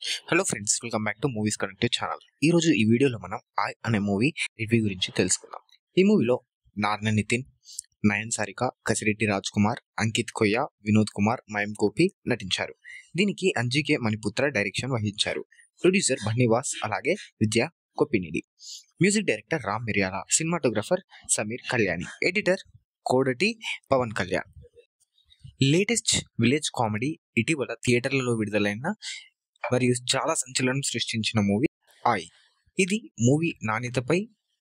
hello friends welcome back to movies connective channel ఈ రోజు ఈ వీడియోలో మనం ఆయ్ అనే మూవీ రివ్యూ గురించి తెలుసుకుందాం ఈ మూవీలో నార్న నితిన్ నయన్ సారిక కసిరెడ్డి రాజ్ కుమార్ అంకిత్ కొయ్య వినోద్ కుమార్ మయం గోపి నటించారు దీనికి అంజికే మణిపుత్ర డైరెక్షన్ వహించారు ప్రొడ్యూసర్ బన్నీవాస్ అలాగే Vidya కొప్పినిడి music director Ram Miryala cinematographer Sameer Kalyani editor Kodati Pawan Kalyan latest village comedy ఇటీవల థియేటర్లలో విడుదలైన మరియు చాలా సంచలనం సృష్టించిన మూవీ ఆయ్ ఇది మూవీ నాణ్యతపై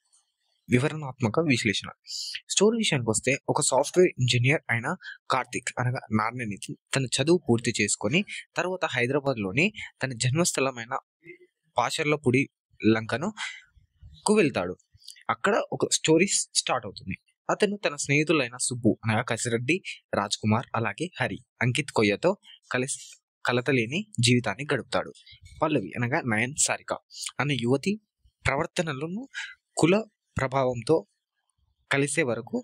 వివరణాత్మక విశ్లేషణ స్టోరీ విషయానికి వస్తే ఒక సాఫ్ట్వేర్ ఇంజనీర్ అయిన కార్తిక్ అనగా నారాయణనితి తన చదువు పూర్తి చేసుకొని తర్వాత హైదరాబాద్లోని తన జన్మస్థలమైన పాషర్లపూడి లంకను కు వెళ్తాడు అక్కడ ఒక స్టోరీ స్టార్ట్ అవుతుంది అతను తన స్నేహితులైన సుబ్బు అనగా కసిరెడ్డి రాజ్ కుమార్ అలాగే హరి అంకిత్ కొయ్యతో కలిసి కలతలేని జీవితాన్ని గడుపుతాడు పల్లవి అనగా నయన్ సారిక అనే యువతి ప్రవర్తనలను కుల ప్రభావంతో కలిసే వరకు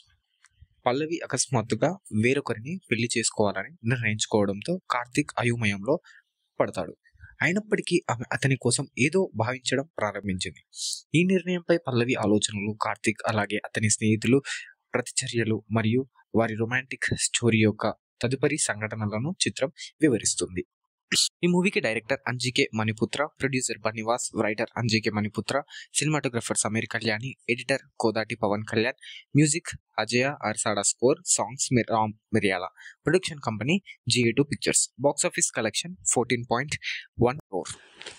పల్లవి అకస్మాత్తుగా వేరొకరిని పెళ్లి చేసుకోవాలని నిర్ణయించుకోవడంతో కార్తీక్ అయోమయంలో పడతాడు అయినప్పటికీ ఆమె అతని కోసం ఏదో భావించడం ప్రారంభించింది ఈ నిర్ణయంపై పల్లవి ఆలోచనలు కార్తీక్ అలాగే అతని స్నేహితులు ప్రతిచర్యలు మరియు వారి రొమాంటిక్ స్టోరీ యొక్క తదుపరి సంఘటనలను చిత్రం వివరిస్తుంది ఈ మూవీకి director Anji K Maniputra producer Bunny Vas writer Anji K Maniputra cinematographer Sameer Kalyani editor Kodati Pawan Kalyan music Ajaya అర్సాడా score songs Ram Miryala production company GA two pictures box office collection fourteen point one four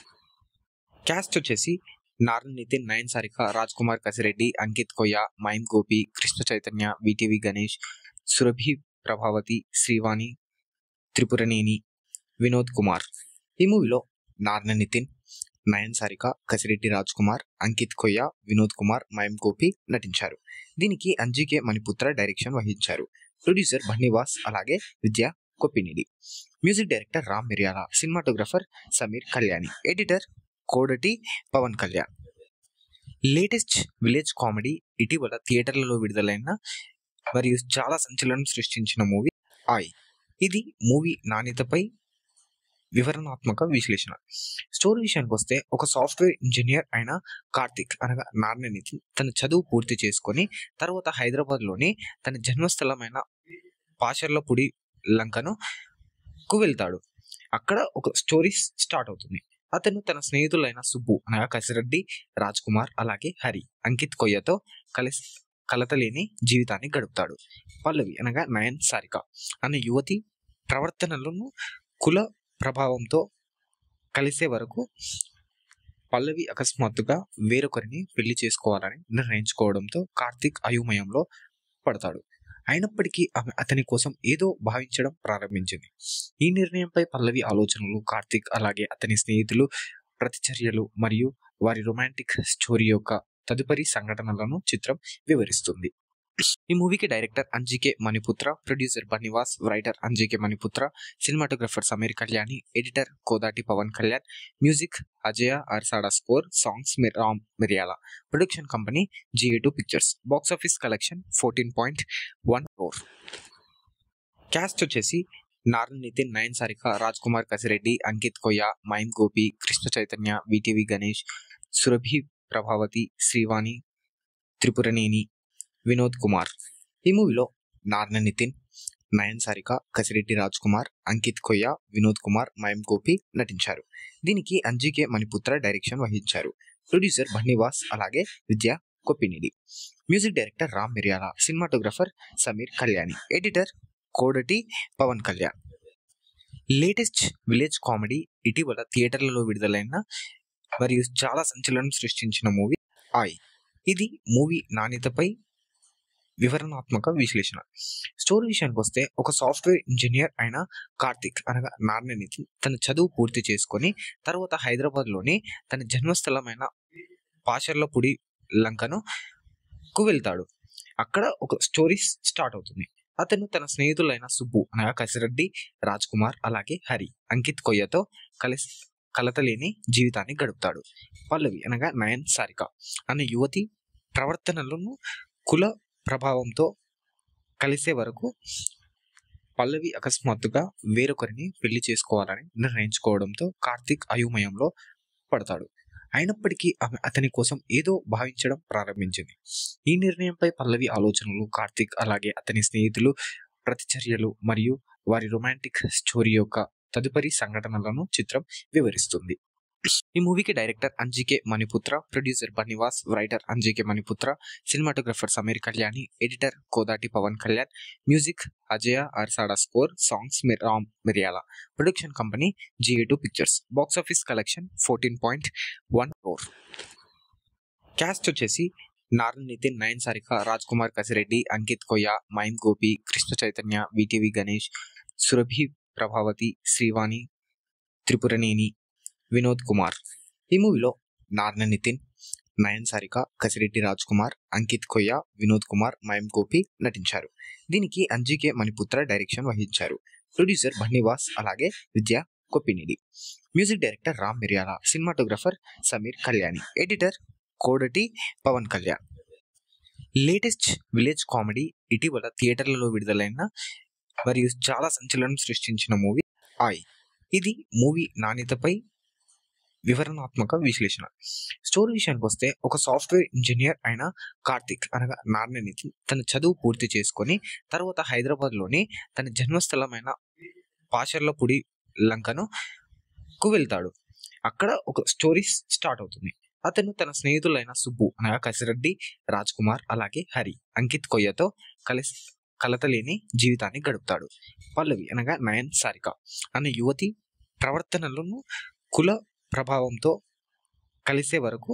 cast వచ్చేసి నారాయణ నితిన్ నయన్ సారిక రాజ్ కుమార్ కసిరెడ్డి అంకిత్ కొయ్య మైమ్ గోపి కృష్ణ చైతన్య విటివి గణేష్ సురభి ప్రభావతి శ్రీవాణి త్రిపురనేని వినోద్ కుమార్ ఈ మూవీలో నారాయణ నితిన్ నయన్ సారిక కసిరెడ్డి రాజ్ కుమార్ అంకిత్ కొయ్య వినోద్ కుమార్ మయం గోపి నటించారు దీనికి అంజికే మణిపుత్ర డైరెక్షన్ వహించారు ప్రొడ్యూసర్ బన్నీవాస్ అలాగే Vidya కొప్పినిడి music director Ram Miryala cinematographer Sameer Kalyani editor Kodati Pawan Kalyan latest village comedy ఇటీవల థియేటర్లలో విడుదలైన మరియు చాలా సంచలనం సృష్టించిన మూవీ ఆయ్ ఇది మూవీ నాణ్యతపై వివరణాత్మక విశ్లేషణ స్టోరీ విషయానికి వస్తే ఒక సాఫ్ట్వేర్ ఇంజనీర్ అయిన కార్తిక్ అనగా నారాయణనితి తన చదువు పూర్తి చేసుకొని తర్వాత హైదరాబాద్లోని తన జన్మస్థలమైన పాషర్లపూడి లంకను కు వెళ్తాడు అక్కడ ఒక స్టోరీ స్టార్ట్ అవుతుంది అతను తన స్నేహితులైన సుబ్బు అనగా కసిరెడ్డి రాజ్ కుమార్ అలాగే హరి అంకిత్ కొయ్యతో కలిసి కలతలేని జీవితాన్ని గడుపుతాడు పల్లవి అనగా నయన్ సారిక అనే యువతి ప్రవర్తనలను కుల ప్రభావంతో కలిసే వరకు పల్లవి అకస్మాత్తుగా వేరొకరిని పెళ్లి చేసుకోవాలని నిర్ణయించుకోవడంతో కార్తీక్ అయోమయంలో పడతాడు అయినప్పటికీ ఆమె అతని కోసం ఏదో భావించడం ప్రారంభించింది ఈ నిర్ణయంపై పల్లవి ఆలోచనలు కార్తీక్ అలాగే అతని స్నేహితులు ప్రతిచర్యలు మరియు వారి రొమాంటిక్ స్టోరీ యొక్క తదుపరి సంఘటనలను చిత్రం వివరిస్తుంది ఈ మూవీకి director Anji K Maniputra producer Bunny Vas writer Anji K Maniputra cinematographer Sameer Kalyani editor Kodati Pawan Kalyan music Ajaya అర్సాడా score songs Ram Miryala production company GA two pictures box office collection fourteen point one four cast వచ్చేసి నారాయణ నితిన్ నయన్ సారిక రాజ్ కుమార్ కసిరెడ్డి అంకిత్ కొయ్య మైమ్ గోపి కృష్ణ చైతన్య విటివి గణేష్ సురభి ప్రభావతి శ్రీవాణి త్రిపురనేని వినోద్ కుమార్ ఈ మూవీలో నారాయణ నితిన్ నయన్ సారిక కసిరెడ్డి రాజ్ కుమార్ అంకిత్ కొయ్య వినోద్ కుమార్ మయం గోపి నటించారు దీనికి అంజికే మణిపుత్ర డైరెక్షన్ వహించారు ప్రొడ్యూసర్ బన్నీవాస్ అలాగే Vidya కొప్పినిడి music director Ram Miryala cinematographer Sameer Kalyani editor Kodati Pawan Kalyan latest village comedy ఇటీవల థియేటర్లలో విడుదలైన మరియు చాలా సంచలనం సృష్టించిన మూవీ ఆయ్ ఇది మూవీ నాణ్యతపై వివరణాత్మక విశ్లేషణ స్టోరీ విషయానికి వస్తే ఒక సాఫ్ట్వేర్ ఇంజనీర్ అయిన కార్తిక్ అనగా నారాయణనితి తన చదువు పూర్తి చేసుకొని తర్వాత హైదరాబాద్లోని తన జన్మస్థలమైన పాషర్లపూడి లంకను కు వెళ్తాడు అక్కడ ఒక స్టోరీ స్టార్ట్ అవుతుంది అతను తన స్నేహితులైన సుబ్బు అనగా కసిరెడ్డి రాజ్ కుమార్ అలాగే హరి అంకిత్ కొయ్యతో కలిసి కలతలేని జీవితాన్ని గడుపుతాడు పల్లవి అనగా నయన్ సారిక అనే యువతి ప్రవర్తనలను కుల ప్రభావంతో కలిసే వరకు పల్లవి అకస్మాత్తుగా వేరొకరిని పెళ్లి చేసుకోవాలని నిర్ణయించుకోవడంతో కార్తీక్ అయోమయంలో పడతాడు అయినప్పటికీ ఆమె అతని కోసం ఏదో భావించడం ప్రారంభించింది ఈ నిర్ణయంపై పల్లవి ఆలోచనలు కార్తీక్ అలాగే అతని స్నేహితులు ప్రతిచర్యలు మరియు వారి రొమాంటిక్ స్టోరీ యొక్క తదుపరి సంఘటనలను చిత్రం వివరిస్తుంది ఈ మూవీకి director Anji K Maniputra producer Bunny Vas writer Anji K Maniputra cinematographer Sameer Kalyani editor Kodati Pawan Kalyan music Ajaya అర్సాడా score songs Ram Miryala production company GA two pictures box office collection fourteen point one crore cast వచ్చేసి నారాయణ నితిన్ నయన్ సారిక రాజ్ కుమార్ కసిరెడ్డి అంకిత్ కొయ్య మైమ్ గోపి కృష్ణ చైతన్య విటివి గణేష్ సురభి ప్రభావతి శ్రీవాణి త్రిపురనేని వినోద్ కుమార్ ఈ మూవీలో నారాయణ నితిన్ నయన్ సారిక కసిరెడ్డి రాజ్ కుమార్ అంకిత్ కొయ్య వినోద్ కుమార్ మయం గోపి నటించారు దీనికి అంజికే మణిపుత్ర డైరెక్షన్ వహించారు ప్రొడ్యూసర్ బన్నివాస్ అలాగే Vidya కొప్పినిడి music director Ram Miryala cinematographer Sameer Kalyani editor Kodati Pawan Kalyan latest village comedy ఇటీవల థియేటర్లలో విడుదలైన మరియు చాలా సంచలనం సృష్టించిన మూవీ ఆయ్ ఇది మూవీ నాణ్యతపై వివరణాత్మక విశ్లేషణ స్టోరీ విషయానికి వస్తే ఒక సాఫ్ట్వేర్ ఇంజనీర్ అయిన కార్తిక్ అనగా నారాయణనితి తన చదువు పూర్తి చేసుకొని తర్వాత హైదరాబాద్లోని తన జన్మస్థలమైన పాచర్లపూడి లంకను కు వెళ్తాడు అక్కడ ఒక స్టోరీ స్టార్ట్ అవుతుంది అతను తన స్నేహితులైన సుబ్బు అనగా కసిరెడ్డి రాజ్ కుమార్ అలాగే హరి అంకిత్ కొయ్యతో కలిసి కలతలేని జీవితాన్ని గడుపుతాడు పల్లవి అనగా నయన్ సారిక అనే యువతి ప్రవర్తనలను కుల ప్రభావంతో కలిసే వరకు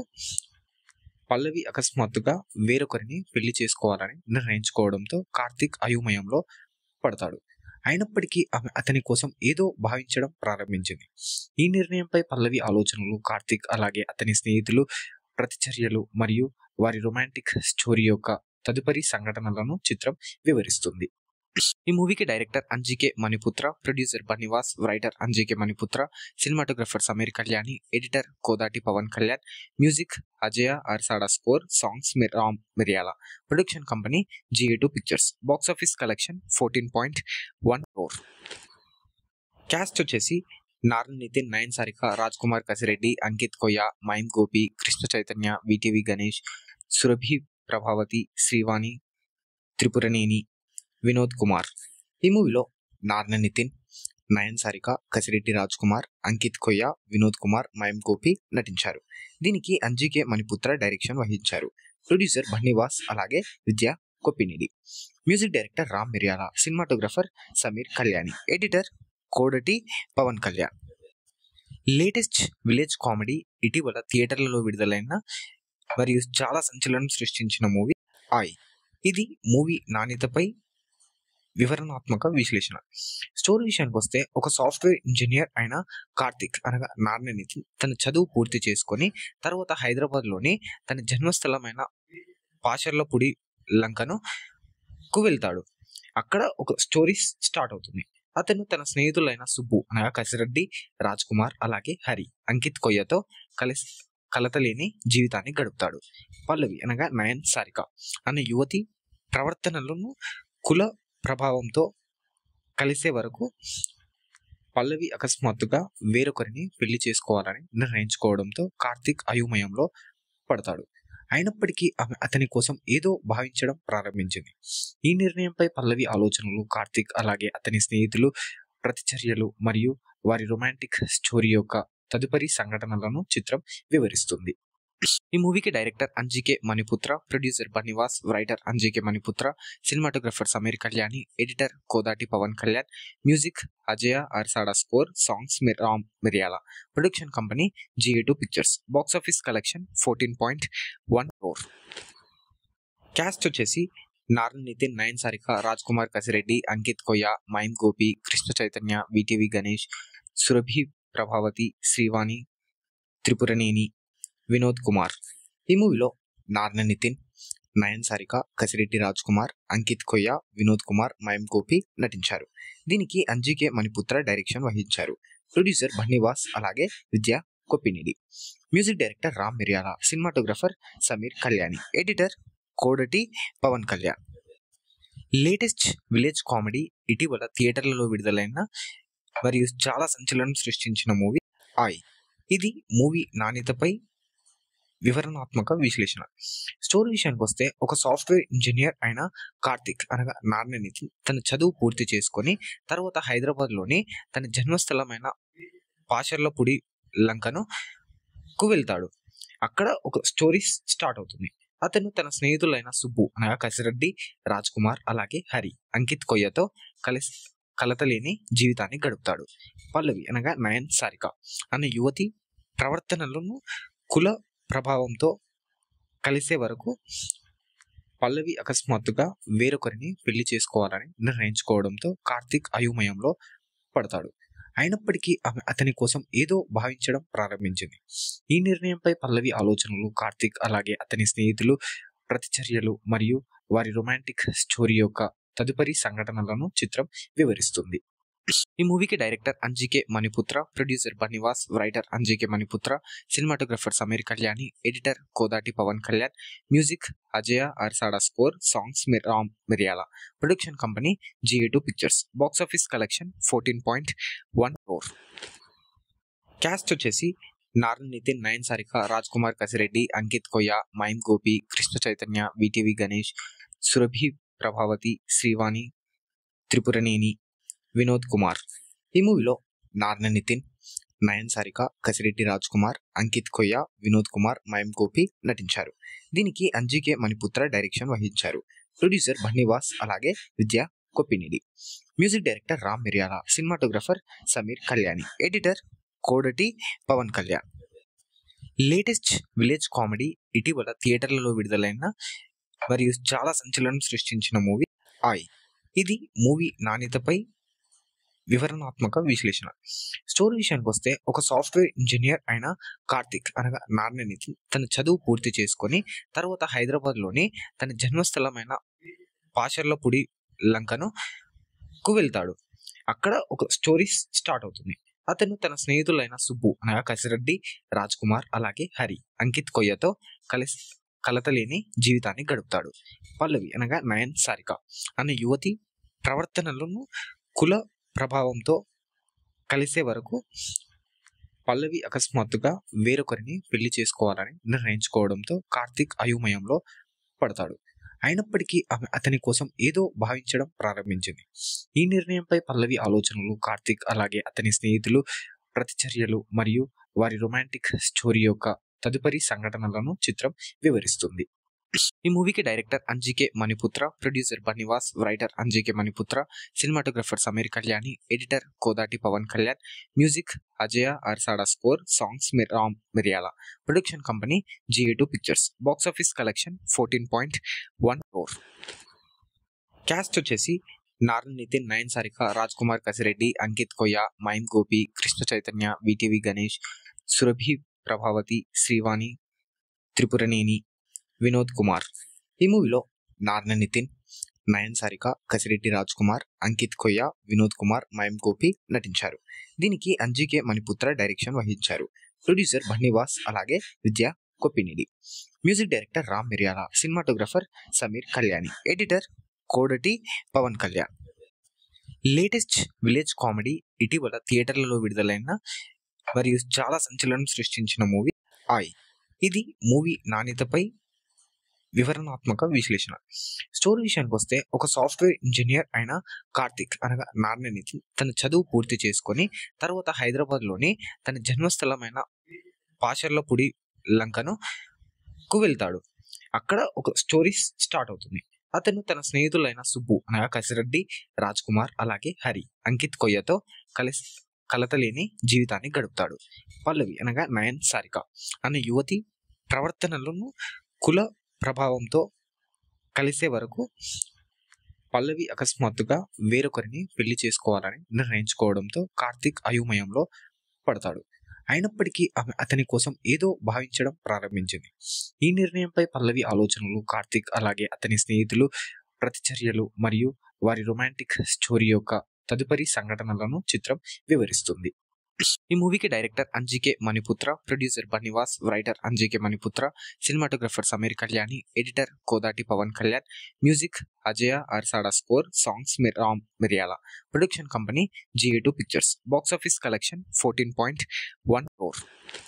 పల్లవి అకస్మాత్తుగా వేరొకరిని పెళ్లి చేసుకోవాలని నిర్ణయించుకోవడంతో కార్తీక్ అయోమయంలో పడతాడు అయినప్పటికీ ఆమె అతని కోసం ఏదో భావించడం ప్రారంభించింది ఈ నిర్ణయంపై పల్లవి ఆలోచనలు కార్తీక్ అలాగే అతని స్నేహితులు ప్రతిచర్యలు మరియు వారి రొమాంటిక్ స్టోరీ యొక్క తదుపరి సంఘటనలను చిత్రం వివరిస్తుంది ఈ మూవీకి director Anji K Maniputra producer Bunny Vas writer Anji K Maniputra cinematographer Sameer Kalyani editor Kodati Pawan Kalyan music Ajaya అర్సాడా score songs Ram Miryala production company GA two pictures box office collection fourteen point one crore cast వచ్చేసి నారాయణ నితిన్ నయన్ సారిక రాజ్ కుమార్ కసిరెడ్డి అంకిత్ కొయ్య మైమ్ గోపి కృష్ణ చైతన్య విటివి గణేష్ సురభి ప్రభావతి శ్రీవాణి త్రిపురనేని వినోద్ కుమార్ ఈ మూవీలో నారాయణ నితిన్ నయన్ సారిక కసిరెడ్డి రాజ్ కుమార్ అంకిత్ కొయ్య వినోద్ కుమార్ మయం గోపి నటించారు దీనికి అంజికే మణిపుత్ర డైరెక్షన్ వహించారు ప్రొడ్యూసర్ బన్నివాస్ అలాగే Vidya కొప్పినిడి music director Ram Miryala cinematographer Sameer Kalyani editor Kodati Pawan Kalyan latest village comedy ఇటీవల థియేటర్లలో విడుదలైన మరియు చాలా సంచలనం సృష్టించిన మూవీ ఆయ్ ఇది మూవీ నాణ్యతపై వివరణాత్మక విశ్లేషణ స్టోరీ విషయానికి వస్తే ఒక సాఫ్ట్వేర్ ఇంజనీర్ అయిన కార్తిక్ అనగా నారాయణనితి తన చదువు పూర్తి చేసుకొని తర్వాత హైదరాబాద్లోని తన జన్మస్థలమైన పాచర్లపూడి లంకను కు వెళ్తాడు అక్కడ ఒక స్టోరీ స్టార్ట్ అవుతుంది అతను తన స్నేహితులైన సుబ్బు అనగా కసిరెడ్డి రాజ్ కుమార్ అలాగే హరి అంకిత్ కొయ్యతో కలిసి కలతలేని జీవితాన్ని గడుపుతాడు పల్లవి అనగా నయన్ సారిక అనే యువతి ప్రవర్తనలను కుల ప్రభావంతో కలిసే వరకు పల్లవి అకస్మాత్తుగా వేరొకరిని పెళ్లి చేసుకోవాలని నిర్ణయించుకోవడంతో కార్తీక్ అయోమయంలో పడతాడు అయినప్పటికీ ఆమె అతని కోసం ఏదో భావించడం ప్రారంభించింది ఈ నిర్ణయంపై పల్లవి ఆలోచనలు కార్తీక్ అలాగే అతని స్నేహితులు ప్రతిచర్యలు మరియు వారి రొమాంటిక్ స్టోరీ యొక్క తదుపరి సంఘటనలను చిత్రం వివరిస్తుంది ఈ మూవీకి director Anji K Maniputra producer Bunny Vas writer Anji K Maniputra cinematographer Sameer Kalyani editor Kodati Pawan Kalyan music Ajaya అర్సాడా score songs Ram Miryala production company GA two pictures box office collection fourteen point one crore cast వచ్చేసి నారాయణ నితిన్ నయన్ సారిక రాజ్ కుమార్ కసిరెడ్డి అంకిత్ కొయ్య మైమ్ గోపి కృష్ణ చైతన్య విటివి గణేష్ సురభి ప్రభావతి శ్రీవాణి త్రిపురనేని వినోద్ కుమార్ ఈ మూవీలో నారాయణ నితిన్ నయన్ సారిక కసిరెడ్డి రాజ్ కుమార్ అంకిత్ కొయ్య వినోద్ కుమార్ మయం గోపి నటించారు దీనికి అంజికే మణిపుత్ర డైరెక్షన్ వహించారు ప్రొడ్యూసర్ బన్నివాస్ అలాగే Vidya కొప్పినిడి music director Ram Miryala cinematographer Sameer Kalyani editor Kodati Pawan Kalyan latest village comedy ఇటీవల థియేటర్లలో విడుదలైన మరియు చాలా సంచలనం సృష్టించిన మూవీ ఆయ్ ఇది మూవీ నాణ్యతపై వివరణాత్మక విశ్లేషణ స్టోరీ విషయానికి వస్తే ఒక సాఫ్ట్వేర్ ఇంజనీర్ అయిన కార్తిక్ అనగా నారాయణనికి తన చదువు పూర్తి చేసుకొని తర్వాత హైదరాబాద్లోని తన జన్మస్థలమైన పాషర్లపూడి లంకను కు వెళ్తాడు అక్కడ ఒక స్టోరీ స్టార్ట్ అవుతుంది అతను తన స్నేహితులైన సుబ్బు అనగా కసిరెడ్డి రాజ్ కుమార్ అలాగే హరి అంకిత్ కొయ్యతో కలిసి కలతలేని జీవితాన్ని గడుపుతాడు పల్లవి అనగా నయన్ సారిక అనే యువతి ప్రవర్తనలను కుల ప్రభావంతో కలిసే వరకు పల్లవి అకస్మాత్తుగా వేరొకరిని పెళ్లి చేసుకోవాలని నిర్ణయించుకోవడంతో కార్తీక్ అయోమయంలో పడతాడు అయినప్పటికీ ఆమె అతని కోసం ఏదో భావించడం ప్రారంభించింది ఈ నిర్ణయంపై పల్లవి ఆలోచనలు కార్తీక్ అలాగే అతని స్నేహితులు ప్రతిచర్యలు మరియు వారి రొమాంటిక్ స్టోరీ యొక్క తదుపరి సంఘటనలను చిత్రం వివరిస్తుంది ఈ మూవీకి director Anji K Maniputra producer Bunny Vas writer Anji K Maniputra cinematographer Sameer Kalyani editor Kodati Pawan Kalyan music Ajaya అర్సాడా score songs Ram మిరియాల production company GA two pictures box office collection fourteen point one crore cast వచ్చేసి నారాయణ నితిన్ నయన్ సారిక రాజ్ కుమార్ కసిరెడ్డి అంకిత్ కొయ్య మైమ్ గోపి కృష్ణ చైతన్య విటివి గణేష్ సురభి ప్రభావతి శ్రీవాణి త్రిపురనేని వినోద్ కుమార్ ఈ మూవీలో నారాయణ నితిన్ నయన్ సారిక కసిరెడ్డి రాజ్ కుమార్ అంకిత్ కొయ్య వినోద్ కుమార్ మయం గోపి నటించారు దీనికి అంజికే మణిపుత్ర డైరెక్షన్ వహించారు ప్రొడ్యూసర్ బన్నివాస్ అలాగే Vidya కొప్పినిడి music director Ram Miryala cinematographer Sameer Kalyani editor Kodati Pawan Kalyan latest village comedy ఇటీవల థియేటర్లలో విడుదలైన మరియు చాలా సంచలనం సృష్టించిన మూవీ ఆయ్ ఇది మూవీ నాణ్యతపై వివరణాత్మక విశ్లేషణ స్టోరీ విషయానికి వస్తే ఒక సాఫ్ట్వేర్ ఇంజనీర్ అయిన కార్తిక్ అనగా నారాయణనికి తన చదువు పూర్తి చేసుకొని తర్వాత హైదరాబాద్లోని తన జన్మస్థలమైన పాషర్లపూడి లంకను కు వెళ్తాడు అక్కడ ఒక స్టోరీ స్టార్ట్ అవుతుంది అతను తన స్నేహితులైన సుబ్బు అనగా కసిరెడ్డి రాజ్ కుమార్ అలాగే హరి అంకిత్ కొయ్యతో కలిసి కలతలేని జీవితాన్ని గడుపుతాడు పల్లవి అనగా నయన్ సారిక అనే యువతి ప్రవర్తనలను కుల ప్రభావంతో కలిసే వరకు పల్లవి అకస్మాత్తుగా వేరొకరిని పెళ్లి చేసుకోవాలని నిర్ణయించుకోవడంతో కార్తీక్ అయోమయంలో పడతాడు అయినప్పటికీ ఆమె అతని కోసం ఏదో భావించడం ప్రారంభించింది ఈ నిర్ణయంపై పల్లవి ఆలోచనలు కార్తీక్ అలాగే అతని స్నేహితులు ప్రతిచర్యలు మరియు వారి రొమాంటిక్ స్టోరీ యొక్క తదుపరి సంఘటనలను చిత్రం వివరిస్తుంది ఈ మూవీకి director Anji K Maniputra producer Bunny Vas writer Anji K Maniputra cinematographer Sameer Kalyani editor Kodati Pawan Kalyan music Ajaya అర్సాడా score songs Ram మిరియాల production company GA two pictures box office collection fourteen point one crore cast వచ్చేసి నారాయణ నితిన్ నయన్ సారిక రాజ్ కుమార్ కసిరెడ్డి అంకిత్ కొయ్య మైమ్ గోపి కృష్ణ చైతన్య విటివి గణేష్ సురభి ప్రభావతి శ్రీవాణి త్రిపురనేని వినోద్ కుమార్ ఈ మూవీలో నారాయణ నితిన్ నయన్ సారిక కసిరెడ్డి రాజ్ కుమార్ అంకిత్ కొయ్య వినోద్ కుమార్ మయం గోపి నటించారు దీనికి అంజికే మణిపుత్ర డైరెక్షన్ వహించారు ప్రొడ్యూసర్ బన్నివాస్ అలాగే Vidya కొప్పినిడి music director Ram Miryala cinematographer Sameer Kalyani editor Kodati Pawan Kalyan latest village comedy ఇటీవల థియేటర్లలో విడుదలైన మరియు చాలా సంచలనం సృష్టించిన మూవీ ఆయ్ ఇది మూవీ నాణ్యతపై వివరణాత్మక విశ్లేషణ స్టోరీ విషయానికి వస్తే ఒక సాఫ్ట్వేర్ ఇంజనీర్ అయిన కార్తిక్ అనగా నారాయణనికి తన చదువు పూర్తి చేసుకొని తర్వాత హైదరాబాద్లోని తన జన్మస్థలమైన పాషర్లపూడి లంకను కు వెళ్తాడు అక్కడ ఒక స్టోరీ స్టార్ట్ అవుతుంది అతను తన స్నేహితులైన సుబ్బు అనగా కసిరెడ్డి రాజ్ కుమార్ అలాగే హరి అంకిత్ కొయ్యతో కలిసి కలతలేని జీవితాన్ని గడుపుతాడు పల్లవి అనగా నయన్ సారిక అనే యువతి ప్రవర్తనలను కుల ప్రభావంతో కలిసే వరకు పల్లవి అకస్మాత్తుగా వేరొకరిని పెళ్లి చేసుకోవాలని నిర్ణయించుకోవడంతో కార్తీక్ అయోమయంలో పడతాడు అయినప్పటికీ ఆమె అతని కోసం ఏదో భావించడం ప్రారంభించింది ఈ నిర్ణయంపై పల్లవి ఆలోచనలు కార్తీక్ అలాగే అతని స్నేహితులు ప్రతిచర్యలు మరియు వారి రొమాంటిక్ స్టోరీ యొక్క తదుపరి సంఘటనలను చిత్రం వివరిస్తుంది ఈ మూవీకి director Anji K Maniputra producer Bunny Vas writer Anji K Maniputra cinematographer Sameer Kalyani editor Kodati Pawan Kalyan music Ajaya అర్సాడా score songs Ram మిరియాల production company GA two pictures box office collection fourteen point one crore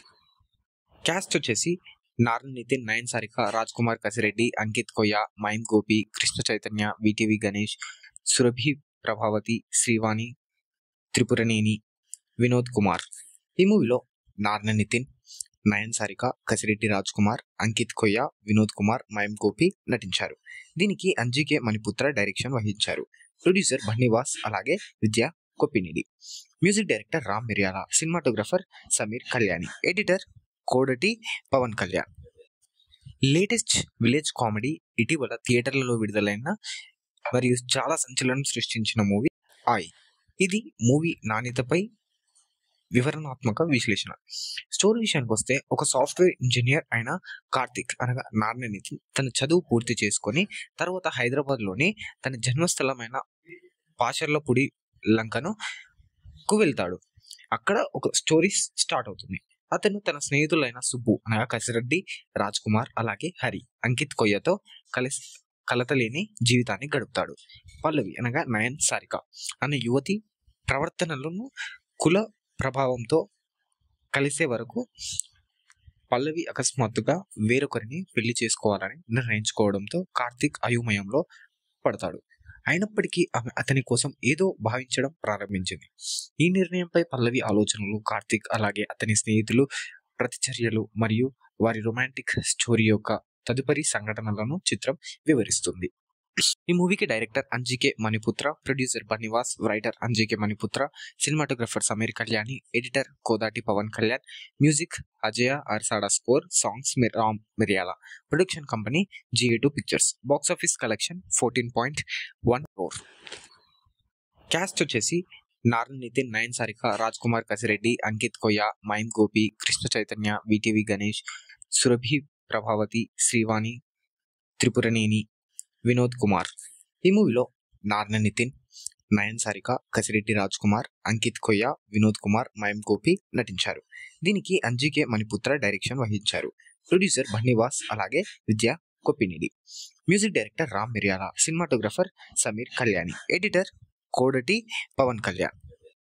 cast వచ్చేసి నారాయణ నితిన్ నయన్ సారిక రాజ్ కుమార్ కసిరెడ్డి అంకిత్ కొయ్య మైమ్ గోపి కృష్ణ చైతన్య విటివి గణేష్ సురభి ప్రభావతి శ్రీవాణి త్రిపురనేని వినోద్ కుమార్ ఈ మూవీలో నారాయణ నితిన్ నయన్ సారిక కసిరెడ్డి రాజ్ కుమార్ అంకిత్ కొయ్య వినోద్ కుమార్ మయం గోపి నటించారు దీనికి అంజికే మణిపుత్ర డైరెక్షన్ వహించారు ప్రొడ్యూసర్ బన్నివాస్ అలాగే Vidya కొప్పినిడి music director Ram Miryala cinematographer Sameer Kalyani editor Kodati Pawan Kalyan latest village comedy ఇటీవల థియేటర్లలో విడుదలైన మరియు చాలా సంచలనం సృష్టించిన మూవీ ఆయ్ ఇది మూవీ నాణ్యతపై వివరణాత్మక విశ్లేషణ స్టోరీ విషయానికి వస్తే ఒక సాఫ్ట్వేర్ ఇంజనీర్ అయిన కార్తిక్ అనగా నారాయణనితి తన చదువు పూర్తి చేసుకొని తర్వాత హైదరాబాద్లోని తన జన్మస్థలమైన పాషర్లపూడి లంకను కు వెళ్తాడు అక్కడ ఒక స్టోరీ స్టార్ట్ అవుతుంది అతను తన స్నేహితులైన సుబ్బు అనగా కసిరెడ్డి రాజ్ కుమార్ అలాగే హరి అంకిత్ కొయ్యతో కలిసి కలతలేని జీవితాన్ని గడుపుతాడు పల్లవి అనగా నయన్ సారిక అనే యువతి ప్రవర్తనలను కుల ప్రభావంతో కలిసే వరకు పల్లవి అకస్మాత్తుగా వేరొకరిని పెళ్లి చేసుకోవాలని నిర్ణయించుకోవడంతో కార్తీక్ అయోమయంలో పడతాడు అయినప్పటికీ ఆమె అతని కోసం ఏదో భావించడం ప్రారంభించింది ఈ నిర్ణయంపై పల్లవి ఆలోచనలు కార్తీక్ అలాగే అతని స్నేహితులు ప్రతిచర్యలు మరియు వారి రొమాంటిక్ స్టోరీ యొక్క తదుపరి సంఘటనలను చిత్రం వివరిస్తుంది ఈ మూవీకి director Anji K Maniputra producer Bunny Vas writer Anji K Maniputra cinematographer Sameer Kalyani editor Kodati Pawan Kalyan music Ajaya అర్సాడా score songs Ram మిరియాల production company GA two pictures box office collection fourteen point one crore cast వచ్చేసి నారాయణ నితిన్ నయన్ సారిక రాజ్ కుమార్ కసిరెడ్డి అంకిత్ కొయ్య మైమ్ గోపి కృష్ణ చైతన్య విటివి గణేష్ సురభి ప్రభావతి శ్రీవాణి త్రిపురనేని వినోద్ కుమార్ ఈ మూవీలో నారాయణ నితిన్ నయన్ సారిక కసిరెడ్డి రాజ్ కుమార్ అంకిత్ కొయ్య వినోద్ కుమార్ మయం గోపి నటించారు దీనికి అంజికే మణిపుత్ర డైరెక్షన్ వహించారు ప్రొడ్యూసర్ బన్నివాస్ అలాగే Vidya కొప్పినిడి music director Ram Miryala cinematographer Sameer Kalyani editor Kodati Pawan Kalyan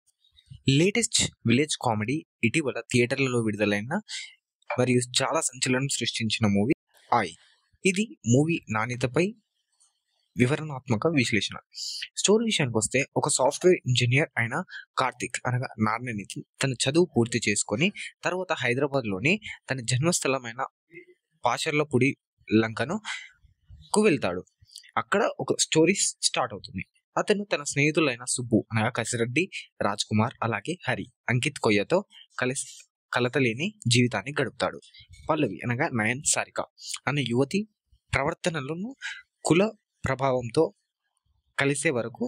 latest village comedy ఇటీవల థియేటర్లలో విడుదలైన మరియు చాలా సంచలనం సృష్టించిన మూవీ ఆయ్ ఇది మూవీ నాణ్యతపై వివరణాత్మక విశ్లేషణ స్టోరీ విషయానికి వస్తే ఒక సాఫ్ట్వేర్ ఇంజనీర్ అయిన కార్తిక్ అనగా నారాయణనితి తన చదువు పూర్తి చేసుకొని తర్వాత హైదరాబాద్లోని తన జన్మస్థలమైన పాషర్లపూడి లంకను కు వెళ్తాడు అక్కడ ఒక స్టోరీ స్టార్ట్ అవుతుంది అతను తన స్నేహితులైన సుబ్బు అనగా కసిరెడ్డి రాజ్ కుమార్ అలాగే హరి అంకిత్ కొయ్యతో కలిసి కలతలేని జీవితాన్ని గడుపుతాడు పల్లవి అనగా నయన్ సారిక అనే యువతి ప్రవర్తనలను కుల ప్రభావంతో కలిసే వరకు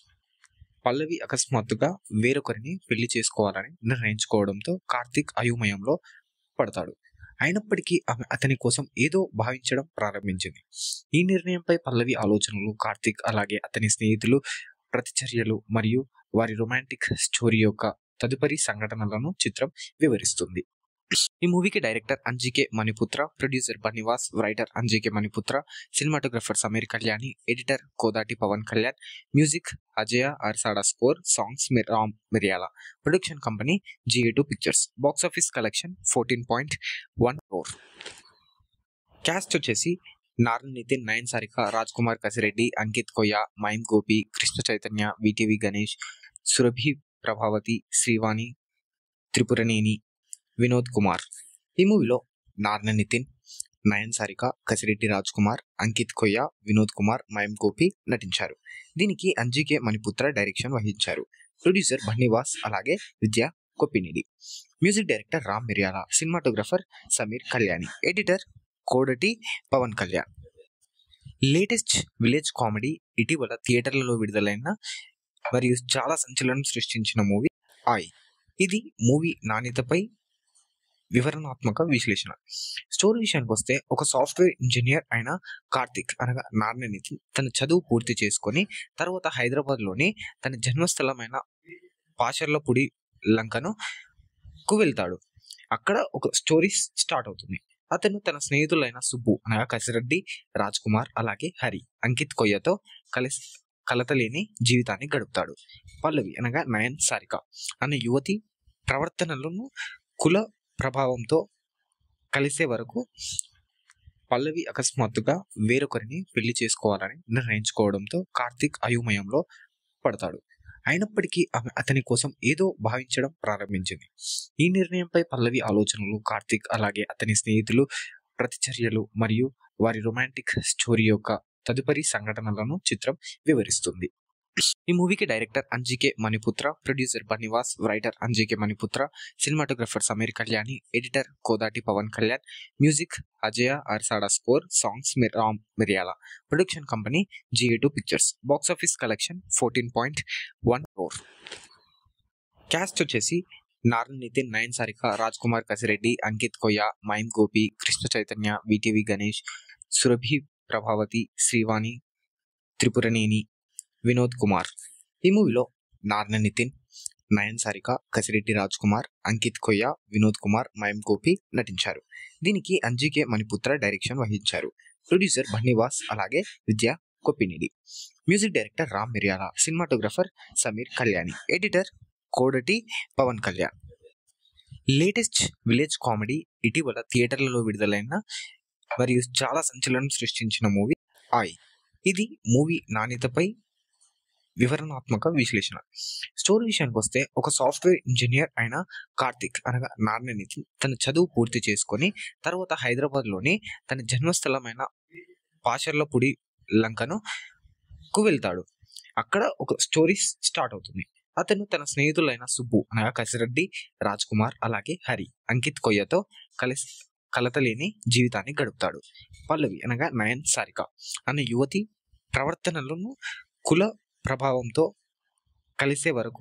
పల్లవి అకస్మాత్తుగా వేరొకరిని పెళ్లి చేసుకోవాలని నిర్ణయించుకోవడంతో కార్తీక్ అయోమయంలో పడతాడు అయినప్పటికీ ఆమె అతని కోసం ఏదో భావించడం ప్రారంభించింది ఈ నిర్ణయంపై పల్లవి ఆలోచనలు కార్తీక్ అలాగే అతని స్నేహితులు ప్రతిచర్యలు మరియు వారి రొమాంటిక్ స్టోరీ యొక్క తదుపరి సంఘటనలను చిత్రం వివరిస్తుంది ఈ మూవీకి director Anji K Maniputra producer Bunny Vas writer Anji K Maniputra cinematographer Sameer Kalyani editor Kodati Pawan Kalyan music Ajaya అర్సాడా score songs Ram మిరియాల production company GA two pictures box office collection fourteen point one crore cast వచ్చేసి నారాయణ నితిన్ నయన్ సారిక రాజ్ కుమార్ కసిరెడ్డి అంకిత్ కొయ్య మైమ్ గోపి కృష్ణ చైతన్య విటివి గణేష్ సురభి ప్రభావతి శ్రీవాణి త్రిపురనేని వినోద్ కుమార్ ఈ మూవీలో నారాయణ నితిన్ నయన్ సారిక కసిరెడ్డి రాజ్ కుమార్ అంకిత్ కొయ్య వినోద్ కుమార్ మయం గోపి నటించారు దీనికి అంజికే మణిపుత్ర డైరెక్షన్ వహించారు ప్రొడ్యూసర్ బన్నివాస్ అలాగే Vidya కొప్పినిడి music director Ram Miryala cinematographer Sameer Kalyani editor Kodati Pawan Kalyan latest village comedy ఇటీవల థియేటర్లలో విడుదలైన మరియు చాలా సంచలనం సృష్టించిన మూవీ ఆయ్ ఇది మూవీ నాణ్యతపై వివరణాత్మక విశ్లేషణ స్టోరీ విషయానికి వస్తే ఒక సాఫ్ట్వేర్ ఇంజనీర్ అయిన కార్తిక్ అనగా నారాయణనితి తన చదువు పూర్తి చేసుకొని తర్వాత హైదరాబాద్లోని తన జన్మస్థలమైన పాషర్లపూడి లంకను కు వెళ్తాడు అక్కడ ఒక స్టోరీ స్టార్ట్ అవుతుంది అతను తన స్నేహితులైన సుబ్బు అనగా కసిరెడ్డి రాజ్ కుమార్ అలాగే హరి అంకిత్ కొయ్యతో కలిసి కలతలేని జీవితాన్ని గడుపుతాడు పల్లవి అనగా నయన్ సారిక అనే యువతి ప్రవర్తనలను కుల ప్రభావంతో కలిసే వరకు పల్లవి అకస్మాత్తుగా వేరొకరిని పెళ్లి చేసుకోవాలని నిర్ణయించుకోవడంతో కార్తీక్ అయోమయంలో పడతాడు అయినప్పటికీ ఆమె అతని కోసం ఏదో భావించడం ప్రారంభించింది ఈ నిర్ణయంపై పల్లవి ఆలోచనలు కార్తీక్ అలాగే అతని స్నేహితులు ప్రతిచర్యలు మరియు వారి రొమాంటిక్ స్టోరీ యొక్క తదుపరి సంఘటనలను చిత్రం వివరిస్తుంది ఈ మూవీకి director Anji K Maniputra producer Bunny Vas writer Anji K Maniputra cinematographer Sameer Kalyani editor Kodati Pawan Kalyan music Ajaya అర్సాడా score songs Ram మిరియాల production company GA two pictures box office collection fourteen point one four cast వచ్చేసి నారాయణ నితిన్ నయన్ సారిక రాజ్ కుమార్ కసిరెడ్డి అంకిత్ కొయ్య మైమ్ గోపి కృష్ణ చైతన్య విటివి గణేష్ సురభి ప్రభావతి శ్రీవాణి త్రిపురనేని వినోద్ కుమార్ ఈ మూవీలో నారాయణ నితిన్ నయన్ సారిక కసిరెడ్డి రాజ్ కుమార్ అంకిత్ కొయ్య వినోద్ కుమార్ మయం గోపి నటించారు దీనికి అంజికే మణిపుత్ర డైరెక్షన్ వహించారు ప్రొడ్యూసర్ బన్నివాస్ అలాగే Vidya కొప్పినిడి music director Ram Miryala cinematographer Sameer Kalyani editor Kodati Pawan Kalyan latest village comedy ఇటీవల థియేటర్లలో విడుదలైన మరియు చాలా సంచలనం సృష్టించిన మూవీ ఆయ్ ఇది మూవీ నాణ్యతపై వివరణాత్మక విశ్లేషణ స్టోరీ విషయానికి వస్తే ఒక సాఫ్ట్వేర్ ఇంజనీర్ అయిన కార్తిక్ అనగా నారాయణ నితిన్ తన చదువు పూర్తి చేసుకొని తర్వాత హైదరాబాద్లోని తన జన్మస్థలమైన పాషర్లపూడి లంకను కు వెళ్తాడు అక్కడ ఒక స్టోరీ స్టార్ట్ అవుతుంది అతను తన స్నేహితులైన సుబ్బు అనగా కసిరెడ్డి రాజ్ కుమార్ అలాగే హరి అంకిత్ కొయ్యతో కలిసి కలతలేని జీవితాన్ని గడుపుతాడు పల్లవి అనగా నయన్ సారిక అనే యువతి ప్రవర్తనలను కుల ప్రభావంతో కలిసే వరకు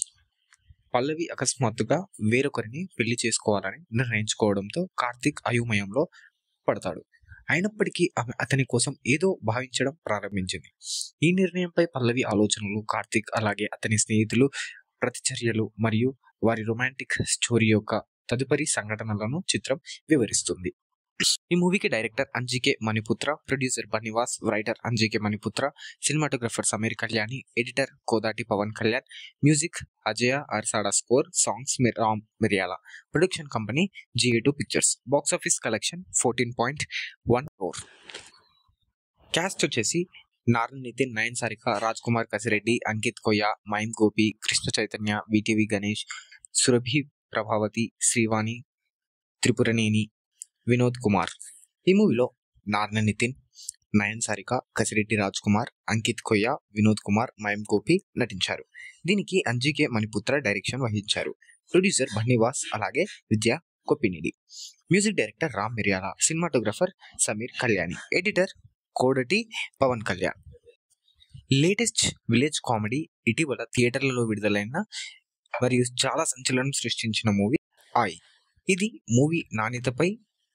పల్లవి అకస్మాత్తుగా వేరొకరిని పెళ్లి చేసుకోవాలని నిర్ణయించుకోవడంతో కార్తీక్ అయోమయంలో పడతాడు అయినప్పటికీ ఆమె అతని కోసం ఏదో భావించడం ప్రారంభించింది ఈ నిర్ణయంపై పల్లవి ఆలోచనలు కార్తీక్ అలాగే అతని స్నేహితులు ప్రతిచర్యలు మరియు వారి రొమాంటిక్ స్టోరీ యొక్క తదుపరి సంఘటనలను చిత్రం వివరిస్తుంది ఈ మూవీకి director Anji K Maniputra producer Bunny Vas writer Anji K Maniputra cinematographer Sameer Kalyani editor Kodati Pawan Kalyan music Ajaya అర్సాడా score songs Ram మిరియాల production company GA two pictures box office collection fourteen point one four cast వచ్చేసి నారాయణ నితిన్ నయన్ సారిక రాజ్ కుమార్ కసిరెడ్డి అంకిత్ కొయ్య మైమ్ గోపి కృష్ణ చైతన్య విటివి గణేష్ సురభి ప్రభావతి శ్రీవాణి త్రిపురనేని వినోద్ కుమార్ ఈ మూవీలో నారాయణ నితిన్ నయన్ సారిక కసిరెడ్డి రాజ్ కుమార్ అంకిత్ కొయ్య వినోద్ కుమార్ మయం గోపి నటించారు దీనికి అంజికే మణిపుత్ర డైరెక్షన్ వహించారు ప్రొడ్యూసర్ బన్నివాస్ అలాగే Vidya కొప్పినిడి music director Ram Miryala cinematographer Sameer Kalyani editor Kodati Pawan Kalyan latest village comedy ఇటీవల థియేటర్లలో విడుదలైన మరియు చాలా సంచలనం సృష్టించిన మూవీ ఆయ్ ఇది మూవీ నాణ్యతపై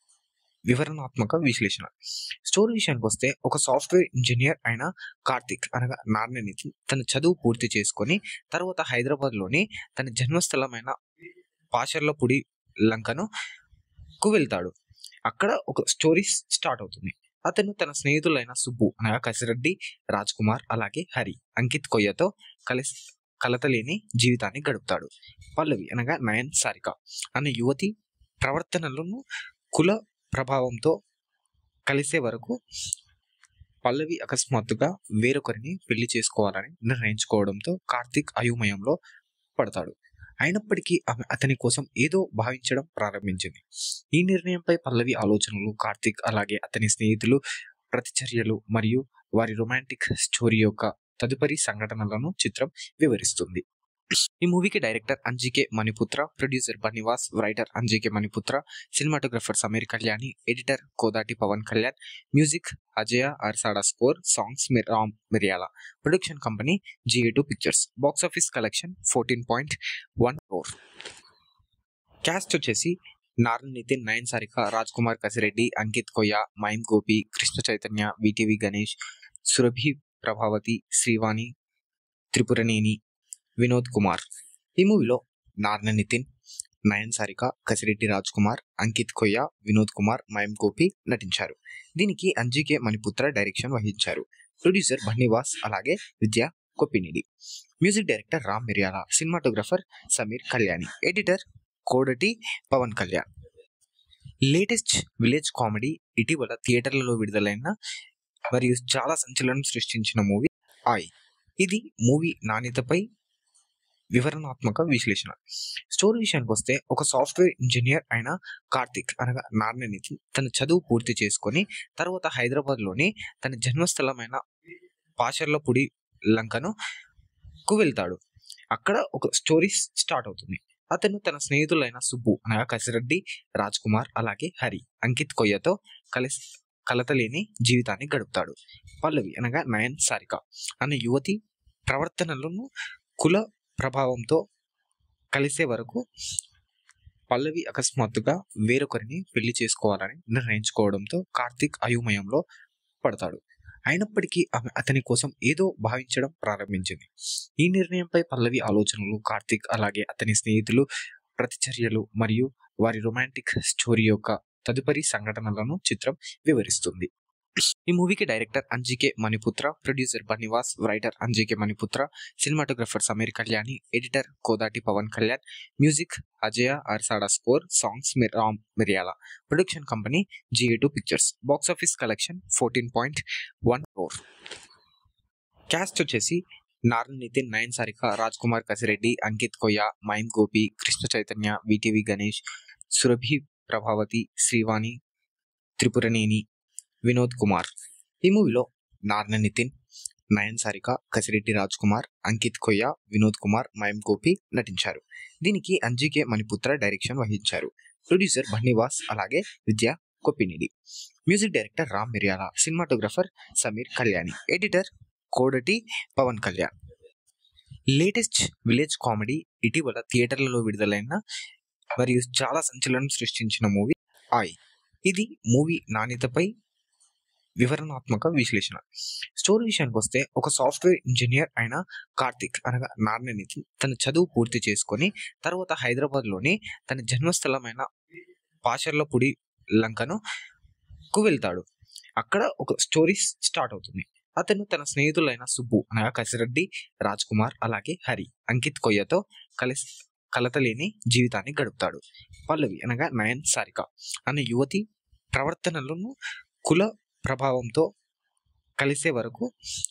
వివరణాత్మక విశ్లేషణ స్టోరీ విషయానికి వస్తే ఒక సాఫ్ట్వేర్ ఇంజనీర్ అయిన కార్తిక్ అనగా నారాయణ నితిన్ తన చదువు పూర్తి చేసుకొని తర్వాత హైదరాబాద్లోని తన జన్మస్థలమైన పాషర్లపూడి లంకను కు వెళ్తాడు అక్కడ ఒక స్టోరీ స్టార్ట్ అవుతుంది అతను తన స్నేహితులైన సుబ్బు అనగా కసిరెడ్డి రాజ్ కుమార్ అలాగే హరి అంకిత్ కొయ్యతో కలిసి కలతలేని జీవితాన్ని గడుపుతాడు పల్లవి అనగా నయన్ సారిక అనే యువతి ప్రవర్తనలను కుల ప్రభావంతో కలిసే వరకు పల్లవి అకస్మాత్తుగా వేరొకరిని పెళ్లి చేసుకోవాలని నిర్ణయించుకోవడంతో కార్తీక్ అయోమయంలో పడతాడు అయినప్పటికీ ఆమె అతని కోసం ఏదో భావించడం ప్రారంభించింది ఈ నిర్ణయంపై పల్లవి ఆలోచనలు కార్తీక్ అలాగే అతని స్నేహితులు ప్రతిచర్యలు మరియు వారి రొమాంటిక్ స్టోరీ యొక్క తదుపరి సంఘటనలను చిత్రం వివరిస్తుంది ఈ మూవీకి director Anji K Maniputra producer Bunny Vas writer Anji K Maniputra cinematographer Sameer Kalyani editor Kodati Pawan Kalyan music Ajaya అర్సాడా score songs Ram మిరియాల production company GA two pictures box office collection fourteen point one four cast వచ్చేసి నారాయణ నితిన్ నయన్ సారిక రాజ్ కుమార్ కసిరెడ్డి అంకిత్ కొయ్య మైమ్ గోపి కృష్ణ చైతన్య విటివి గణేష్ సురభి ప్రభావతి శ్రీవాణి త్రిపురనేని వినోద్ కుమార్ ఈ మూవీలో నారాయణ నితిన్ నయన్ సారిక కసిరెడ్డి రాజ్ కుమార్ అంకిత్ కొయ్య వినోద్ కుమార్ మయం గోపి నటించారు దీనికి అంజికే మణిపుత్ర డైరెక్షన్ వహించారు ప్రొడ్యూసర్ బన్నీవాస్ అలాగే Vidya కొప్పినిడి music director Ram Miryala cinematographer Sameer Kalyani editor Kodati Pawan Kalyan latest village comedy ఇటీవల థియేటర్లలో విడుదలైన మరియు చాలా సంచలనం సృష్టించిన మూవీ ఆయ్ ఇది మూవీ నాణ్యతపై వివరణాత్మక విశ్లేషణ స్టోరీ విషయానికి వస్తే ఒక సాఫ్ట్వేర్ ఇంజనీర్ అయిన కార్తిక్ అనగా నారాయణనితి తన చదువు పూర్తి చేసుకొని తర్వాత హైదరాబాద్లోని తన జన్మస్థలమైన పాషర్లపూడి లంకను కు వెళ్తాడు అక్కడ ఒక స్టోరీ స్టార్ట్ అవుతుంది అతను తన స్నేహితులైన సుబ్బు అనగా కసిరెడ్డి రాజ్ కుమార్ అలాగే హరి అంకిత్ కొయ్యతో కలిసి కలతలేని జీవితాన్ని గడుపుతాడు పల్లవి అనగా నయన్ సారిక అనే యువతి ప్రవర్తనలను కుల ప్రభావంతో కలిసే వరకు పల్లవి అకస్మాత్తుగా వేరొకరిని పెళ్లి చేసుకోవాలని నిర్ణయించుకోవడంతో కార్తీక్ అయోమయంలో పడతాడు అయినప్పటికీ ఆమె అతని కోసం ఏదో భావించడం ప్రారంభించింది ఈ నిర్ణయంపై పల్లవి ఆలోచనలు కార్తీక్ అలాగే అతని స్నేహితులు ప్రతిచర్యలు మరియు వారి రొమాంటిక్ స్టోరీ యొక్క తదుపరి సంఘటనలను చిత్రం వివరిస్తుంది ఈ మూవీకి director Anji K Maniputra producer Bunny Vas writer Anji K Maniputra cinematographer Sameer Kalyani editor Kodati Pawan Kalyan music Ajaya అర్సాడా score songs Ram మిరియాల production company GA two pictures box office collection fourteen point one four cast వచ్చేసి నారాయణ నితిన్ నయన్ సారిక రాజ్ కుమార్ కసిరెడ్డి అంకిత్ కొయ్య మైమ్ గోపి కృష్ణ చైతన్య విటివి గణేష్ సురభి ప్రభావతి శ్రీవాణి త్రిపురనేని వినోద్ కుమార్ ఈ మూవీలో నారాయణ నితిన్ నయన్ సారిక కసిరెడ్డి రాజ్ కుమార్ అంకిత్ కొయ్య వినోద్ కుమార్ మయం గోపి నటించారు దీనికి అంజికే మణిపుత్ర డైరెక్షన్ వహించారు ప్రొడ్యూసర్ బన్నీవాస్ అలాగే Vidya కొప్పినిడి music director Ram Miryala cinematographer Sameer Kalyani editor Kodati Pawan Kalyan latest village comedy ఇటీవల థియేటర్లలో విడుదలైన మరియు చాలా సంచలనం సృష్టించిన మూవీ ఆయ్ ఇది మూవీ నాణ్యతపై వివరణాత్మక విశ్లేషణ స్టోరీ విషయానికి వస్తే ఒక సాఫ్ట్వేర్ ఇంజనీర్ అయిన కార్తిక్ అనగా నారాయణనితి తన చదువు పూర్తి చేసుకొని తర్వాత హైదరాబాద్లోని తన జన్మస్థలమైన పాషర్లపూడి లంకను కు వెళ్తాడు అక్కడ ఒక స్టోరీ స్టార్ట్ అవుతుంది అతను తన స్నేహితులైన సుబ్బు అనగా కసిరెడ్డి రాజ్ కుమార్ అలాగే హరి అంకిత్ కొయ్యతో కలిసి కలతలేని జీవితాన్ని గడుపుతాడు పల్లవి అనగా నయన్ సారిక అనే యువతి ప్రవర్తనలను కుల ప్రభావంతో కలిసే వరకు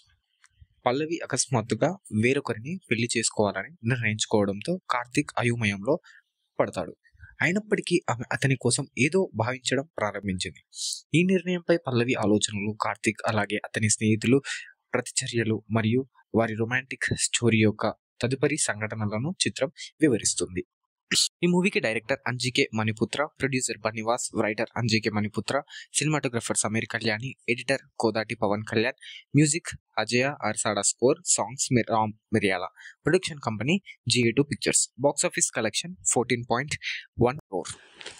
పల్లవి అకస్మాత్తుగా వేరొకరిని పెళ్లి చేసుకోవాలని నిర్ణయించుకోవడంతో కార్తీక్ అయోమయంలో పడతాడు అయినప్పటికీ ఆమె అతని కోసం ఏదో భావించడం ప్రారంభించింది ఈ నిర్ణయంపై పల్లవి ఆలోచనలు కార్తీక్ అలాగే అతని స్నేహితులు ప్రతిచర్యలు మరియు వారి రొమాంటిక్ స్టోరీ యొక్క తదుపరి సంఘటనలను చిత్రం వివరిస్తుంది ఈ మూవీకి director Anji K Maniputra producer Bunny Vas writer Anji K Maniputra cinematographer Sameer Kalyani editor Kodati Pawan Kalyan music Ajaya అర్సాడా score songs Ram మిరియాల production company GA two pictures box office collection fourteen point one four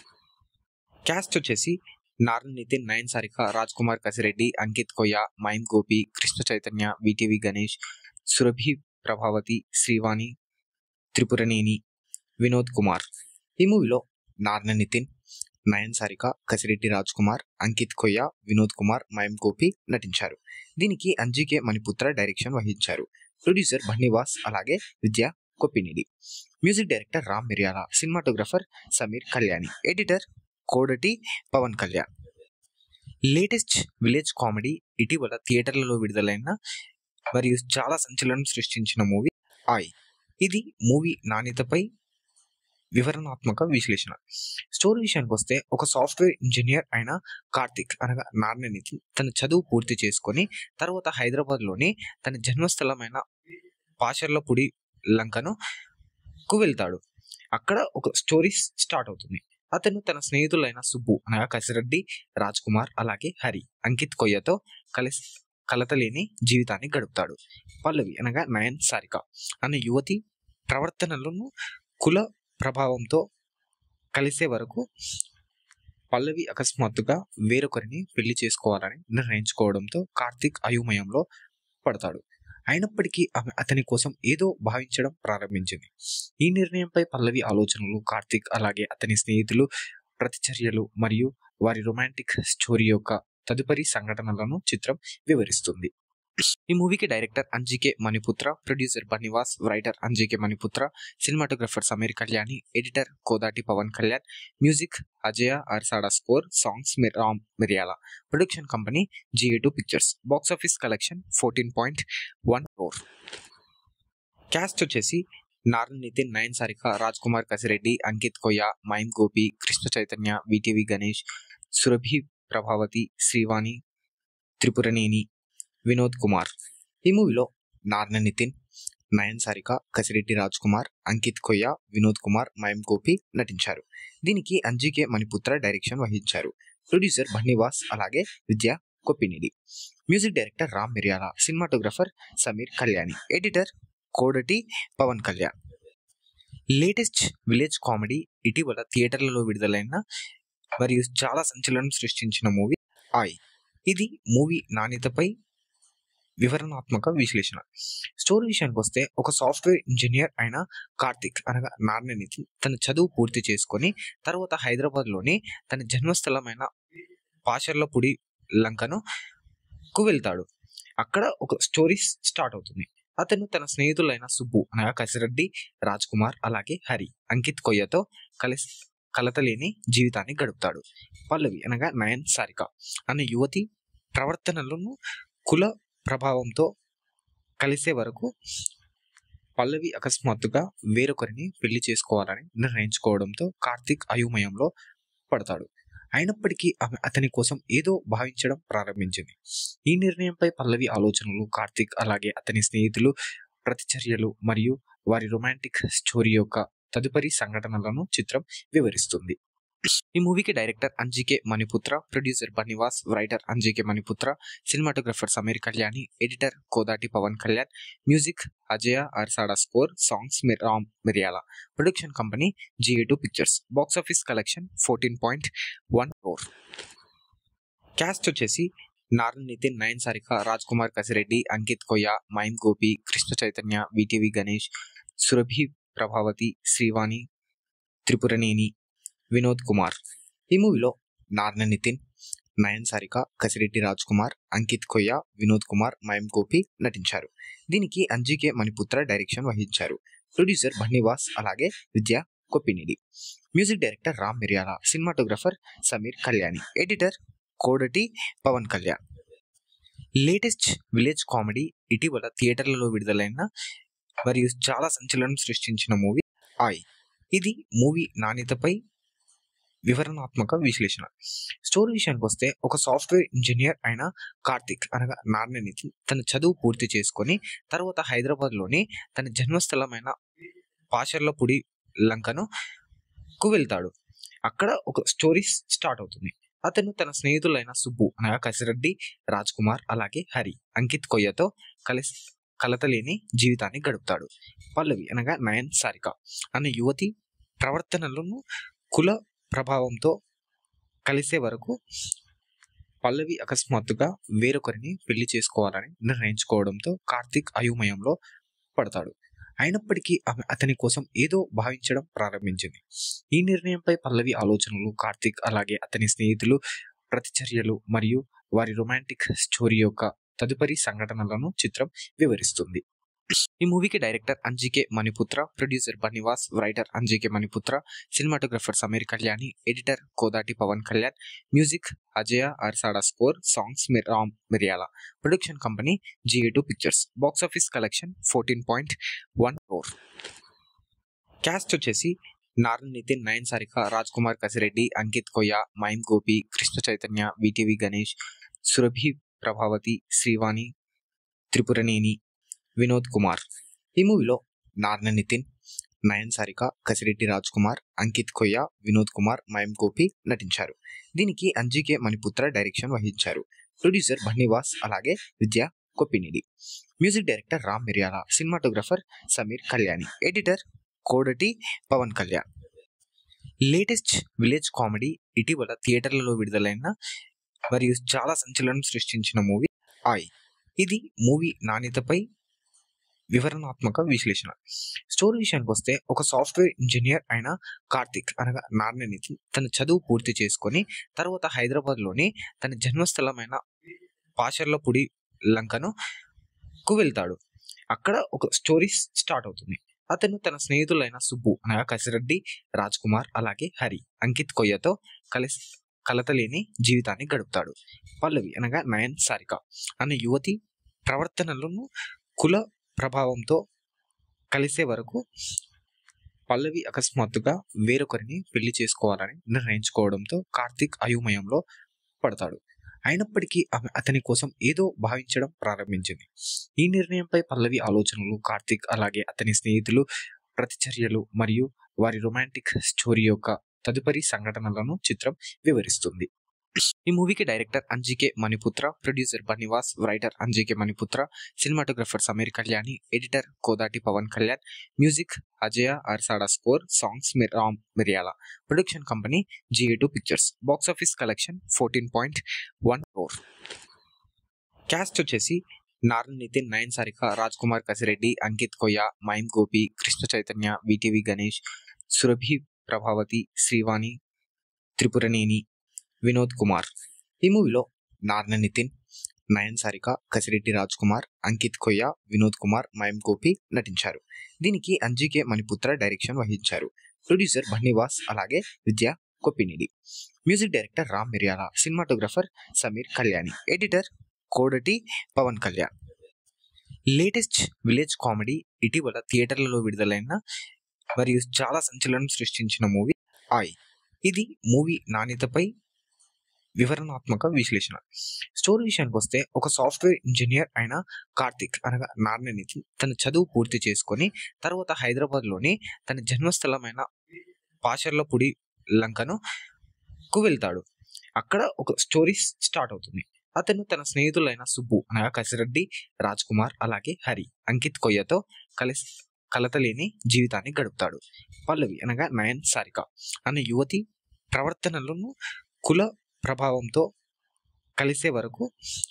cast వచ్చేసి నారాయణ నితిన్ నయన్ సారిక రాజ్ కుమార్ కసిరెడ్డి అంకిత్ కొయ్య మైమ్ గోపి కృష్ణ చైతన్య విటివి గణేష్ సురభి ప్రభావతి శ్రీవాణి త్రిపురనేని వినోద్ కుమార్ ఈ మూవీలో నారాయణ నితిన్ నయన్ సారిక కసిరెడ్డి రాజ్ కుమార్ అంకిత్ కొయ్య వినోద్ కుమార్ మయం గోపి నటించారు దీనికి అంజికే మణిపుత్ర డైరెక్షన్ వహించారు ప్రొడ్యూసర్ బన్నీవాస్ అలాగే Vidya కొప్పినిడి music director Ram Miryala cinematographer Sameer Kalyani editor Kodati Pawan Kalyan latest village comedy ఇటీవల థియేటర్లలో విడుదలైన మరియు చాలా సంచలనం సృష్టించిన మూవీ ఆయ్ ఇది మూవీ నాణ్యతపై వివరణాత్మక విశ్లేషణ స్టోరీ విషయానికి వస్తే ఒక సాఫ్ట్వేర్ ఇంజనీర్ అయిన కార్తిక్ అనగా నారాయణనితి తన చదువు పూర్తి చేసుకొని తర్వాత హైదరాబాద్లోని తన జన్మస్థలమైన పాషర్లపూడి లంకను కు వెళ్తాడు అక్కడ ఒక స్టోరీ స్టార్ట్ అవుతుంది అతను తన స్నేహితులైన సుబ్బు అనగా కసిరెడ్డి రాజ్ కుమార్ అలాగే హరి అంకిత్ కొయ్యతో కలిసి కలతలేని జీవితాన్ని గడుపుతాడు పల్లవి అనగా నయన్ సారిక అనే యువతి ప్రవర్తనలను కుల ప్రభావంతో కలిసే వరకు పల్లవి అకస్మాత్తుగా వేరొకరిని పెళ్లి చేసుకోవాలని నిర్ణయించుకోవడంతో కార్తీక్ అయోమయంలో పడతాడు అయినప్పటికీ ఆమె అతని కోసం ఏదో భావించడం ప్రారంభించింది ఈ నిర్ణయంపై పల్లవి ఆలోచనలు కార్తిక్ అలాగే అతని స్నేహితులు ప్రతిచర్యలు మరియు వారి రొమాంటిక్ స్టోరీ యొక్క తదుపరి సంఘటనలను చిత్రం వివరిస్తుంది ఈ మూవీకి director Anji K Maniputra producer Bunny Vas writer Anji K Maniputra cinematographer Sameer Kalyani editor Kodati Pawan Kalyan music Ajaya అర్సాడా score songs Ram మిరియాల production company GA two pictures box office collection fourteen point one four cast వచ్చేసి నారాయణ నితిన్ నయన్ సారిక రాజ్ కుమార్ కసిరెడ్డి అంకిత్ కొయ్య మైమ్ గోపి కృష్ణ చైతన్య విటివి గణేష్ సురభి ప్రభావతి శ్రీవాణి త్రిపురనేని వినోద్ కుమార్ ఈ మూవీలో నారాయణ నితిన్ నయన్ సారిక కసిరెడ్డి రాజ్ కుమార్ అంకిత్ కొయ్య వినోద్ కుమార్ మయం గోపి నటించారు దీనికి అంజికే మణిపుత్ర డైరెక్షన్ వహించారు ప్రొడ్యూసర్ బన్నివాస్ అలాగే Vidya కొప్పినిడి music director Ram Miryala cinematographer Sameer Kalyani editor Kodati Pawan Kalyan latest village comedy ఇటీవల థియేటర్లలో విడుదలైన మరియు చాలా సంచలనం సృష్టించిన మూవీ ఆయ్ ఇది మూవీ నాణ్యతపై వివరణాత్మక విశ్లేషణ స్టోరీ విషయానికి వస్తే ఒక సాఫ్ట్వేర్ ఇంజనీర్ అయిన కార్తిక్ అనగా నారాయణ నితిన్ తన చదువు పూర్తి చేసుకొని తర్వాత హైదరాబాద్లోని తన జన్మస్థలమైన పాషర్లపూడి లంకను కు వెళ్తాడు అక్కడ ఒక స్టోరీ స్టార్ట్ అవుతుంది అతను తన స్నేహితులైన సుబ్బు అనగా కసిరెడ్డి రాజ్ కుమార్ అలాగే హరి అంకిత్ కొయ్యతో కలిసి కలతలేని జీవితాన్ని గడుపుతాడు పల్లవి అనగా నయన్ సారిక అనే యువతి ప్రవర్తనలను కుల ప్రభావంతో కలిసే వరకు పల్లవి అకస్మాత్తుగా వేరొకరిని పెళ్లి చేసుకోవాలని నిర్ణయించుకోవడంతో కార్తీక్ అయోమయంలో పడతాడు అయినప్పటికీ ఆమె అతని కోసం ఏదో భావించడం ప్రారంభించింది ఈ నిర్ణయంపై పల్లవి ఆలోచనలు కార్తీక్ అలాగే అతని స్నేహితులు ప్రతిచర్యలు మరియు వారి రొమాంటిక్ స్టోరీ యొక్క తదుపరి సంఘటనలను చిత్రం వివరిస్తుంది ఈ మూవీకి director Anji K Maniputra producer Bunny Vas writer Anji K Maniputra cinematographer Sameer Kalyani editor Kodati Pawan Kalyan music Ajaya అర్సాడా score songs Ram మిరియాల production company GA two pictures box office collection fourteen point one four cast వచ్చేసి నారాయణ నితిన్ నయన్ సారిక రాజ్ కుమార్ కసిరెడ్డి అంకిత్ కొయ్య మైమ్ గోపి కృష్ణ చైతన్య విటివి గణేష్ సురభి ప్రభావతి శ్రీవాణి త్రిపురనేని వినోద్ కుమార్ ఈ మూవీలో నారాయణ నితిన్ నయన్ సారిక కసిరెడ్డి రాజ్ కుమార్ అంకిత్ కొయ్య వినోద్ కుమార్ మయం గోపి నటించారు దీనికి అంజికే మణిపుత్ర డైరెక్షన్ వహించారు ప్రొడ్యూసర్ బన్నివాస్ అలాగే Vidya కొప్పినిడి music director Ram Miryala cinematographer Sameer Kalyani editor Kodati Pawan Kalyan latest village comedy ఇటీవల థియేటర్లలో విడుదలైన మరియు చాలా సంచలనం సృష్టించిన మూవీ ఆయ్ ఇది మూవీ నాణ్యతపై వివరణాత్మక విశ్లేషణ స్టోరీ విషయానికి వస్తే ఒక సాఫ్ట్వేర్ ఇంజనీర్ అయిన కార్తిక్ అనగా నారాయణ నితిన్ తన చదువు పూర్తి చేసుకొని తర్వాత హైదరాబాద్లోని తన జన్మస్థలమైన పాషర్లపూడి లంకను కు వెళ్తాడు అక్కడ ఒక స్టోరీ స్టార్ట్ అవుతుంది అతను తన స్నేహితులైన సుబ్బు అనగా కసిరెడ్డి రాజ్ కుమార్ అలాగే హరి అంకిత్ కొయ్యతో కలిసి కలతలేని జీవితాన్ని గడుపుతాడు పల్లవి అనగా నయన్ సారిక అనే యువతి ప్రవర్తనలను కుల ప్రభావంతో కలిసే వరకు పల్లవి అకస్మాత్తుగా వేరొకరిని పెళ్లి చేసుకోవాలని నిర్ణయించుకోవడంతో కార్తీక్ అయోమయంలో పడతాడు అయినప్పటికీ ఆమె అతని కోసం ఏదో భావించడం ప్రారంభించింది ఈ నిర్ణయంపై పల్లవి ఆలోచనలు కార్తీక్ అలాగే అతని స్నేహితులు ప్రతిచర్యలు మరియు వారి రొమాంటిక్ స్టోరీ యొక్క తదుపరి సంఘటనలను చిత్రం వివరిస్తుంది ఈ మూవీకి director Anji K Maniputra producer Bunny Vas writer Anji K Maniputra cinematographer Sameer Kalyani editor Kodati Pawan Kalyan music Ajaya అర్సాడా score songs Ram మిరియాల production company GA two pictures box office collection fourteen point one four cast వచ్చేసి నారాయణ నితిన్ నయన్ సారిక రాజ్ కుమార్ కసిరెడ్డి అంకిత్ కొయ్య మైమ్ గోపి కృష్ణ చైతన్య విటివి గణేష్ సురభి ప్రభావతి శ్రీవాణి త్రిపురనేని వినోద్ కుమార్ ఈ మూవీలో నారాయణ నితిన్ నయన్ సారిక కసిరెడ్డి రాజ్ కుమార్ అంకిత్ కొయ్య వినోద్ కుమార్ మయం గోపి నటించారు దీనికి అంజికే మణిపుత్ర డైరెక్షన్ వహించారు ప్రొడ్యూసర్ బన్నివాస్ అలాగే Vidya కొప్పినిడి music director Ram Miryala cinematographer Sameer Kalyani editor Kodati Pawan Kalyan latest village comedy ఇటీవల థియేటర్లలో విడుదలైన మరియు చాలా సంచలనం సృష్టించిన మూవీ ఆయ్ ఇది మూవీ నాణ్యతపై వివరణాత్మక విశ్లేషణ స్టోరీ విషయానికి వస్తే ఒక సాఫ్ట్వేర్ ఇంజనీర్ అయిన కార్తిక్ అనగా నారాయణనితిన్ తన చదువు పూర్తి చేసుకొని తర్వాత హైదరాబాద్లోని తన జన్మస్థలమైన పాషర్లపూడి లంకను కు వెళ్తాడు అక్కడ ఒక స్టోరీ స్టార్ట్ అవుతుంది అతను తన స్నేహితులైన సుబ్బు అనగా కసిరెడ్డి రాజ్ కుమార్ అలాగే హరి అంకిత్ కొయ్యతో కలిసి కలతలేని జీవితాన్ని గడుపుతాడు పల్లవి అనగా నయన్ సారిక అనే యువతి ప్రవర్తనలను కుల ప్రభావంతో కలిసే వరకు పల్లవి అకస్మాత్తుగా వేరొకరిని పెళ్లి చేసుకోవాలని నిర్ణయించుకోవడంతో కార్తీక్ అయోమయంలో పడతాడు అయినప్పటికీ ఆమె అతని కోసం ఏదో భావించడం ప్రారంభించింది ఈ నిర్ణయంపై పల్లవి ఆలోచనలు కార్తీక్ అలాగే అతని స్నేహితులు ప్రతిచర్యలు మరియు వారి రొమాంటిక్ స్టోరీ యొక్క తదుపరి సంఘటనలను చిత్రం వివరిస్తుంది ఈ మూవీకి director Anji K Maniputra producer Bunny Vas writer Anji K Maniputra cinematographer Sameer Kalyani editor Kodati Pawan Kalyan music Ajaya అర్సాడా score songs Ram మిరియాల production company GA two pictures box office collection fourteen point one four cast వచ్చేసి నారాయణ నితిన్ నయన్ సారిక రాజ్ కుమార్ కసిరెడ్డి అంకిత్ కొయ్య మైమ్ గోపి కృష్ణ చైతన్య విటివి గణేష్ సురభి ప్రభావతి శ్రీవాణి త్రిపురనేని వినోద్ కుమార్ ఈ మూవీలో నారాయణ నితిన్ నయన్ సారిక కసిరెడ్డి రాజ్ కుమార్ అంకిత్ కొయ్య వినోద్ కుమార్ మయం గోపి నటించారు దీనికి అంజికే మణిపుత్ర డైరెక్షన్ వహించారు ప్రొడ్యూసర్ బన్నివాస్ అలాగే Vidya కొప్పినిడి music director Ram Miryala cinematographer Sameer Kalyani editor Kodati Pawan Kalyan latest village comedy ఇటీవల థియేటర్లలో విడుదలైన మరియు చాలా సంచలనం సృష్టించిన మూవీ ఆయ్ ఇది మూవీ నాణ్యతపై వివరణాత్మక విశ్లేషణ స్టోరీ విషయానికి వస్తే ఒక సాఫ్ట్వేర్ ఇంజనీర్ అయిన కార్తిక్ అనగా నారాయణనితిన్ తన చదువు పూర్తి చేసుకొని తర్వాత హైదరాబాద్లోని తన జన్మస్థలమైన పాషర్లపూడి లంకను కు వెళ్తాడు అక్కడ ఒక స్టోరీ స్టార్ట్ అవుతుంది అతను తన స్నేహితులైన సుబ్బు అనగా కసిరెడ్డి రాజ్ కుమార్ అలాగే హరి అంకిత్ కొయ్యతో కలిసి కలతలేని జీవితాన్ని గడుపుతాడు పల్లవి అనగా నయన్ సారిక అనే యువతి ప్రవర్తనలను కుల ప్రభావంతో కలిసే వరకు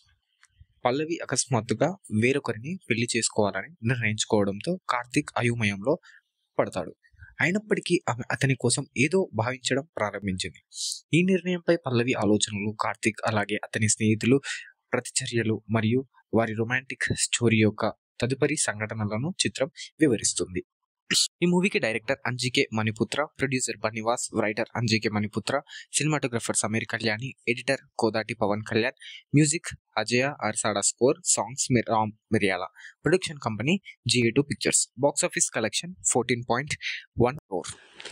పల్లవి అకస్మాత్తుగా వేరొకరిని పెళ్లి చేసుకోవాలని నిర్ణయించుకోవడంతో కార్తీక్ అయోమయంలో పడతాడు అయినప్పటికీ ఆమె అతని కోసం ఏదో భావించడం ప్రారంభించింది ఈ నిర్ణయంపై పల్లవి ఆలోచనలు కార్తీక్ అలాగే అతని స్నేహితులు ప్రతిచర్యలు మరియు వారి రొమాంటిక్ స్టోరీ యొక్క తదుపరి సంఘటనలను చిత్రం వివరిస్తుంది ఈ మూవీకి director Anji K Maniputra producer Bunny Vas writer Anji K Maniputra cinematographer Sameer Kalyani editor Kodati Pawan Kalyan music Ajaya అర్సాడా score songs Ram మిరియాల production company GA two pictures box office collection fourteen point one four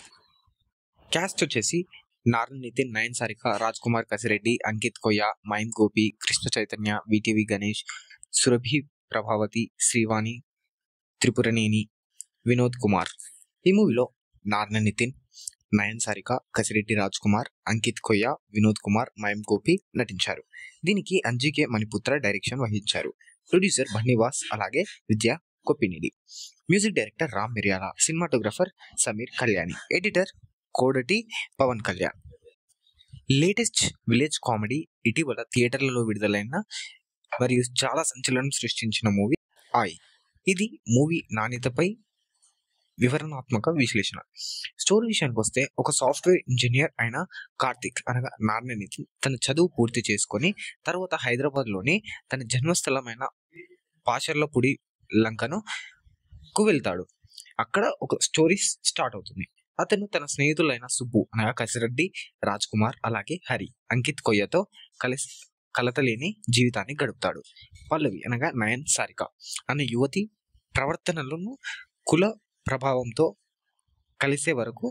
cast వచ్చేసి నారాయణ నితిన్ నయన్ సారిక రాజ్ కుమార్ కసిరెడ్డి అంకిత్ కొయ్య మైమ్ గోపి కృష్ణ చైతన్య విటివి గణేష్ సురభి ప్రభావతి శ్రీవాణి త్రిపురనేని వినోద్ కుమార్ ఈ మూవీలో నారాయణ నితిన్ నయన్ సారిక కసిరెడ్డి రాజ్ కుమార్ అంకిత్ కొయ్య వినోద్ కుమార్ మయం గోపి నటించారు దీనికి అంజికే మణిపుత్ర డైరెక్షన్ వహించారు ప్రొడ్యూసర్ బన్నివాస్ అలాగే Vidya కొప్పినిడి music director Ram Miryala cinematographer Sameer Kalyani editor Kodati Pawan Kalyan latest village comedy ఇటీవల థియేటర్లలో విడుదలైన మరియు చాలా సంచలనం సృష్టించిన మూవీ ఆయ్ ఇది మూవీ నాణ్యతపై వివరణాత్మక విశ్లేషణ స్టోరీ విషయానికి వస్తే ఒక సాఫ్ట్వేర్ ఇంజనీర్ అయిన కార్తిక్ అనగా నారాయణనితిన్ తన చదువు పూర్తి చేసుకొని తర్వాత హైదరాబాద్లోని తన జన్మస్థలమైన పాషర్లపూడి లంకను కు వెళ్తాడు అక్కడ ఒక స్టోరీ స్టార్ట్ అవుతుంది అతను తన స్నేహితులైన సుబ్బు అనగా కసిరెడ్డి రాజ్ కుమార్ అలాగే హరి అంకిత్ కొయ్యతో కలిసి కలతలేని జీవితాన్ని గడుపుతాడు పల్లవి అనగా నయన్ సారిక అనే యువతి ప్రవర్తనలను కుల ప్రభావంతో కలిసే వరకు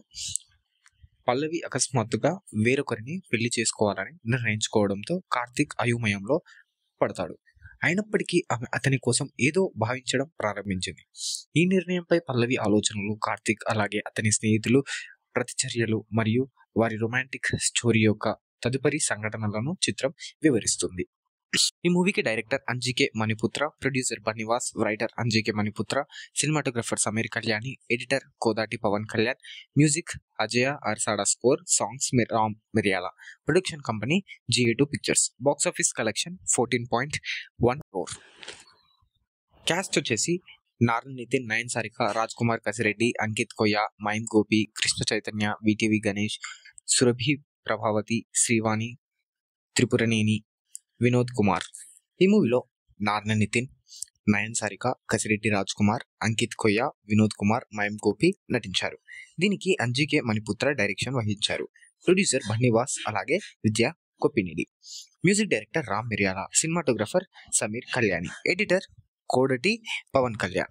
పల్లవి అకస్మాత్తుగా వేరొకరిని పెళ్లి చేసుకోవాలని నిర్ణయించుకోవడంతో కార్తీక్ అయోమయంలో పడతాడు అయినప్పటికీ ఆమె అతని కోసం ఏదో భావించడం ప్రారంభించింది ఈ నిర్ణయంపై పల్లవి ఆలోచనలు కార్తీక్ అలాగే అతని స్నేహితులు ప్రతిచర్యలు మరియు వారి రొమాంటిక్ స్టోరీ యొక్క తదుపరి సంఘటనలను చిత్రం వివరిస్తుంది ఈ మూవీకి director Anji K Maniputra producer Bunny Vas writer Anji K Maniputra cinematographer Sameer Kalyani editor Kodati Pawan Kalyan music Ajaya అర్సాడా score songs Ram మిరియాల production company GA two pictures box office collection fourteen point one four cast వచ్చేసి నారాయణ నితిన్ నయన్ సారిక రాజ్ కుమార్ కసిరెడ్డి అంకిత్ కొయ్య మైమ్ గోపి కృష్ణ చైతన్య విటివి గణేష్ సురభి ప్రభావతి శ్రీవాణి త్రిపురనేని వినోద్ కుమార్ ఈ మూవీలో నారాయణ నితిన్ నయన్ సారిక కసిరెడ్డి రాజ్ కుమార్ అంకిత్ కొయ్య వినోద్ కుమార్ మైమ్ గోపి నటించారు దీనికి అంజికే మణిపుత్ర డైరెక్షన్ వహించారు ప్రొడ్యూసర్ బన్నీవాస్ అలాగే Vidya కొప్పినిడి music director Ram Miryala cinematographer Sameer Kalyani editor Kodati Pawan Kalyan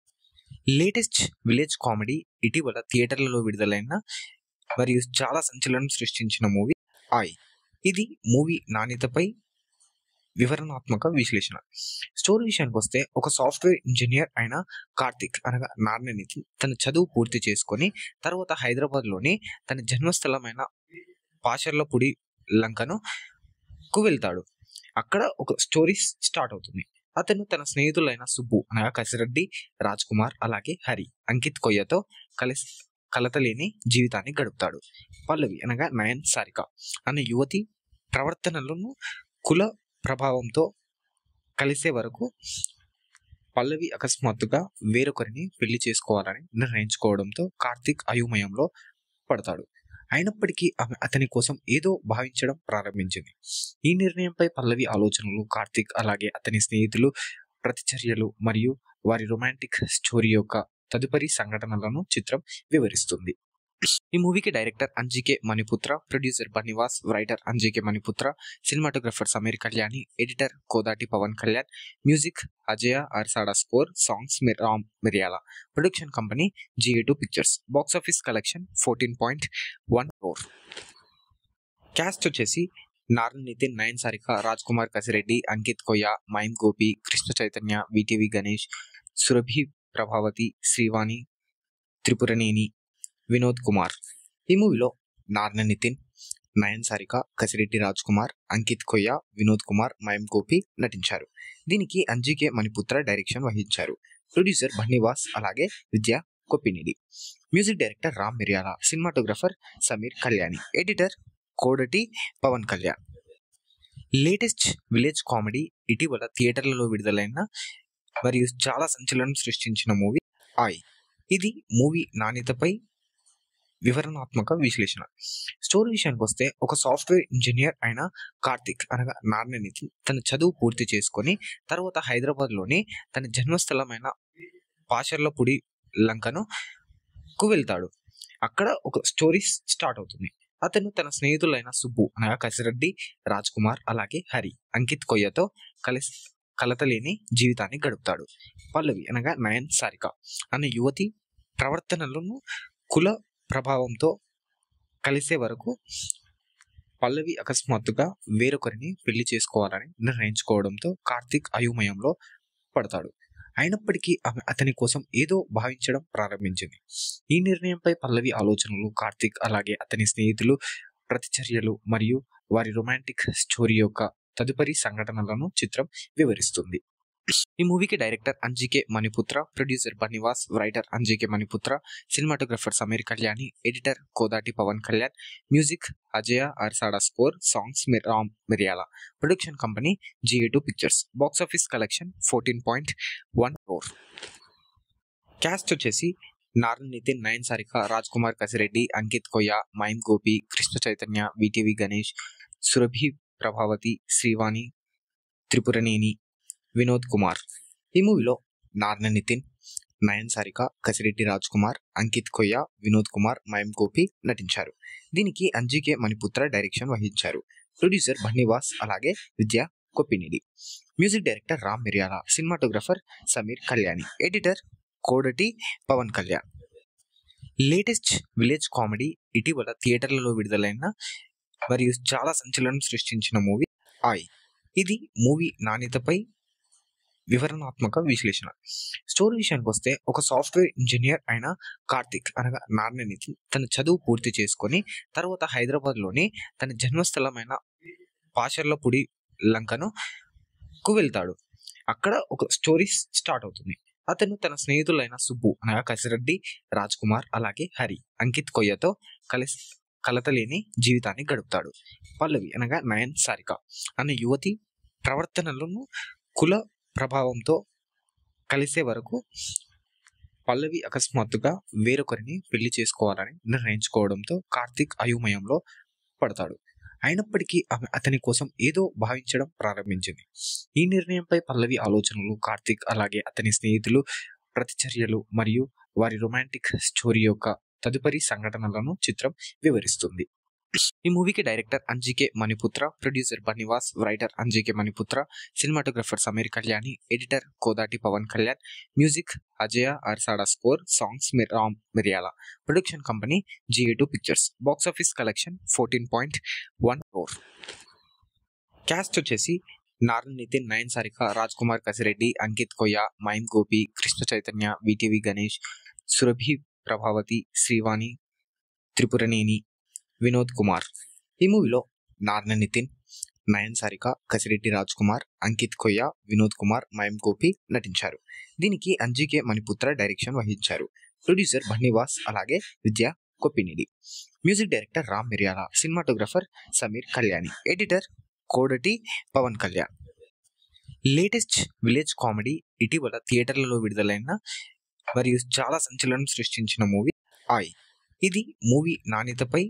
latest village comedy ఇటీవల థియేటర్లలో విడుదలైన మరియు చాలా సంచలనం సృష్టించిన మూవీ ఆయ్ ఇది మూవీ నాణ్యతపై వివరణాత్మక విశ్లేషణ స్టోరీ విషయానికి వస్తే ఒక సాఫ్ట్వేర్ ఇంజనీర్ అయిన కార్తిక్ అనగా నారాయణ నితిన్ తన చదువు పూర్తి చేసుకొని తర్వాత హైదరాబాద్లోని తన జన్మస్థలమైన పాషర్లపూడి లంకను కు వెళ్తాడు అక్కడ ఒక స్టోరీ స్టార్ట్ అవుతుంది అతను తన స్నేహితులైన సుబ్బు అనగా కసిరెడ్డి రాజ్ కుమార్ అలాగే హరి అంకిత్ కొయ్యతో కలిసి కలతలేని జీవితాన్ని గడుపుతాడు పల్లవి అనగా నయన్ సారిక అనే యువతి ప్రవర్తనలను కుల ప్రభావంతో కలిసే వరకు పల్లవి అకస్మాత్తుగా వేరొకరిని పెళ్లి చేసుకోవాలని నిర్ణయించుకోవడంతో కార్తీక్ అయోమయంలో పడతాడు అయినప్పటికీ ఆమె అతని కోసం ఏదో భావించడం ప్రారంభించింది ఈ నిర్ణయంపై పల్లవి ఆలోచనలు కార్తీక్ అలాగే అతని స్నేహితులు ప్రతిచర్యలు మరియు వారి రొమాంటిక్ స్టోరీ యొక్క తదుపరి సంఘటనలను చిత్రం వివరిస్తుంది ఈ మూవీకి director Anji K Maniputra producer Bunny Vas writer Anji K Maniputra cinematographer Sameer Kalyani editor Kodati Pawan Kalyan music Ajaya అర్సాడా score songs Ram Miryala production company GA two pictures box office collection fourteen point one four cast వచ్చేసి నారాయణ నితిన్ నయన్ సారిక రాజ్ కుమార్ కసిరెడ్డి అంకిత్ కొయ్య మైమ్ గోపి కృష్ణ చైతన్య విటివి గణేష్ సురభి ప్రభావతి శ్రీవాణి త్రిపురనేని వినోద్ కుమార్ ఈ మూవీలో నారాయణ నితిన్ నయన్ సారిక కసిరెడ్డి రాజ్ కుమార్ అంకిత్ కొయ్య వినోద్ కుమార్ మైమ్ గోపి నటించారు దీనికి అంజికే మణిపుత్ర డైరెక్షన్ వహించారు ప్రొడ్యూసర్ బన్నీవాస్ అలాగే Vidya కొప్పినిడి music director Ram Miryala cinematographer Sameer Kalyani editor Kodati Pawan Kalyan latest village comedy ఇటీవల థియేటర్లలో విడుదలైన మరియు చాలా సంచలనం సృష్టించిన మూవీ ఆయ్ ఇది మూవీ నాణ్యతపై వివరణాత్మక విశ్లేషణ స్టోరీ విషయానికి వస్తే ఒక సాఫ్ట్వేర్ ఇంజనీర్ అయిన కార్తిక్ అనగా నారాయణ నితిన్ తన చదువు పూర్తి చేసుకొని తర్వాత హైదరాబాద్లోని తన జన్మస్థలమైన పాషర్లపూడి లంకను కు వెళ్తాడు అక్కడ ఒక స్టోరీ స్టార్ట్ అవుతుంది అతను తన స్నేహితులైన సుబ్బు అనగా కసిరెడ్డి రాజ్ కుమార్ అలాగే హరి అంకిత్ కొయ్యతో కలిసి కలతలేని జీవితాన్ని గడుపుతాడు పల్లవి అనగా నయన్ సారిక అనే యువతి ప్రవర్తనలను కుల ప్రభావంతో కలిసే వరకు పల్లవి అకస్మాత్తుగా వేరొకరిని పెళ్లి చేసుకోవాలని నిర్ణయించుకోవడంతో కార్తీక్ అయోమయంలో పడతాడు అయినప్పటికీ ఆమె అతని కోసం ఏదో భావించడం ప్రారంభించింది ఈ నిర్ణయంపై పల్లవి ఆలోచనలు కార్తీక్ అలాగే అతని స్నేహితులు ప్రతిచర్యలు మరియు వారి రొమాంటిక్ స్టోరీ యొక్క తదుపరి సంఘటనలను చిత్రం వివరిస్తుంది ఈ మూవీకి director Anji K Maniputra producer Bunny Vas writer Anji K Maniputra cinematographer Sameer Kalyani editor Kodati Pawan Kalyan music Ajaya అర్సాడా score songs Ram Miryala production company GA two pictures box office collection fourteen point one four cast వచ్చేసి నారాయణ నితిన్ నయన్ సారిక రాజ్ కుమార్ కసిరెడ్డి అంకిత్ కొయ్య మైమ్ గోపి కృష్ణ చైతన్య విటివి గణేష్ సురభి ప్రభావతి శ్రీవాణి త్రిపురనేని వినోద్ కుమార్ ఈ మూవీలో నారాయణ నితిన్ నయన్ సారిక కసిరెడ్డి రాజ్ కుమార్ అంకిత్ కొయ్య వినోద్ కుమార్ మైమ్ గోపి నటించారు దీనికి అంజికే మణిపుత్ర డైరెక్షన్ వహించారు ప్రొడ్యూసర్ బన్నీవాస్ అలాగే Vidya కొప్పినిడి music director Ram Miryala cinematographer Sameer Kalyani editor Kodati Pawan Kalyan latest village comedy ఇటీవల థియేటర్లలో విడుదలైన మరియు చాలా సంచలనం సృష్టించిన మూవీ ఆయ్ ఇది మూవీ నాణ్యతపై వివరణాత్మక విశ్లేషణ స్టోరీ విషయానికి వస్తే ఒక సాఫ్ట్వేర్ ఇంజనీర్ అయిన కార్తిక్ అనగా నారాయణ నితిన్ తన చదువు పూర్తి చేసుకొని తర్వాత హైదరాబాద్లోని తన జన్మస్థలమైన పాషర్లపూడి లంకను కు వెళ్తాడు అక్కడ ఒక స్టోరీ స్టార్ట్ అవుతుంది అతను తన స్నేహితులైన సుబ్బు అనగా కసిరెడ్డి రాజ్ కుమార్ అలాగే హరి అంకిత్ కొయ్యతో కలిసి కలతలేని జీవితాన్ని గడుపుతాడు పల్లవి అనగా నయన్ సారిక అనే యువతి ప్రవర్తనలను కుల ప్రభావంతో కలిసే వరకు పల్లవి అకస్మాత్తుగా వేరొకరిని పెళ్లి చేసుకోవాలని నిర్ణయించుకోవడంతో కార్తీక్ అయోమయంలో పడతాడు అయినప్పటికీ ఆమె అతని కోసం ఏదో భావించడం ప్రారంభించింది ఈ నిర్ణయంపై పల్లవి ఆలోచనలు కార్తీక్ అలాగే అతని స్నేహితులు ప్రతిచర్యలు మరియు వారి రొమాంటిక్ స్టోరీ యొక్క తదుపరి సంఘటనలను చిత్రం వివరిస్తుంది ఈ మూవీకి director Anji K Maniputra producer Bunny Vas writer Anji K Maniputra cinematographer Sameer Kalyani editor Kodati Pawan Kalyan music Ajaya అర్సాడా score songs Ram మిరియాల production company GA two pictures box office collection fourteen point one four cast వచ్చేసి నారాయణ నితిన్ నయన్ సారిక రాజ్ కుమార్ కసిరెడ్డి అంకిత్ కొయ్య మైమ్ గోపి కృష్ణ చైతన్య విటివి గణేష్ సురభి ప్రభావతి శ్రీవాణి త్రిపురనేని వినోద్ కుమార్ ఈ మూవీలో నారాయణ నితిన్ నయన్ సారిక కసిరెడ్డి రాజ్ కుమార్ అంకిత్ కొయ్య వినోద్ కుమార్ మయం గోపి నటించారు దీనికి అంజికే మణిపుత్ర డైరెక్షన్ వహించారు ప్రొడ్యూసర్ బన్నివాస్ అలాగే Vidya కొప్పినిడి music director Ram Miryala cinematographer Sameer Kalyani editor Kodati Pawan Kalyan latest village comedy ఇటీవల థియేటర్లలో విడుదలైన మరియు చాలా సంచలనం సృష్టించిన మూవీ ఆయ్ ఇది మూవీ నాణ్యతపై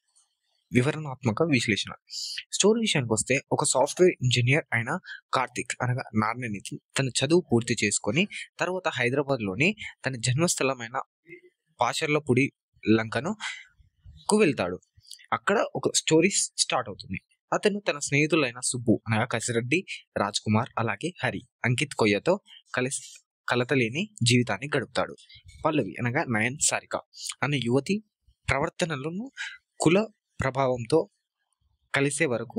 వివరణాత్మక విశ్లేషణ స్టోరీ విషయానికి వస్తే ఒక సాఫ్ట్వేర్ ఇంజనీర్ అయిన కార్తిక్ అనగా నారాయణనితి తన చదువు పూర్తి చేసుకొని తర్వాత హైదరాబాద్లోని తన జన్మస్థలమైన పాషర్లపూడి లంకను కు వెళ్తాడు అక్కడ ఒక స్టోరీ స్టార్ట్ అవుతుంది అతను తన స్నేహితులైన సుబ్బు అనగా కసిరెడ్డి రాజ్ కుమార్ అలాగే హరి అంకిత్ కొయ్యతో కలిసి కలతలేని జీవితాన్ని గడుపుతాడు పల్లవి అనగా నయన్ సారిక అనే యువతి ప్రవర్తనలను కుల ప్రభావంతో కలిసే వరకు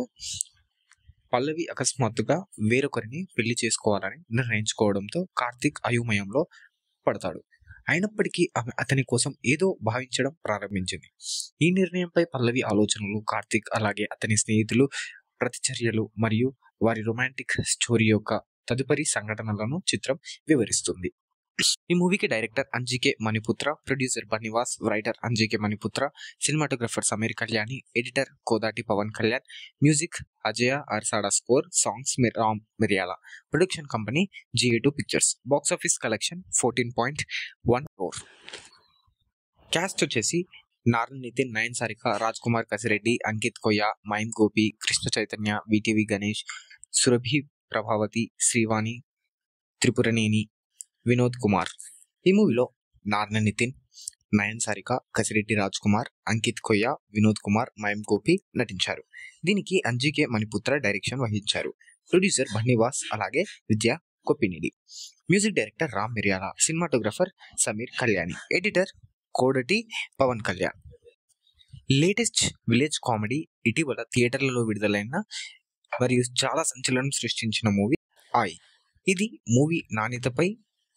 పల్లవి అకస్మాత్తుగా వేరొకరిని పెళ్లి చేసుకోవాలని నిర్ణయించుకోవడంతో కార్తీక్ అయోమయంలో పడతాడు అయినప్పటికీ ఆమె అతని కోసం ఏదో భావించడం ప్రారంభించింది ఈ నిర్ణయంపై పల్లవి ఆలోచనలు కార్తీక్ అలాగే అతని స్నేహితులు ప్రతిచర్యలు మరియు వారి రొమాంటిక్ స్టోరీ యొక్క తదుపరి సంఘటనలను చిత్రం వివరిస్తుంది ఈ మూవీకి director Anji K Maniputra producer Bunny Vas writer Anji K Maniputra cinematographer Sameer Kalyani editor Kodati Pawan Kalyan music Ajaya అర్సాడా score songs Ram మిరియాల production company GA two pictures box office collection fourteen point one four cast వచ్చేసి నారాయణ నితిన్ నయన్ సారిక రాజ్ కుమార్ కసిరెడ్డి అంకిత్ కొయ్య మైమ్ గోపి కృష్ణ చైతన్య విటివి గణేష్ సురభి ప్రభావతి శ్రీవాణి త్రిపురనేని వినోద్ కుమార్ ఈ మూవీలో నారాయణ నితిన్ నయన్ సారిక కసిరెడ్డి రాజ్ కుమార్ అంకిత్ కొయ్య వినోద్ కుమార్ మయం గోపి నటించారు దీనికి అంజికే మణిపుత్ర డైరెక్షన్ వహించారు ప్రొడ్యూసర్ బన్నివాస్ అలాగే Vidya కొప్పినిడి music director Ram Miryala cinematographer Sameer Kalyani editor Kodati Pawan Kalyan latest village comedy ఇటీవల థియేటర్లలో విడుదలైన మరియు చాలా సంచలనం సృష్టించిన మూవీ ఆయ్ ఇది మూవీ నాణ్యతపై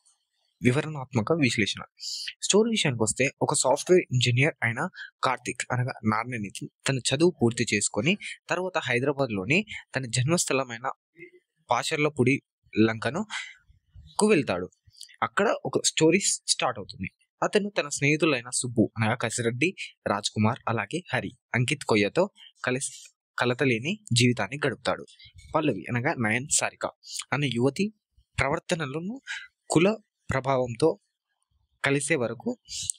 వివరణాత్మక విశ్లేషణ స్టోరీ విషయానికి వస్తే ఒక సాఫ్ట్వేర్ ఇంజనీర్ అయిన కార్తిక్ అనగా నారాయణనితి తన చదువు పూర్తి చేసుకొని తర్వాత హైదరాబాద్లోని తన జన్మస్థలమైన పాషర్లపూడి లంకను కు వెళ్తాడు అక్కడ ఒక స్టోరీ స్టార్ట్ అవుతుంది అతను తన స్నేహితులైన సుబ్బు అనగా కసిరెడ్డి రాజ్ కుమార్ అలాగే హరి అంకిత్ కొయ్యతో కలిసి కలతలేని జీవితాన్ని గడుపుతాడు పల్లవి అనగా నయన్ సారిక అనే యువతి ప్రవర్తనలను కుల ప్రభావంతో కలిసే వరకు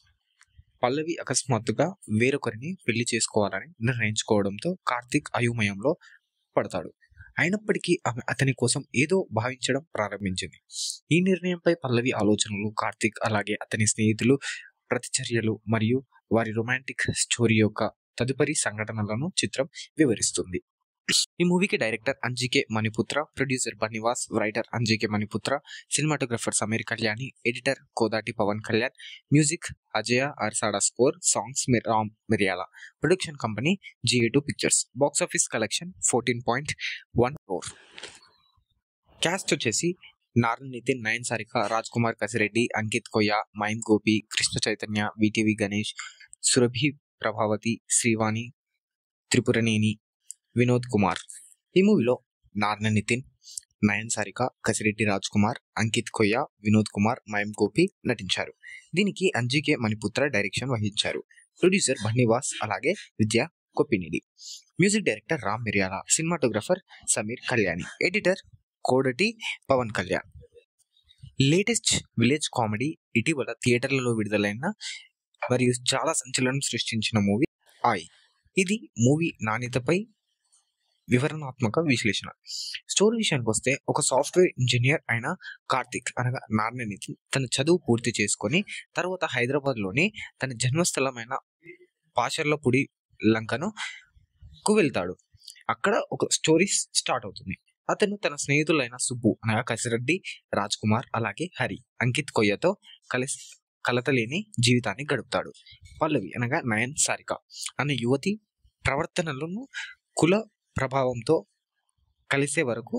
పల్లవి అకస్మాత్తుగా వేరొకరిని పెళ్లి చేసుకోవాలని నిర్ణయించుకోవడంతో కార్తీక్ అయోమయంలో పడతాడు అయినప్పటికీ ఆమె అతని కోసం ఏదో భావించడం ప్రారంభించింది ఈ నిర్ణయంపై పల్లవి ఆలోచనలు కార్తీక్ అలాగే అతని స్నేహితులు ప్రతిచర్యలు మరియు వారి రొమాంటిక్ స్టోరీ యొక్క తదుపరి సంఘటనలను చిత్రం వివరిస్తుంది ఈ మూవీకి director Anji K Maniputra producer Bunny Vas writer Anji K Maniputra cinematographer Sameer Kalyani editor Kodati Pawan Kalyan music Ajaya అర్సాడా score songs Ram మిరియాల production company GA two pictures box office collection fourteen point one four cast వచ్చేసి నారాయణ నితిన్ నయన్ సారిక రాజ్ కుమార్ కసిరెడ్డి అంకిత్ కొయ్య మైమ్ గోపి కృష్ణ చైతన్య విటివి గణేష్ సురభి ప్రభావతి శ్రీవాణి త్రిపురనేని వినోద్ కుమార్ ఈ మూవీలో నారాయణ నితిన్ నయన్ సారిక కసిరెడ్డి రాజ్ కుమార్ అంకిత్ కొయ్య వినోద్ కుమార్ మయం గోపి నటించారు దీనికి అంజికే మణిపుత్ర డైరెక్షన్ వహించారు ప్రొడ్యూసర్ బన్నివాస్ అలాగే Vidya కొప్పినిడి music director Ram Miryala cinematographer Sameer Kalyani editor Kodati Pawan Kalyan latest village comedy ఇటీవల థియేటర్లలో విడుదలైన మరియు చాలా సంచలనం సృష్టించిన మూవీ ఆయ్ ఇది మూవీ నాణ్యతపై వివరణాత్మక విశ్లేషణ స్టోరీ విషయానికి వస్తే ఒక సాఫ్ట్వేర్ ఇంజనీర్ అయిన కార్తిక్ అనగా నారాయణనితి తన చదువు పూర్తి చేసుకొని తర్వాత హైదరాబాద్లోని తన జన్మస్థలమైన పాషర్లపూడి లంకను కు వెళ్తాడు అక్కడ ఒక స్టోరీ స్టార్ట్ అవుతుంది అతను తన స్నేహితులైన సుబ్బు అనగా కసిరెడ్డి రాజ్ కుమార్ అలాగే హరి అంకిత్ కొయ్యతో కలిసి కలతలేని జీవితాన్ని గడుపుతాడు పల్లవి అనగా నయన్ సారిక అనే యువతి ప్రవర్తనలను కుల ప్రభావంతో కలిసే వరకు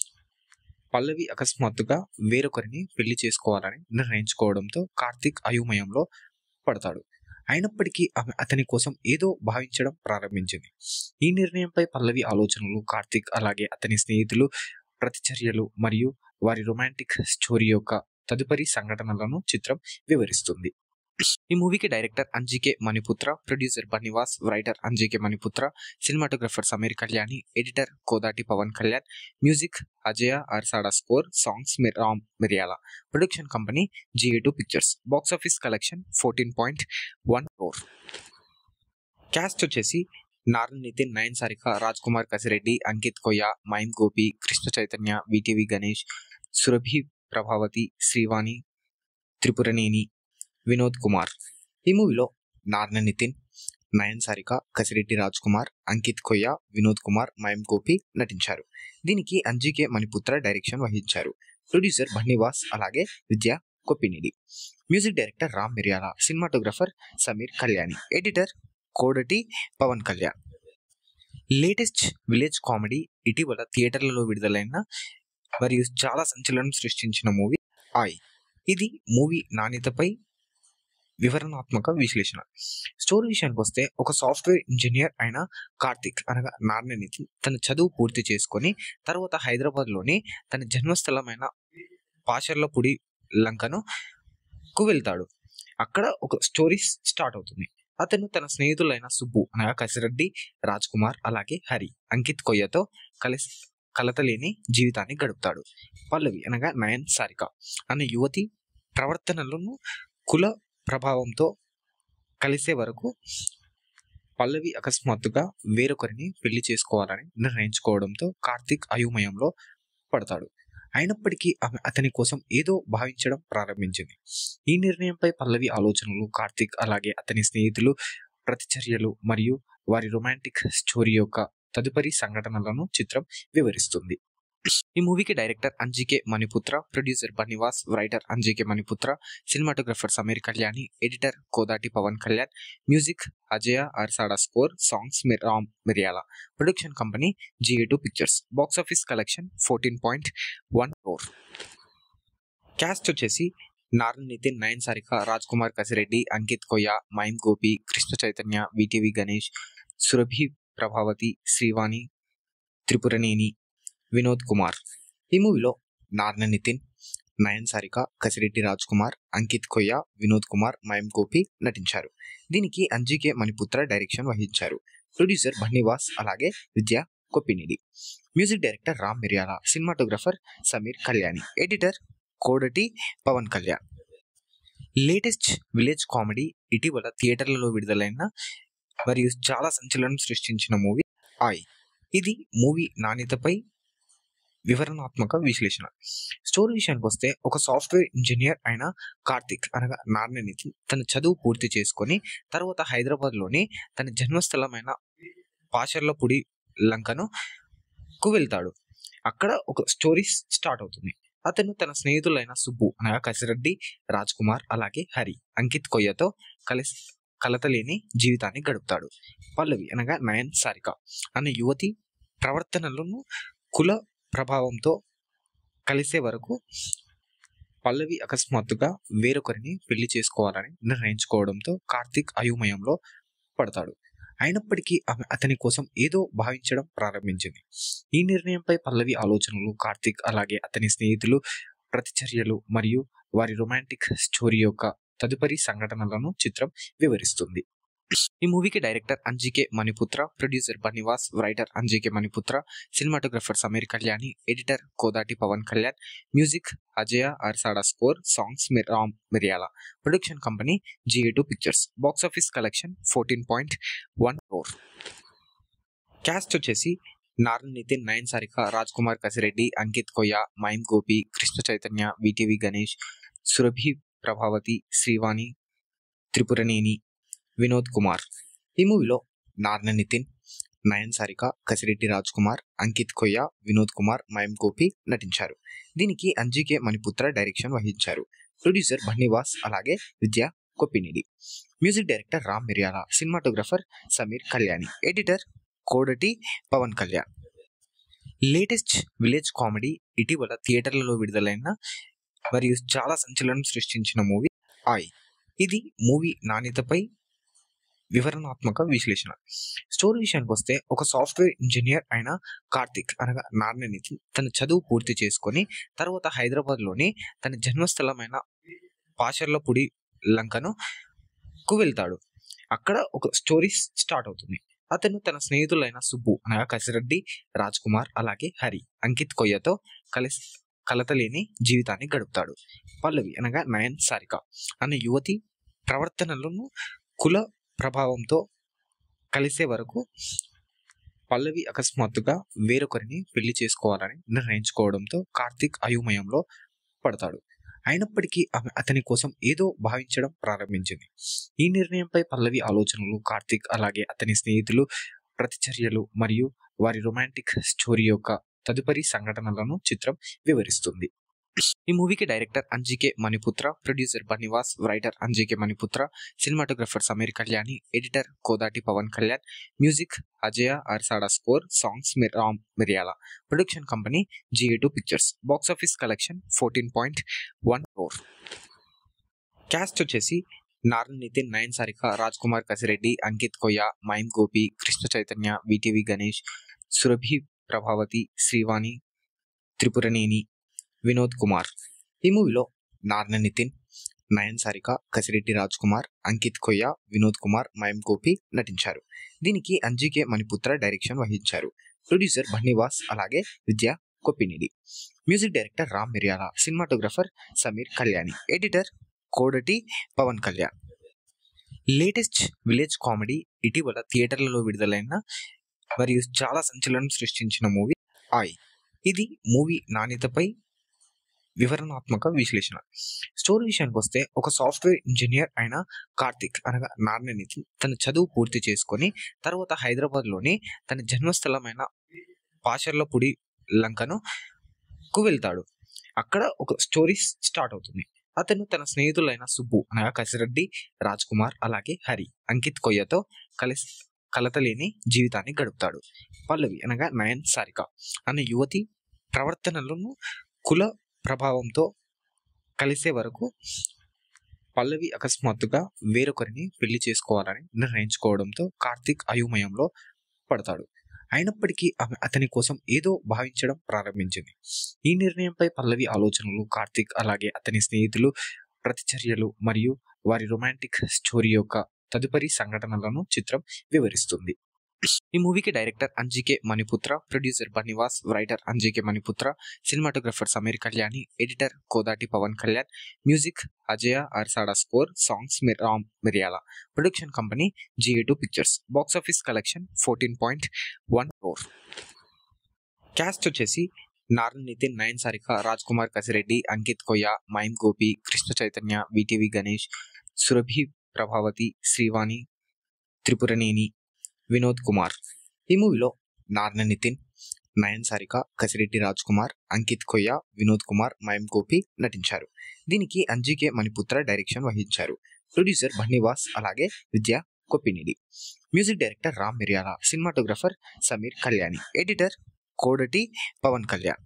పల్లవి అకస్మాత్తుగా వేరొకరిని పెళ్లి చేసుకోవాలని నిర్ణయించుకోవడంతో కార్తీక్ అయోమయంలో పడతాడు అయినప్పటికీ ఆమె అతని కోసం ఏదో భావించడం ప్రారంభించింది ఈ నిర్ణయంపై పల్లవి ఆలోచనలు కార్తీక్ అలాగే అతని స్నేహితులు ప్రతిచర్యలు మరియు వారి రొమాంటిక్ స్టోరీ యొక్క తదుపరి సంఘటనలను చిత్రం వివరిస్తుంది ఈ మూవీకి director Anji K Maniputra producer Bunny Vas writer Anji K Maniputra cinematographer Sameer Kalyani editor Kodati Pawan Kalyan music Ajaya అర్సాడా score songs Ram Miryala production company GA two pictures box office collection fourteen point one crore cast వచ్చేసి నారాయణ నితిన్ నయన్ సారిక రాజ్ కుమార్ కసిరెడ్డి అంకిత్ కొయ్య మైమ్ గోపి కృష్ణ చైతన్య విటివి గణేష్ సురభి ప్రభావతి శ్రీవాణి త్రిపురనేని వినోద్ కుమార్ ఈ మూవీలో నారాయణ నితిన్ నయన్ సారిక కసిరెడ్డి రాజ్ కుమార్ అంకిత్ కొయ్య వినోద్ కుమార్ మయం గోపి నటించారు దీనికి అంజికే మణిపుత్ర డైరెక్షన్ వహించారు ప్రొడ్యూసర్ బన్నివాస్ అలాగే Vidya కొప్పినిడి music director Ram Miryala cinematographer Sameer Kalyani editor Kodati Pawan Kalyan latest village comedy ఇటీవల థియేటర్లలో విడుదలైన మరియు చాలా సంచలనం సృష్టించిన మూవీ ఆయ్ ఇది మూవీ నాణ్యతపై వివరణాత్మక విశ్లేషణ స్టోరీ విషయానికి వస్తే ఒక సాఫ్ట్వేర్ ఇంజనీర్ అయిన కార్తిక్ అనగా నారాయణనితి తన చదువు పూర్తి చేసుకొని తర్వాత హైదరాబాద్లోని తన జన్మస్థలమైన పాషర్లపూడి లంకను కు వెళ్తాడు అక్కడ ఒక స్టోరీ స్టార్ట్ అవుతుంది అతను తన స్నేహితులైన సుబ్బు అనగా కసిరెడ్డి రాజ్ కుమార్ అలాగే హరి అంకిత్ కొయ్యతో కలిసి కలతలేని జీవితాన్ని గడుపుతాడు పల్లవి అనగా నయన్ సారిక అనే యువతి ప్రవర్తనలను కుల ప్రభావంతో కలిసే వరకు పల్లవి అకస్మాత్తుగా వేరొకరిని పెళ్లి చేసుకోవాలని నిర్ణయించుకోవడంతో కార్తీక్ అయోమయంలో పడతాడు అయినప్పటికీ ఆమె అతని కోసం ఏదో భావించడం ప్రారంభించింది ఈ నిర్ణయంపై పల్లవి ఆలోచనలు కార్తీక్ అలాగే అతని స్నేహితులు ప్రతిచర్యలు మరియు వారి రొమాంటిక్ స్టోరీ యొక్క తదుపరి సంఘటనలను చిత్రం వివరిస్తుంది ఈ మూవీకి director Anji K Maniputra producer Bunny Vas writer Anji K Maniputra cinematographer Sameer Kalyani editor Kodati Pawan Kalyan music Ajaya అర్సాడా score songs Ram Miryala production company GA two pictures box office collection fourteen point one crore cast వచ్చేసి నారాయణ నితిన్ నయన్ సారిక రాజ్ కుమార్ కసిరెడ్డి అంకిత్ కొయ్య మైమ్ గోపి కృష్ణ చైతన్య విటివి గణేష్ సురభి ప్రభావతి శ్రీవాణి త్రిపురనేని వినోద్ కుమార్ ఈ మూవీలో నారాయణ నితిన్ నయన్ సారిక కసిరెడ్డి రాజ్ కుమార్ అంకిత్ కొయ్య వినోద్ కుమార్ మయం గోపి నటించారు దీనికి అంజికే మణిపుత్ర డైరెక్షన్ వహించారు ప్రొడ్యూసర్ బన్నివాస్ అలాగే Vidya కొప్పినిడి music director Ram Miryala cinematographer Sameer Kalyani editor Kodati Pawan Kalyan latest village comedy ఇటీవల థియేటర్లలో విడుదలైన మరియు చాలా సంచలనం సృష్టించిన మూవీ ఆయ్ ఇది మూవీ నాణ్యతపై వివరణాత్మక విశ్లేషణ స్టోరీ విషయానికి వస్తే ఒక సాఫ్ట్వేర్ ఇంజనీర్ అయిన కార్తిక్ అనగా నారాయణనితి తన చదువు పూర్తి చేసుకొని తర్వాత హైదరాబాద్లోని తన జన్మస్థలమైన పాషర్లపూడి లంకను కు వెళ్తాడు అక్కడ ఒక స్టోరీ స్టార్ట్ అవుతుంది అతను తన స్నేహితులైన సుబ్బు అనగా కసిరెడ్డి రాజ్ కుమార్ అలాగే హరి అంకిత్ కొయ్యతో కలిసి కలతలేని జీవితాన్ని గడుపుతాడు పల్లవి అనగా నయన్ సారిక అనే యువతి ప్రవర్తనలను కుల ప్రభావంతో కలిసే వరకు పల్లవి అకస్మాత్తుగా వేరొకరిని పెళ్లి చేసుకోవాలని నిర్ణయించుకోవడంతో కార్తీక్ అయోమయంలో పడతాడు అయినప్పటికీ ఆమె అతని కోసం ఏదో భావించడం ప్రారంభించింది ఈ నిర్ణయంపై పల్లవి ఆలోచనలు కార్తీక్ అలాగే అతని స్నేహితులు ప్రతిచర్యలు మరియు వారి రొమాంటిక్ స్టోరీ యొక్క తదుపరి సంఘటనలను చిత్రం వివరిస్తుంది ఈ మూవీకి director Anji K Maniputra producer Bunny Vas writer Anji K Maniputra cinematographer Sameer Kalyani editor Kodati Pawan Kalyan music Ajaya అర్సాడా score songs Ram మిరియాల production company GA two pictures box office collection fourteen point one four cast వచ్చేసి నారాయణ నితిన్ నయన్ సారిక రాజ్ కుమార్ కసిరెడ్డి అంకిత్ కొయ్య మైమ్ గోపి కృష్ణ చైతన్య విటివి గణేష్ సురభి ప్రభావతి శ్రీవాణి త్రిపురనేని వినోద్ కుమార్ ఈ మూవీలో నారాయణ నితిన్ నయన్ సారిక కసిరెడ్డి రాజ్ కుమార్ అంకిత్ కొయ్య వినోద్ కుమార్ మైమ్ గోపి నటించారు దీనికి అంజికే మణిపుత్ర డైరెక్షన్ వహించారు ప్రొడ్యూసర్ బన్నివాస్ అలాగే Vidya కొప్పినిడి music director Ram Miryala cinematographer Sameer Kalyani editor Kodati Pawan Kalyan latest village comedy ఇటీవల థియేటర్లలో విడుదలైన మరియు చాలా సంచలనం సృష్టించిన మూవీ ఆయ్ ఇది మూవీ నాణ్యతపై వివరణాత్మక విశ్లేషణ స్టోరీ విషయానికి వస్తే ఒక సాఫ్ట్వేర్ ఇంజనీర్ అయిన కార్తిక్ అనగా నారాయణనితి తన చదువు పూర్తి చేసుకొని తర్వాత హైదరాబాద్లోని తన జన్మస్థలమైన పాషర్లపూడి లంకను కు వెళ్తాడు అక్కడ ఒక స్టోరీ స్టార్ట్ అవుతుంది అతను తన స్నేహితులైన సుబ్బు అనగా కసిరెడ్డి రాజ్ కుమార్ అలాగే హరి అంకిత్ కొయ్యతో కలిసి కలతలేని జీవితాన్ని గడుపుతాడు పల్లవి అనగా నయన్ సారిక అనే యువతి ప్రవర్తనలను కుల ప్రభావంతో కలిసే వరకు పల్లవి అకస్మాత్తుగా వేరొకరిని పెళ్లి చేసుకోవాలని నిర్ణయించుకోవడంతో కార్తీక్ అయోమయంలో పడతాడు అయినప్పటికీ ఆమె అతని కోసం ఏదో భావించడం ప్రారంభించింది ఈ నిర్ణయంపై పల్లవి ఆలోచనలు కార్తీక్ అలాగే అతని స్నేహితులు ప్రతిచర్యలు మరియు వారి రొమాంటిక్ స్టోరీ యొక్క తదుపరి సంఘటనలను చిత్రం వివరిస్తుంది ఈ మూవీకి director Anji K Maniputra producer Bunny Vas writer Anji K Maniputra cinematographer Sameer Kalyani editor Kodati Pawan Kalyan music Ajaya అర్సాడా score songs Ram మిరియాల production company GA two pictures box office collection fourteen point one four cast వచ్చేసి నారాయణ నితిన్ నయన్ సారిక రాజ్ కుమార్ కసిరెడ్డి అంకిత్ కొయ్య మైమ్ గోపి కృష్ణ చైతన్య విటివి గణేష్ సురభి ప్రభావతి శ్రీవాణి త్రిపురనేని వినోద్ కుమార్ ఈ మూవీలో నారాయణ నితిన్ నయన్ సారిక కసిరెడ్డి రాజ్ కుమార్ అంకిత్ కొయ్య వినోద్ కుమార్ మైమ్ గోపి నటించారు దీనికి అంజికే మణిపుత్ర డైరెక్షన్ వహించారు ప్రొడ్యూసర్ బన్నివాస్ అలాగే Vidya కొప్పినిడి music director Ram Miryala cinematographer Sameer Kalyani editor Kodati Pawan Kalyan latest village comedy ఇటీవల థియేటర్లలో విడుదలైన మరియు చాలా సంచలనం సృష్టించిన మూవీ ఆయ్ ఇది మూవీ నాణ్యతపై వివరణాత్మక విశ్లేషణ స్టోరీ విషయానికి వస్తే ఒక సాఫ్ట్వేర్ ఇంజనీర్ అయిన కార్తిక్ అనగా నారాయణనితి తన చదువు పూర్తి చేసుకొని తర్వాత హైదరాబాద్లోని తన జన్మస్థలమైన పాషర్లపూడి లంకను కు వెళ్తాడు అక్కడ ఒక స్టోరీ స్టార్ట్ అవుతుంది అతను తన స్నేహితులైన సుబ్బు అనగా కసిరెడ్డి రాజ్ కుమార్ అలాగే హరి అంకిత్ కొయ్యతో కలిసి కలతలేని జీవితాన్ని గడుపుతాడు పల్లవి అనగా నయన్ సారిక అనే యువతి ప్రవర్తనలను కుల ప్రభావంతో కలిసే వరకు పల్లవి అకస్మాత్తుగా వేరొకరిని పెళ్లి చేసుకోవాలని నిర్ణయించుకోవడంతో కార్తీక్ అయోమయంలో పడతాడు అయినప్పటికీ ఆమె అతని కోసం ఏదో భావించడం ప్రారంభించింది ఈ నిర్ణయంపై పల్లవి ఆలోచనలు కార్తీక్ అలాగే అతని స్నేహితులు ప్రతిచర్యలు మరియు వారి రొమాంటిక్ స్టోరీ యొక్క తదుపరి సంఘటనలను చిత్రం వివరిస్తుంది ఈ మూవీకి director Anji K Maniputra producer Bunny Vas writer Anji K Maniputra cinematographer Sameer Kalyani editor Kodati Pawan Kalyan music Ajaya అర్సాడా score songs Ram మిరియాల production company GA two pictures box office collection fourteen point one four cast వచ్చేసి నారాయణ నితిన్ నయన్ సారిక రాజ్ కుమార్ కసిరెడ్డి అంకిత్ కొయ్య మైమ్ గోపి కృష్ణ చైతన్య విటివి గణేష్ సురభి ప్రభావతి శ్రీవాణి త్రిపురనేని వినోద్ కుమార్ ఈ మూవీలో నారాయణ నితిన్ నయన్ సారిక కసిరెడ్డి రాజ్ కుమార్ అంకిత్ కొయ్య వినోద్ కుమార్ మైమ్ గోపి నటించారు దీనికి అంజికే మణిపుత్ర డైరెక్షన్ వహించారు ప్రొడ్యూసర్ బన్నివాస్ అలాగే Vidya కొప్పినిడి music director Ram Miryala cinematographer Sameer Kalyani editor Kodati Pawan Kalyan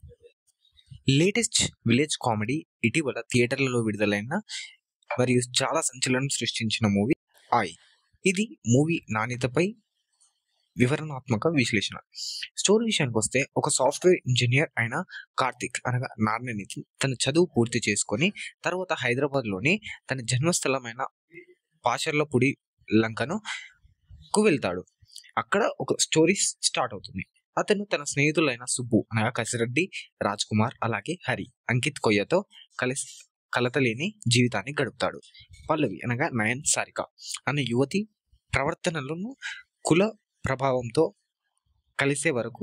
latest village comedy ఇటీవల థియేటర్లలో విడుదలైన మరియు చాలా సంచలనం సృష్టించిన మూవీ ఆయ్ ఇది మూవీ నాణ్యతపై వివరణాత్మక విశ్లేషణ స్టోరీ విషయానికి వస్తే ఒక సాఫ్ట్వేర్ ఇంజనీర్ అయిన కార్తిక్ అనగా నారాయణనితి తన చదువు పూర్తి చేసుకొని తర్వాత హైదరాబాద్లోని తన జన్మస్థలమైన పాషర్లపూడి లంకను కు వెళ్తాడు అక్కడ ఒక స్టోరీ స్టార్ట్ అవుతుంది అతను తన స్నేహితులైన సుబ్బు అనగా కసిరెడ్డి రాజ్ కుమార్ అలాగే హరి అంకిత్ కొయ్యతో కలిసి కలతలేని జీవితాన్ని గడుపుతాడు పల్లవి అనగా నయన్ సారిక అనే యువతి ప్రవర్తనలను కుల ప్రభావంతో కలిసే వరకు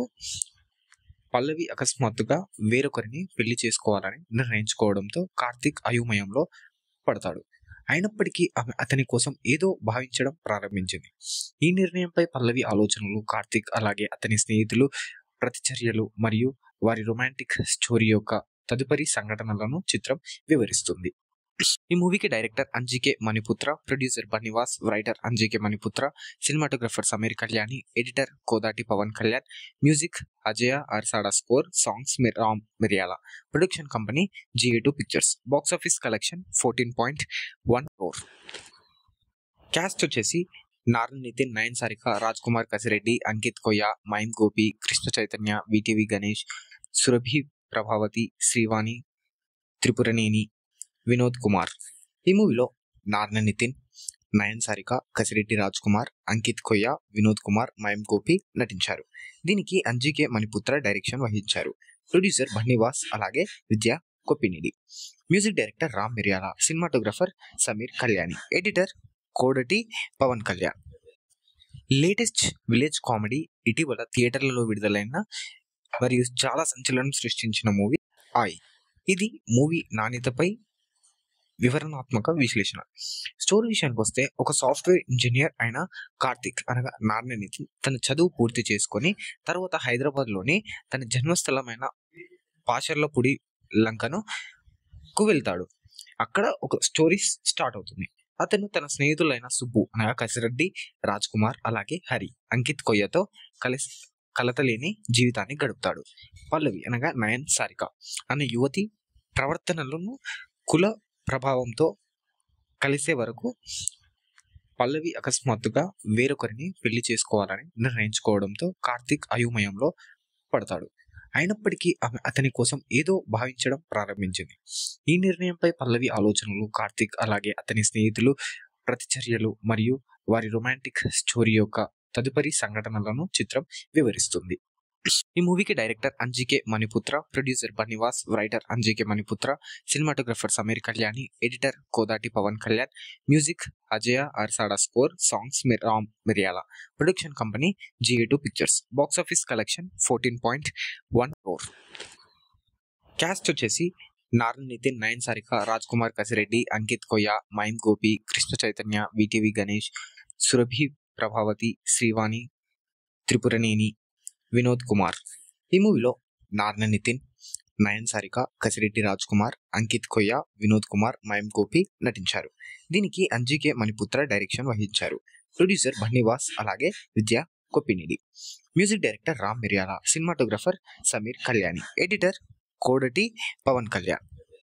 పల్లవి అకస్మాత్తుగా వేరొకరిని పెళ్లి చేసుకోవాలని నిర్ణయించుకోవడంతో కార్తీక్ అయోమయంలో పడతాడు అయినప్పటికీ ఆమె అతని కోసం ఏదో భావించడం ప్రారంభించింది ఈ నిర్ణయంపై పల్లవి ఆలోచనలు కార్తీక్ అలాగే అతని స్నేహితులు ప్రతిచర్యలు మరియు వారి రొమాంటిక్ స్టోరీ యొక్క తదుపరి సంఘటనలను చిత్రం వివరిస్తుంది ఈ మూవీకి director Anji K Maniputra producer Bunny Vas writer Anji K Maniputra cinematographer Sameer Kalyani editor Kodati Pawan Kalyan music Ajaya అర్సాడా score songs Ram Miryala production company GA two pictures box office collection fourteen point one crore cast వచ్చేసి నారాయణ నితిన్ నయన్ సారిక రాజ్ కుమార్ కసిరెడ్డి అంకిత్ కొయ్య మైమ్ గోపి కృష్ణ చైతన్య విటివి గణేష్ సురభి ప్రభావతి శ్రీవాణి త్రిపురనేని వినోద్ కుమార్ ఈ మూవీలో నారాయణ నితిన్ నయన్ సారిక కసిరెడ్డి రాజ్ కుమార్ అంకిత్ కొయ్య వినోద్ కుమార్ మయం గోపి నటించారు దీనికి అంజికే మణిపుత్ర డైరెక్షన్ వహించారు ప్రొడ్యూసర్ బన్నివాస్ అలాగే Vidya కొప్పినిడి music director Ram Miryala cinematographer Sameer Kalyani editor Kodati Pawan Kalyan latest village comedy ఇటీవల థియేటర్లలో విడుదలైన మరియు చాలా సంచలనం సృష్టించిన మూవీ ఆయ్ ఇది మూవీ నాణ్యతపై వివరణాత్మక విశ్లేషణ స్టోరీ విషయానికి వస్తే ఒక సాఫ్ట్వేర్ ఇంజనీర్ అయిన కార్తిక్ అనగా నారాయణనితి తన చదువు పూర్తి చేసుకొని తర్వాత హైదరాబాద్లోని తన జన్మస్థలమైన పాషర్లపూడి లంకను కు వెళ్తాడు అక్కడ ఒక స్టోరీ స్టార్ట్ అవుతుంది అతను తన స్నేహితులైన సుబ్బు అనగా కసిరెడ్డి రాజ్ కుమార్ అలాగే హరి అంకిత్ కొయ్యతో కలిసి కలతలేని జీవితాన్ని గడుపుతాడు పల్లవి అనగా నయన్ సారిక అనే యువతి ప్రవర్తనలను కుల ప్రభావంతో కలిసే వరకు పల్లవి అకస్మాత్తుగా వేరొకరిని పెళ్లి చేసుకోవాలని నిర్ణయించుకోవడంతో కార్తీక్ అయోమయంలో పడతాడు అయినప్పటికీ ఆమె అతని కోసం ఏదో భావించడం ప్రారంభించింది ఈ నిర్ణయంపై పల్లవి ఆలోచనలు కార్తీక్ అలాగే అతని స్నేహితులు ప్రతిచర్యలు మరియు వారి రొమాంటిక్ స్టోరీ యొక్క తదుపరి సంఘటనలను చిత్రం వివరిస్తుంది ఈ మూవీకి director Anji K Maniputra producer Bunny Vas writer Anji K Maniputra cinematographer Sameer Kalyani editor Kodati Pawan Kalyan music Ajaya అర్సాడా score songs Ram Miryala production company GA two pictures box office collection fourteen point one crore cast వచ్చేసి నారాయణ నితిన్ నయన్ సారిక రాజ్ కుమార్ కసిరెడ్డి అంకిత్ కొయ్య మైమ్ గోపి కృష్ణ చైతన్య విటివి గణేష్ సురభి ప్రభావతి శ్రీవాణి త్రిపురనేని వినోద్ కుమార్ ఈ మూవీలో నారాయణ నితిన్ నయన్ సారిక కసిరెడ్డి రాజ్ కుమార్ అంకిత్ కొయ్య వినోద్ కుమార్ మయం గోపి నటించారు దీనికి అంజికే మణిపుత్ర డైరెక్షన్ వహించారు ప్రొడ్యూసర్ బన్నివాస్ అలాగే Vidya కొప్పినిడి music director Ram Miryala cinematographer Sameer Kalyani editor Kodati Pawan Kalyan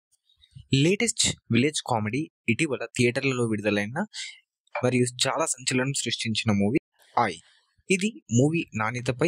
latest village comedy ఇటీవల థియేటర్లలో విడుదలైన మరియు చాలా సంచలనం సృష్టించిన మూవీ ఆయ్ ఇది మూవీ నాణ్యతపై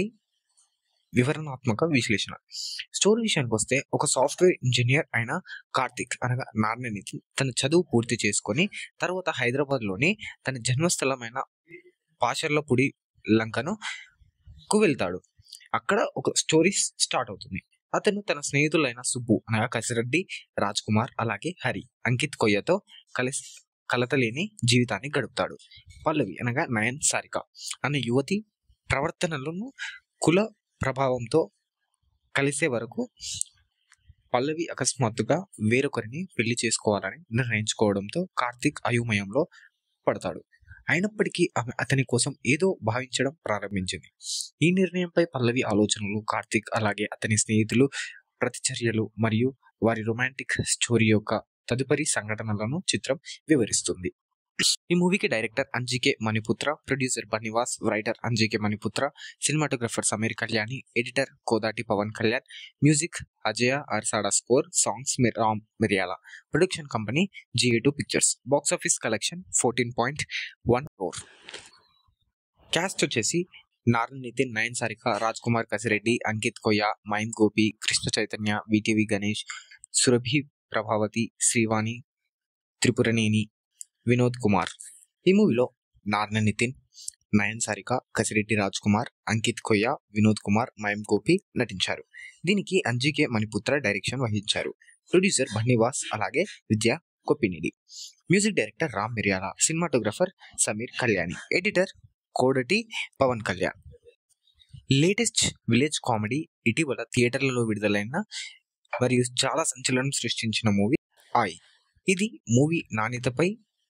వివరణాత్మక విశ్లేషణ స్టోరీ విషయానికి వస్తే ఒక సాఫ్ట్వేర్ ఇంజనీర్ అయిన కార్తిక్ అనగా నారాయణనితి తన చదువు పూర్తి చేసుకొని తర్వాత హైదరాబాద్లోని తన జన్మస్థలమైన పాషర్లపూడి లంకను కు వెళ్తాడు అక్కడ ఒక స్టోరీ స్టార్ట్ అవుతుంది అతను తన స్నేహితులైన సుబ్బు అనగా కసిరెడ్డి రాజ్ కుమార్ అలాగే హరి అంకిత్ కొయ్యతో కలిసి కలతలేని జీవితాన్ని గడుపుతాడు పల్లవి అనగా నయన్ సారిక అనే యువతి ప్రవర్తనలను కుల ప్రభావంతో కలిసే వరకు పల్లవి అకస్మాత్తుగా వేరొకరిని పెళ్లి చేసుకోవాలని నిర్ణయించుకోవడంతో కార్తీక్ అయోమయంలో పడతాడు అయినప్పటికీ ఆమె అతని కోసం ఏదో భావించడం ప్రారంభించింది ఈ నిర్ణయంపై పల్లవి ఆలోచనలు కార్తీక్ అలాగే అతని స్నేహితులు ప్రతిచర్యలు మరియు వారి రొమాంటిక్ స్టోరీ యొక్క తదుపరి సంఘటనలను చిత్రం వివరిస్తుంది ఈ మూవీకి director Anji K Maniputra producer Bunny Vas writer Anji K Maniputra cinematographer Sameer Kalyani editor Kodati Pawan Kalyan music Ajaya అర్సాడా score songs Ram Miryala production company GA two pictures box office collection fourteen point one crore cast వచ్చేసి నారాయణ నితిన్ నయన్ సారిక రాజ్ కుమార్ కసిరెడ్డి అంకిత్ కొయ్య మైమ్ గోపి కృష్ణ చైతన్య విటివి గణేష్ సురభి ప్రభావతి శ్రీవాణి త్రిపురనేని వినోద్ కుమార్ ఈ మూవీలో నార్న నితిన్ నయన్ సారిక కసిరెడ్డి రాజ్ కుమార్ అంకిత్ కొయ్య వినోద్ కుమార్ మయం గోపి నటించారు దీనికి అంజికే మణిపుత్ర డైరెక్షన్ వహించారు ప్రొడ్యూసర్ బన్నీవాస్ అలాగే Vidya కొప్పినిడి music director Ram Miryala cinematographer Sameer Kalyani editor Kodati Pawan Kalyan latest village comedy ఇటీవల థియేటర్లలో విడుదలైన మరియు చాలా సంచలనం సృష్టించిన మూవీ ఆయ్ ఇది మూవీ నాణ్యతపై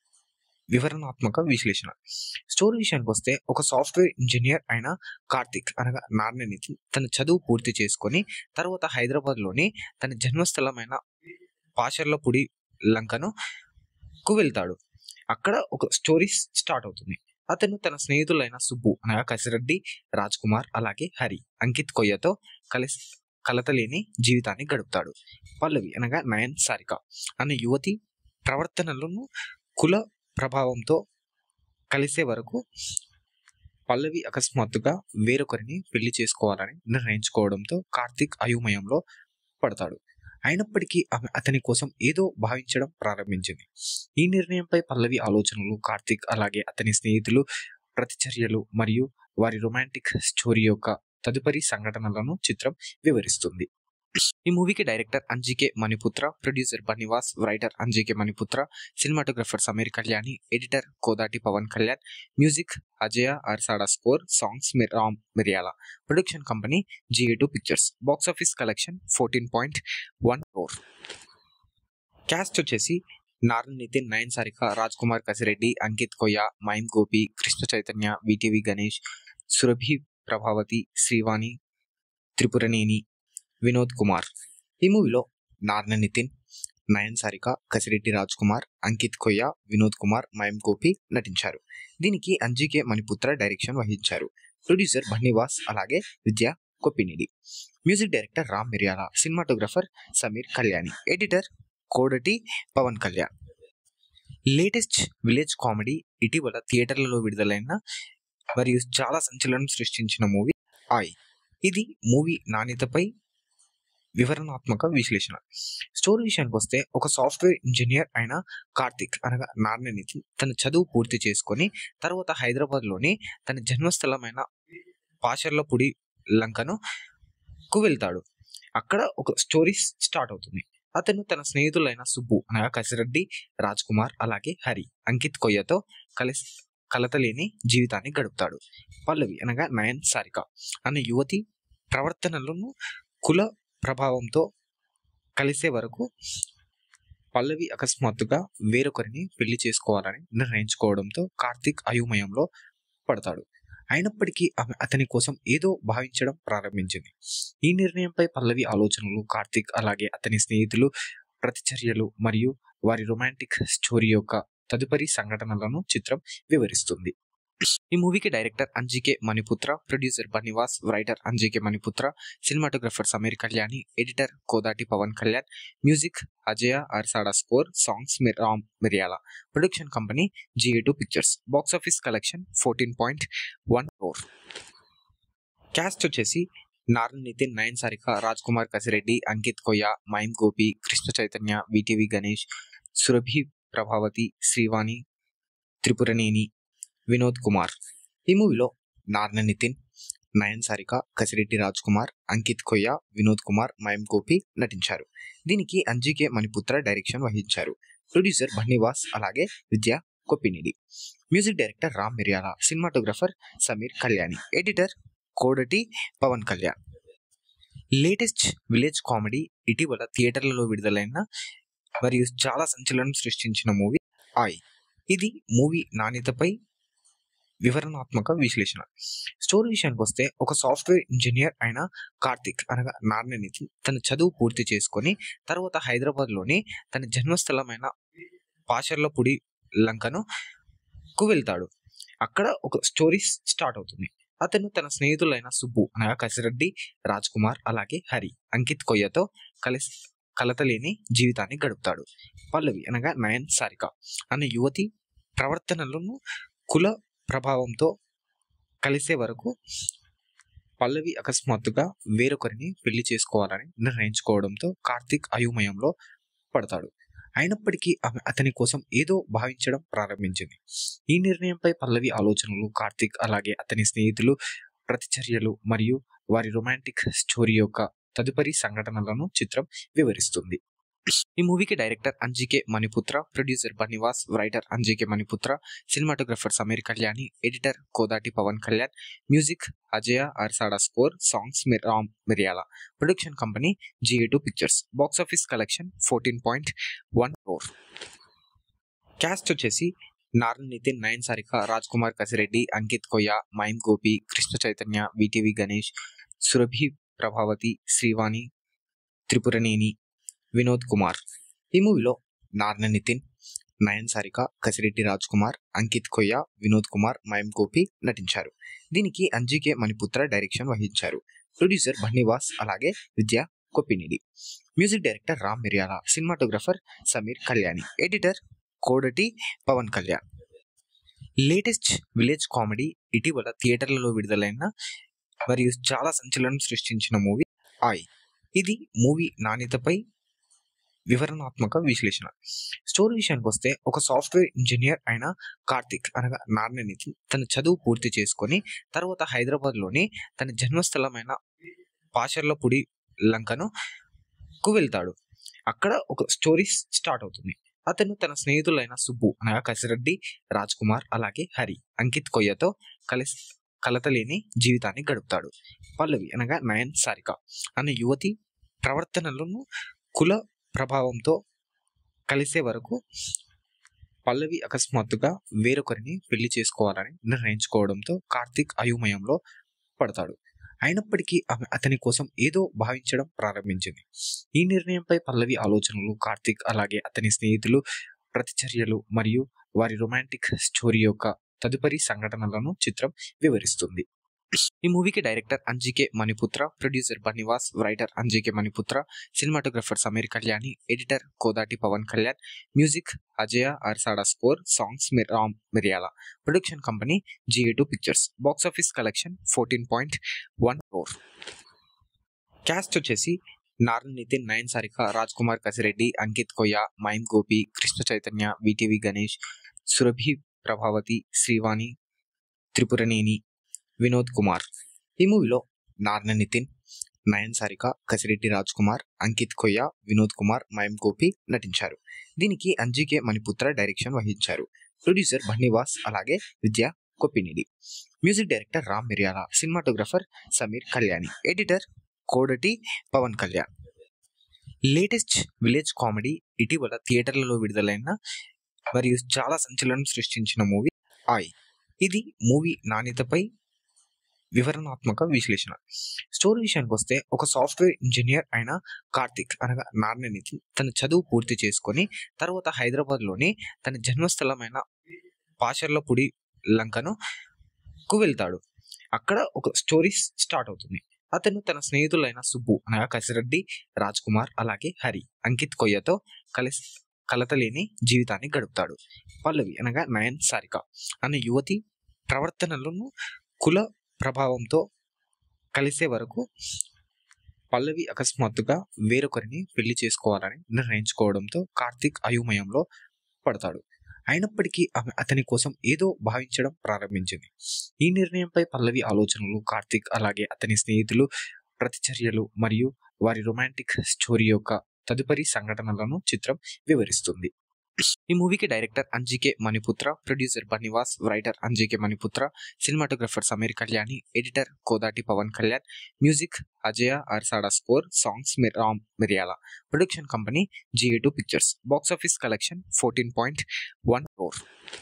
వివరణాత్మక విశ్లేషణ స్టోరీ విషయానికి వస్తే ఒక సాఫ్ట్వేర్ ఇంజనీర్ అయిన కార్తిక్ అనగా నారాయణనితి తన చదువు పూర్తి చేసుకొని తర్వాత హైదరాబాద్లోని తన జన్మస్థలమైన పాషర్లపూడి లంకను కు వెళ్తాడు అక్కడ ఒక స్టోరీ స్టార్ట్ అవుతుంది అతను తన స్నేహితులైన సుబ్బు అనగా కసిరెడ్డి రాజ్ కుమార్ అలాగే హరి అంకిత్ కొయ్యతో కలిసి కలతలేని జీవితాన్ని గడుపుతాడు పల్లవి అనగా నయన్ సారిక అనే యువతి ప్రవర్తనలను కుల ప్రభావంతో కలిసే వరకు పల్లవి అకస్మాత్తుగా వేరొకరిని పెళ్లి చేసుకోవాలని నిర్ణయించుకోవడంతో కార్తీక్ అయోమయంలో పడతాడు అయినప్పటికీ ఆమె అతని కోసం ఏదో భావించడం ప్రారంభించింది ఈ నిర్ణయంపై పల్లవి ఆలోచనలు కార్తీక్ అలాగే అతని స్నేహితులు ప్రతిచర్యలు మరియు వారి రొమాంటిక్ స్టోరీ యొక్క తదుపరి సంఘటనలను చిత్రం వివరిస్తుంది ఈ మూవీకి director Anji K Maniputra producer Bunny Vas writer Anji K Maniputra cinematographer Sameer Kalyani editor Kodati Pawan Kalyan music Ajaya అర్సాడా score songs Ram Miryala production company GA two pictures box office collection fourteen point one four cast వచ్చేసి నారాయణ నితిన్ నయన్ సారిక రాజ్ కుమార్ కసిరెడ్డి అంకిత్ కొయ్య మైమ్ గోపి కృష్ణ చైతన్య విటివి గణేష్ సురభి ప్రభావతి శ్రీవాణి త్రిపురనేని వినోద్ కుమార్ ఈ మూవీలో నారాయణ నితిన్ నయన్ సారిక కసిరెడ్డి రాజ్ కుమార్ అంకిత్ కొయ్య వినోద్ కుమార్ మయం గోపి నటించారు దీనికి అంజికే మణిపుత్ర డైరెక్షన్ వహించారు ప్రొడ్యూసర్ బన్నీవాస్ అలాగే Vidya కొప్పినిడి music director Ram Miryala cinematographer Sameer Kalyani editor Kodati Pawan Kalyan latest village comedy ఇటీవల థియేటర్లలో విడుదలైన మరియు చాలా సంచలనం సృష్టించిన మూవీ ఆయ్ ఇది మూవీ నాణ్యతపై వివరణాత్మక విశ్లేషణ స్టోరీ విషయానికి వస్తే ఒక సాఫ్ట్వేర్ ఇంజనీర్ అయిన కార్తిక్ అనగా నారాయణనితి తన చదువు పూర్తి చేసుకొని తర్వాత హైదరాబాద్లోని తన జన్మస్థలమైన పాషర్లపూడి లంకను కు వెళ్తాడు అక్కడ ఒక స్టోరీ స్టార్ట్ అవుతుంది అతను తన స్నేహితులైన సుబ్బు అనగా కసిరెడ్డి రాజ్ కుమార్ అలాగే హరి అంకిత్ కొయ్యతో కలిసి కలతలేని జీవితాన్ని గడుపుతాడు పల్లవి అనగా నయన్ సారిక అనే యువతి ప్రవర్తనలను కుల ప్రభావంతో కలిసే వరకు పల్లవి అకస్మాత్తుగా వేరొకరిని పెళ్లి చేసుకోవాలని నిర్ణయించుకోవడంతో కార్తీక్ అయోమయంలో పడతాడు అయినప్పటికీ ఆమె అతని కోసం ఏదో భావించడం ప్రారంభించింది ఈ నిర్ణయంపై పల్లవి ఆలోచనలు కార్తీక్ అలాగే అతని స్నేహితులు ప్రతిచర్యలు మరియు వారి రొమాంటిక్ స్టోరీ యొక్క తదుపరి సంఘటనలను చిత్రం వివరిస్తుంది ఈ మూవీకి director Anji K Maniputra producer Bunny Vas writer Anji K Maniputra cinematographer Sameer Kalyani editor Kodati Pawan Kalyan music Ajaya అర్సాడా score songs Ram Miryala production company GA two pictures box office collection fourteen point one four cast వచ్చేసి నారాయణ నితిన్ నయన్ సారిక రాజ్ కుమార్ కసిరెడ్డి అంకిత్ కొయ్య మైమ్ గోపి కృష్ణ చైతన్య విటివి గణేష్ సురభి ప్రభావతి శ్రీవాణి త్రిపురనేని వినోద్ కుమార్ ఈ మూవీలో నారాయణ నితిన్ నయన్ సారిక కసిరెడ్డి రాజ్ కుమార్ అంకిత్ కొయ్య వినోద్ కుమార్ మయం గోపి నటించారు దీనికి అంజికే మణిపుత్ర డైరెక్షన్ వహించారు ప్రొడ్యూసర్ బన్నీవాస్ అలాగే Vidya కొప్పినిడి music director Ram Miryala cinematographer Sameer Kalyani editor Kodati Pawan Kalyan latest village comedy ఇటీవల థియేటర్లలో విడుదలైన మరియు చాలా సంచలనం సృష్టించిన మూవీ ఆయ్ ఇది మూవీ నాణ్యతపై వివరణాత్మక విశ్లేషణ స్టోరీ విషయానికి వస్తే ఒక సాఫ్ట్వేర్ ఇంజనీర్ అయిన కార్తిక్ అనగా నారాయణనితి తన చదువు పూర్తి చేసుకొని తర్వాత హైదరాబాద్లోని తన జన్మస్థలమైన పాషర్లపూడి లంకను కు వెళ్తాడు అక్కడ ఒక స్టోరీ స్టార్ట్ అవుతుంది అతను తన స్నేహితులైన సుబ్బు అనగా కసిరెడ్డి రాజ్ కుమార్ అలాగే హరి అంకిత్ కొయ్యతో కలిసి కలతలేని జీవితాన్ని గడుపుతాడు పల్లవి అనగా నయన్ సారిక అనే యువతి ప్రవర్తనలను కుల ప్రభావంతో కలిసే వరకు పల్లవి అకస్మాత్తుగా వేరొకరిని పెళ్లి చేసుకోవాలని నిర్ణయించుకోవడంతో కార్తీక్ అయోమయంలో పడతాడు అయినప్పటికీ ఆమె అతని కోసం ఏదో భావించడం ప్రారంభించింది ఈ నిర్ణయంపై పల్లవి ఆలోచనలు కార్తీక్ అలాగే అతని స్నేహితులు ప్రతిచర్యలు మరియు వారి రొమాంటిక్ స్టోరీ యొక్క తదుపరి సంఘటనలను చిత్రం వివరిస్తుంది ఈ మూవీకి director Anji K Maniputra producer Bunny Vas writer Anji K Maniputra cinematographer Sameer Kalyani editor Kodati Pawan Kalyan music Ajaya అర్సాడా score songs Ram Miryala production company GA two pictures box office collection fourteen point one four cast వచ్చేసి నారాయణ నితిన్ నయన్ సారిక రాజ్ కుమార్ కసిరెడ్డి అంకిత్ కొయ్య మైమ్ గోపి కృష్ణ చైతన్య విటివి గణేష్ సురభి ప్రభావతి శ్రీవాణి త్రిపురనేని వినోద్ కుమార్ ఈ మూవీలో నారాయణ నితిన్ నయన్ సారిక కసిరెడ్డి రాజ్ కుమార్ అంకిత్ కొయ్య వినోద్ కుమార్ మయం గోపి నటించారు దీనికి అంజికే మణిపుత్ర డైరెక్షన్ వహించారు ప్రొడ్యూసర్ బన్నివాస్ అలాగే Vidya కొప్పినిడి music director Ram Miryala cinematographer Sameer Kalyani editor Kodati Pawan Kalyan latest village comedy ఇటీవల థియేటర్లలో విడుదలైన మరియు చాలా సంచలనం సృష్టించిన మూవీ ఆయ్ ఇది మూవీ నాణ్యతపై వివరణాత్మక విశ్లేషణ స్టోరీ విషయానికి వస్తే ఒక సాఫ్ట్వేర్ ఇంజనీర్ అయిన కార్తిక్ అనగా నారాయణ నితిన్ తన చదువు పూర్తి చేసుకొని తర్వాత హైదరాబాద్లోని తన జన్మస్థలమైన పాషర్లపూడి లంకను కు వెళ్తాడు అక్కడ ఒక స్టోరీ స్టార్ట్ అవుతుంది అతను తన స్నేహితులైన సుబ్బు అనగా కసిరెడ్డి రాజ్ కుమార్ అలాగే హరి అంకిత్ కొయ్యతో కలిసి కలతలేని జీవితాన్ని గడుపుతాడు పల్లవి అనగా నయన్ సారిక అనే యువతి ప్రవర్తనలను కుల ప్రభావంతో కలిసే వరకు పల్లవి అకస్మాత్తుగా వేరొకరిని పెళ్లి చేసుకోవాలని నిర్ణయించుకోవడంతో కార్తీక్ అయోమయంలో పడతాడు అయినప్పటికీ ఆమె అతని కోసం ఏదో భావించడం ప్రారంభించింది ఈ నిర్ణయంపై పల్లవి ఆలోచనలు కార్తీక్ అలాగే అతని స్నేహితులు ప్రతిచర్యలు మరియు వారి రొమాంటిక్ స్టోరీ యొక్క తదుపరి సంఘటనలను చిత్రం వివరిస్తుంది ఈ మూవీకి director Anji K Maniputra producer Bunny Vas writer Anji K Maniputra cinematographer Sameer Kalyani editor Kodati Pawan Kalyan music Ajaya అర్సాడా score songs Ram Miryala production company GA two pictures box office collection fourteen point one four cast వచ్చేసి నారాయణ నితిన్ నయన్ సారిక రాజ్ కుమార్ కసిరెడ్డి అంకిత్ కొయ్య మైమ్ గోపి కృష్ణ చైతన్య విటివి గణేష్ సురభి ప్రభావతి శ్రీవాణి త్రిపురనేని వినోద్ కుమార్ ఈ మూవీలో నారాయణ నితిన్ నయన్ సారిక కసిరెడ్డి రాజ్ కుమార్ అంకిత్ కొయ్య వినోద్ కుమార్ మయం గోపి నటించారు దీనికి అంజికే మణిపుత్ర డైరెక్షన్ వహించారు ప్రొడ్యూసర్ బన్నివాస్ అలాగే Vidya కొప్పినిడి music director Ram Miryala cinematographer Sameer Kalyani editor Kodati Pawan Kalyan latest village comedy ఇటీవల థియేటర్లలో విడుదలైన మరియు చాలా సంచలనం సృష్టించిన మూవీ ఆయ్ ఇది మూవీ నాణ్యతపై వివరణాత్మక విశ్లేషణ స్టోరీ విషయానికి వస్తే ఒక సాఫ్ట్వేర్ ఇంజనీర్ అయిన కార్తిక్ అనగా నారాయణ నితిన్ తన చదువు పూర్తి చేసుకొని తర్వాత హైదరాబాద్లోని తన జన్మస్థలమైన పాషర్లపూడి లంకను కు వెళ్తాడు అక్కడ ఒక స్టోరీ స్టార్ట్ అవుతుంది అతను తన స్నేహితులైన సుబ్బు అనగా కసిరెడ్డి రాజ్ కుమార్ అలాగే హరి అంకిత్ కొయ్యతో కలిసి కలతలేని జీవితాన్ని గడుపుతాడు పల్లవి అనగా నయన్ సారిక అనే యువతి ప్రవర్తనలను కుల ప్రభావంతో కలిసే వరకు పల్లవి అకస్మాత్తుగా వేరొకరిని పెళ్లి చేసుకోవాలని నిర్ణయించుకోవడంతో కార్తీక్ అయోమయంలో పడతాడు అయినప్పటికీ ఆమె అతని కోసం ఏదో భావించడం ప్రారంభించింది ఈ నిర్ణయంపై పల్లవి ఆలోచనలు కార్తీక్ అలాగే అతని స్నేహితులు ప్రతిచర్యలు మరియు వారి రొమాంటిక్ స్టోరీ యొక్క తదుపరి సంఘటనలను చిత్రం వివరిస్తుంది ఈ మూవీకి director Anji K Maniputra producer Bunny Vas writer Anji K Maniputra cinematographer Sameer Kalyani editor Kodati Pawan Kalyan music Ajaya అర్సాడా score songs Ram Miryala production company GA two pictures box office collection fourteen point one four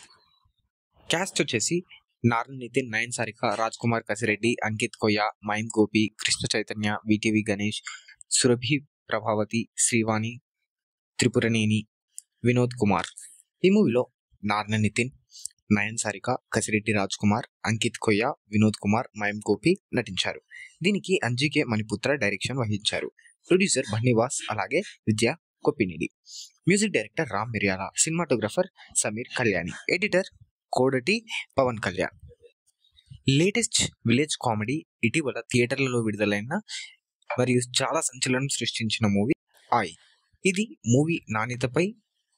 cast వచ్చేసి నారాయణ నితిన్ నయన్ సారిక రాజ్ కుమార్ కసిరెడ్డి అంకిత్ కొయ్య మైమ్ గోపి కృష్ణ చైతన్య విటివి గణేష్ సురభి ప్రభావతి శ్రీవాణి త్రిపురనేని వినోద్ కుమార్ ఈ మూవీలో నారాయణ నితిన్ నయన్ సారిక కసిరెడ్డి రాజ్ కుమార్ అంకిత్ కొయ్య వినోద్ కుమార్ మయం గోపి నటించారు దీనికి అంజికే మణిపుత్ర డైరెక్షన్ వహించారు ప్రొడ్యూసర్ బన్నివాస్ అలాగే Vidya కొప్పినిడి music director Ram Miryala cinematographer Sameer Kalyani editor Kodati Pawan Kalyan latest village comedy ఇటీవల థియేటర్లలో విడుదలైన మరియు చాలా సంచలనం సృష్టించిన మూవీ ఆయ్ ఇది మూవీ నాణ్యతపై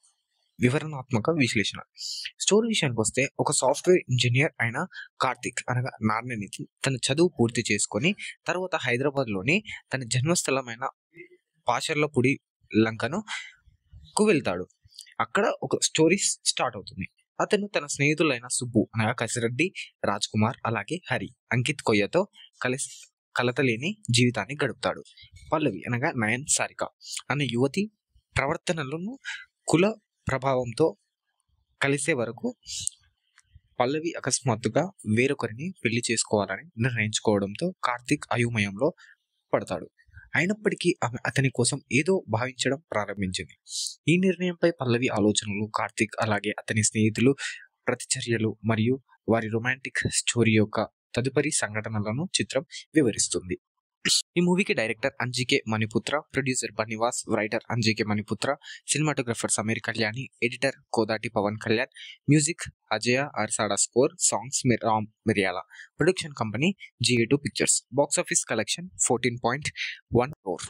వివరణాత్మక విశ్లేషణ స్టోరీ విషయానికి వస్తే ఒక సాఫ్ట్వేర్ ఇంజనీర్ అయిన కార్తిక్ అనగా నారాయణనితి తన చదువు పూర్తి చేసుకొని తర్వాత హైదరాబాద్లోని తన జన్మస్థలమైన పాషర్లపూడి లంకను కు వెళ్తాడు అక్కడ ఒక స్టోరీ స్టార్ట్ అవుతుంది అతను తన స్నేహితులైన సుబ్బు అనగా కసిరెడ్డి రాజ్ కుమార్ అలాగే హరి అంకిత్ కొయ్యతో కలిసి కలతలేని జీవితాన్ని గడుపుతాడు పల్లవి అనగా నయన్ సారిక అనే యువతి ప్రవర్తనలను కుల ప్రభావంతో కలిసే వరకు పల్లవి అకస్మాత్తుగా వేరొకరిని పెళ్లి చేసుకోవాలని నిర్ణయించుకోవడంతో కార్తీక్ అయోమయంలో పడతాడు అయినప్పటికీ ఆమె అతని కోసం ఏదో భావించడం ప్రారంభించింది ఈ నిర్ణయంపై పల్లవి ఆలోచనలు కార్తీక్ అలాగే అతని స్నేహితులు ప్రతిచర్యలు మరియు వారి రొమాంటిక్ స్టోరీ యొక్క తదుపరి సంఘటనలను చిత్రం వివరిస్తుంది ఈ మూవీకి director Anji K Maniputra producer Bunny Vas writer Anji K Maniputra cinematographer Sameer Kalyani editor Kodati Pawan Kalyan music Ajaya అర్సాడా score songs Ram మిరియాల production company GA two pictures box office collection fourteen point one four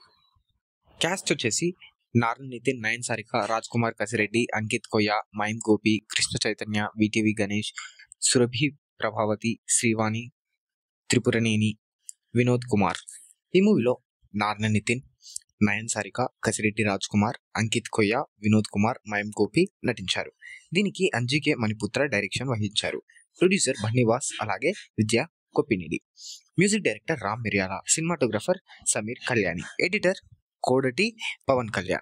cast వచ్చేసి నారాయణ నితిన్ నయన్ సారిక రాజ్ కుమార్ కసిరెడ్డి అంకిత్ కొయ్య మైమ్ గోపి కృష్ణ చైతన్య విటివి గణేష్ సురభి ప్రభావతి శ్రీవాణి త్రిపురనేని వినోద్ కుమార్ ఈ మూవీలో నారాయణ నితిన్ నయన్ సారిక కసిరెడ్డి రాజ్ కుమార్ అంకిత్ కొయ్య వినోద్ కుమార్ మయం గోపి నటించారు దీనికి అంజికే మణిపుత్ర డైరెక్షన్ వహించారు ప్రొడ్యూసర్ బన్నివాస్ అలాగే Vidya కొప్పినిడి music director Ram Miryala cinematographer Sameer Kalyani editor Kodati Pawan Kalyan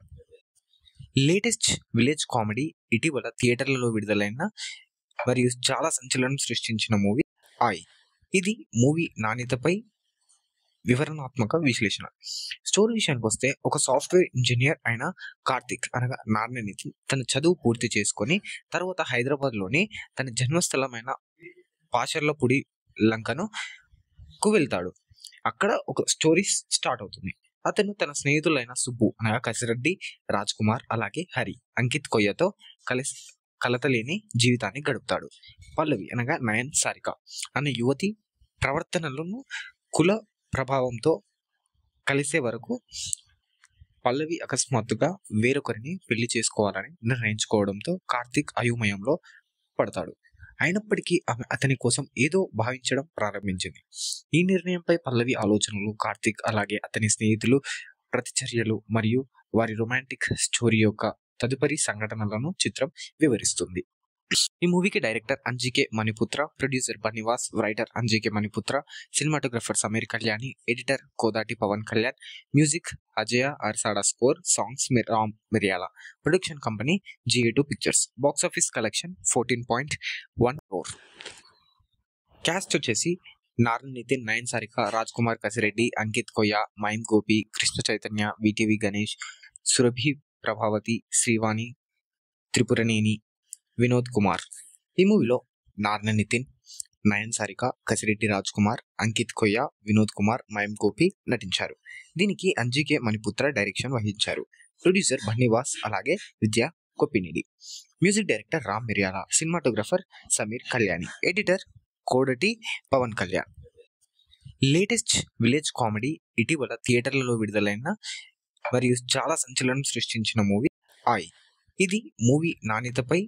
latest village comedy ఇటీవల థియేటర్లలో విడుదలైన మరియు చాలా సంచలనం సృష్టించిన మూవీ ఆయ్ ఇది మూవీ నాణ్యతపై వివరణాత్మక విశ్లేషణ స్టోరీ విషయానికి వస్తే ఒక సాఫ్ట్వేర్ ఇంజనీర్ అయిన కార్తిక్ అనగా నారాయణనితి తన చదువు పూర్తి చేసుకొని తర్వాత హైదరాబాద్లోని తన జన్మస్థలమైన పాషర్లపూడి లంకను కు వెళ్తాడు అక్కడ ఒక స్టోరీ స్టార్ట్ అవుతుంది అతను తన స్నేహితులైన సుబ్బు అనగా కసిరెడ్డి రాజ్ కుమార్ అలాగే హరి అంకిత్ కొయ్యతో కలిసి కలతలేని జీవితాన్ని గడుపుతాడు పల్లవి అనగా నయన్ సారిక అనే యువతి ప్రవర్తనలను కుల ప్రభావంతో కలిసే వరకు పల్లవి అకస్మాత్తుగా వేరొకరిని పెళ్లి చేసుకోవాలని నిర్ణయించుకోవడంతో కార్తీక్ అయోమయంలో పడతాడు అయినప్పటికీ ఆమె అతని కోసం ఏదో భావించడం ప్రారంభించింది ఈ నిర్ణయంపై పల్లవి ఆలోచనలు కార్తీక్ అలాగే అతని స్నేహితులు ప్రతిచర్యలు మరియు వారి రొమాంటిక్ స్టోరీ యొక్క తదుపరి సంఘటనలను చిత్రం వివరిస్తుంది ఈ మూవీకి director Anji K Maniputra producer Bunny Vas writer Anji K Maniputra cinematographer Sameer Kalyani editor Kodati Pawan Kalyan music Ajaya అర్సాడా score songs Ram మిరియాల production company GA two pictures box office collection fourteen point one four cast వచ్చేసి నారాయణ నితిన్ నయన్ సారిక రాజ్ కుమార్ కసిరెడ్డి అంకిత్ కొయ్య మైమ్ గోపి కృష్ణ చైతన్య విటివి గణేష్ సురభి ప్రభావతి శ్రీవాణి త్రిపురనేని వినోద్ కుమార్ ఈ మూవీలో నారాయణ నితిన్ నయన్ సారిక కసిరెడ్డి రాజ్ కుమార్ అంకిత్ కొయ్య వినోద్ కుమార్ మయం గోపి నటించారు దీనికి అంజికే మణిపుత్ర డైరెక్షన్ వహించారు ప్రొడ్యూసర్ బన్నివాస్ అలాగే Vidya కొప్పినిడి music director Ram Miryala cinematographer Sameer Kalyani editor Kodati Pawan Kalyan latest village comedy ఇటీవల థియేటర్లలో విడుదలైన మరియు చాలా సంచలనం సృష్టించిన మూవీ ఆయ్ ఇది మూవీ నాణ్యతపై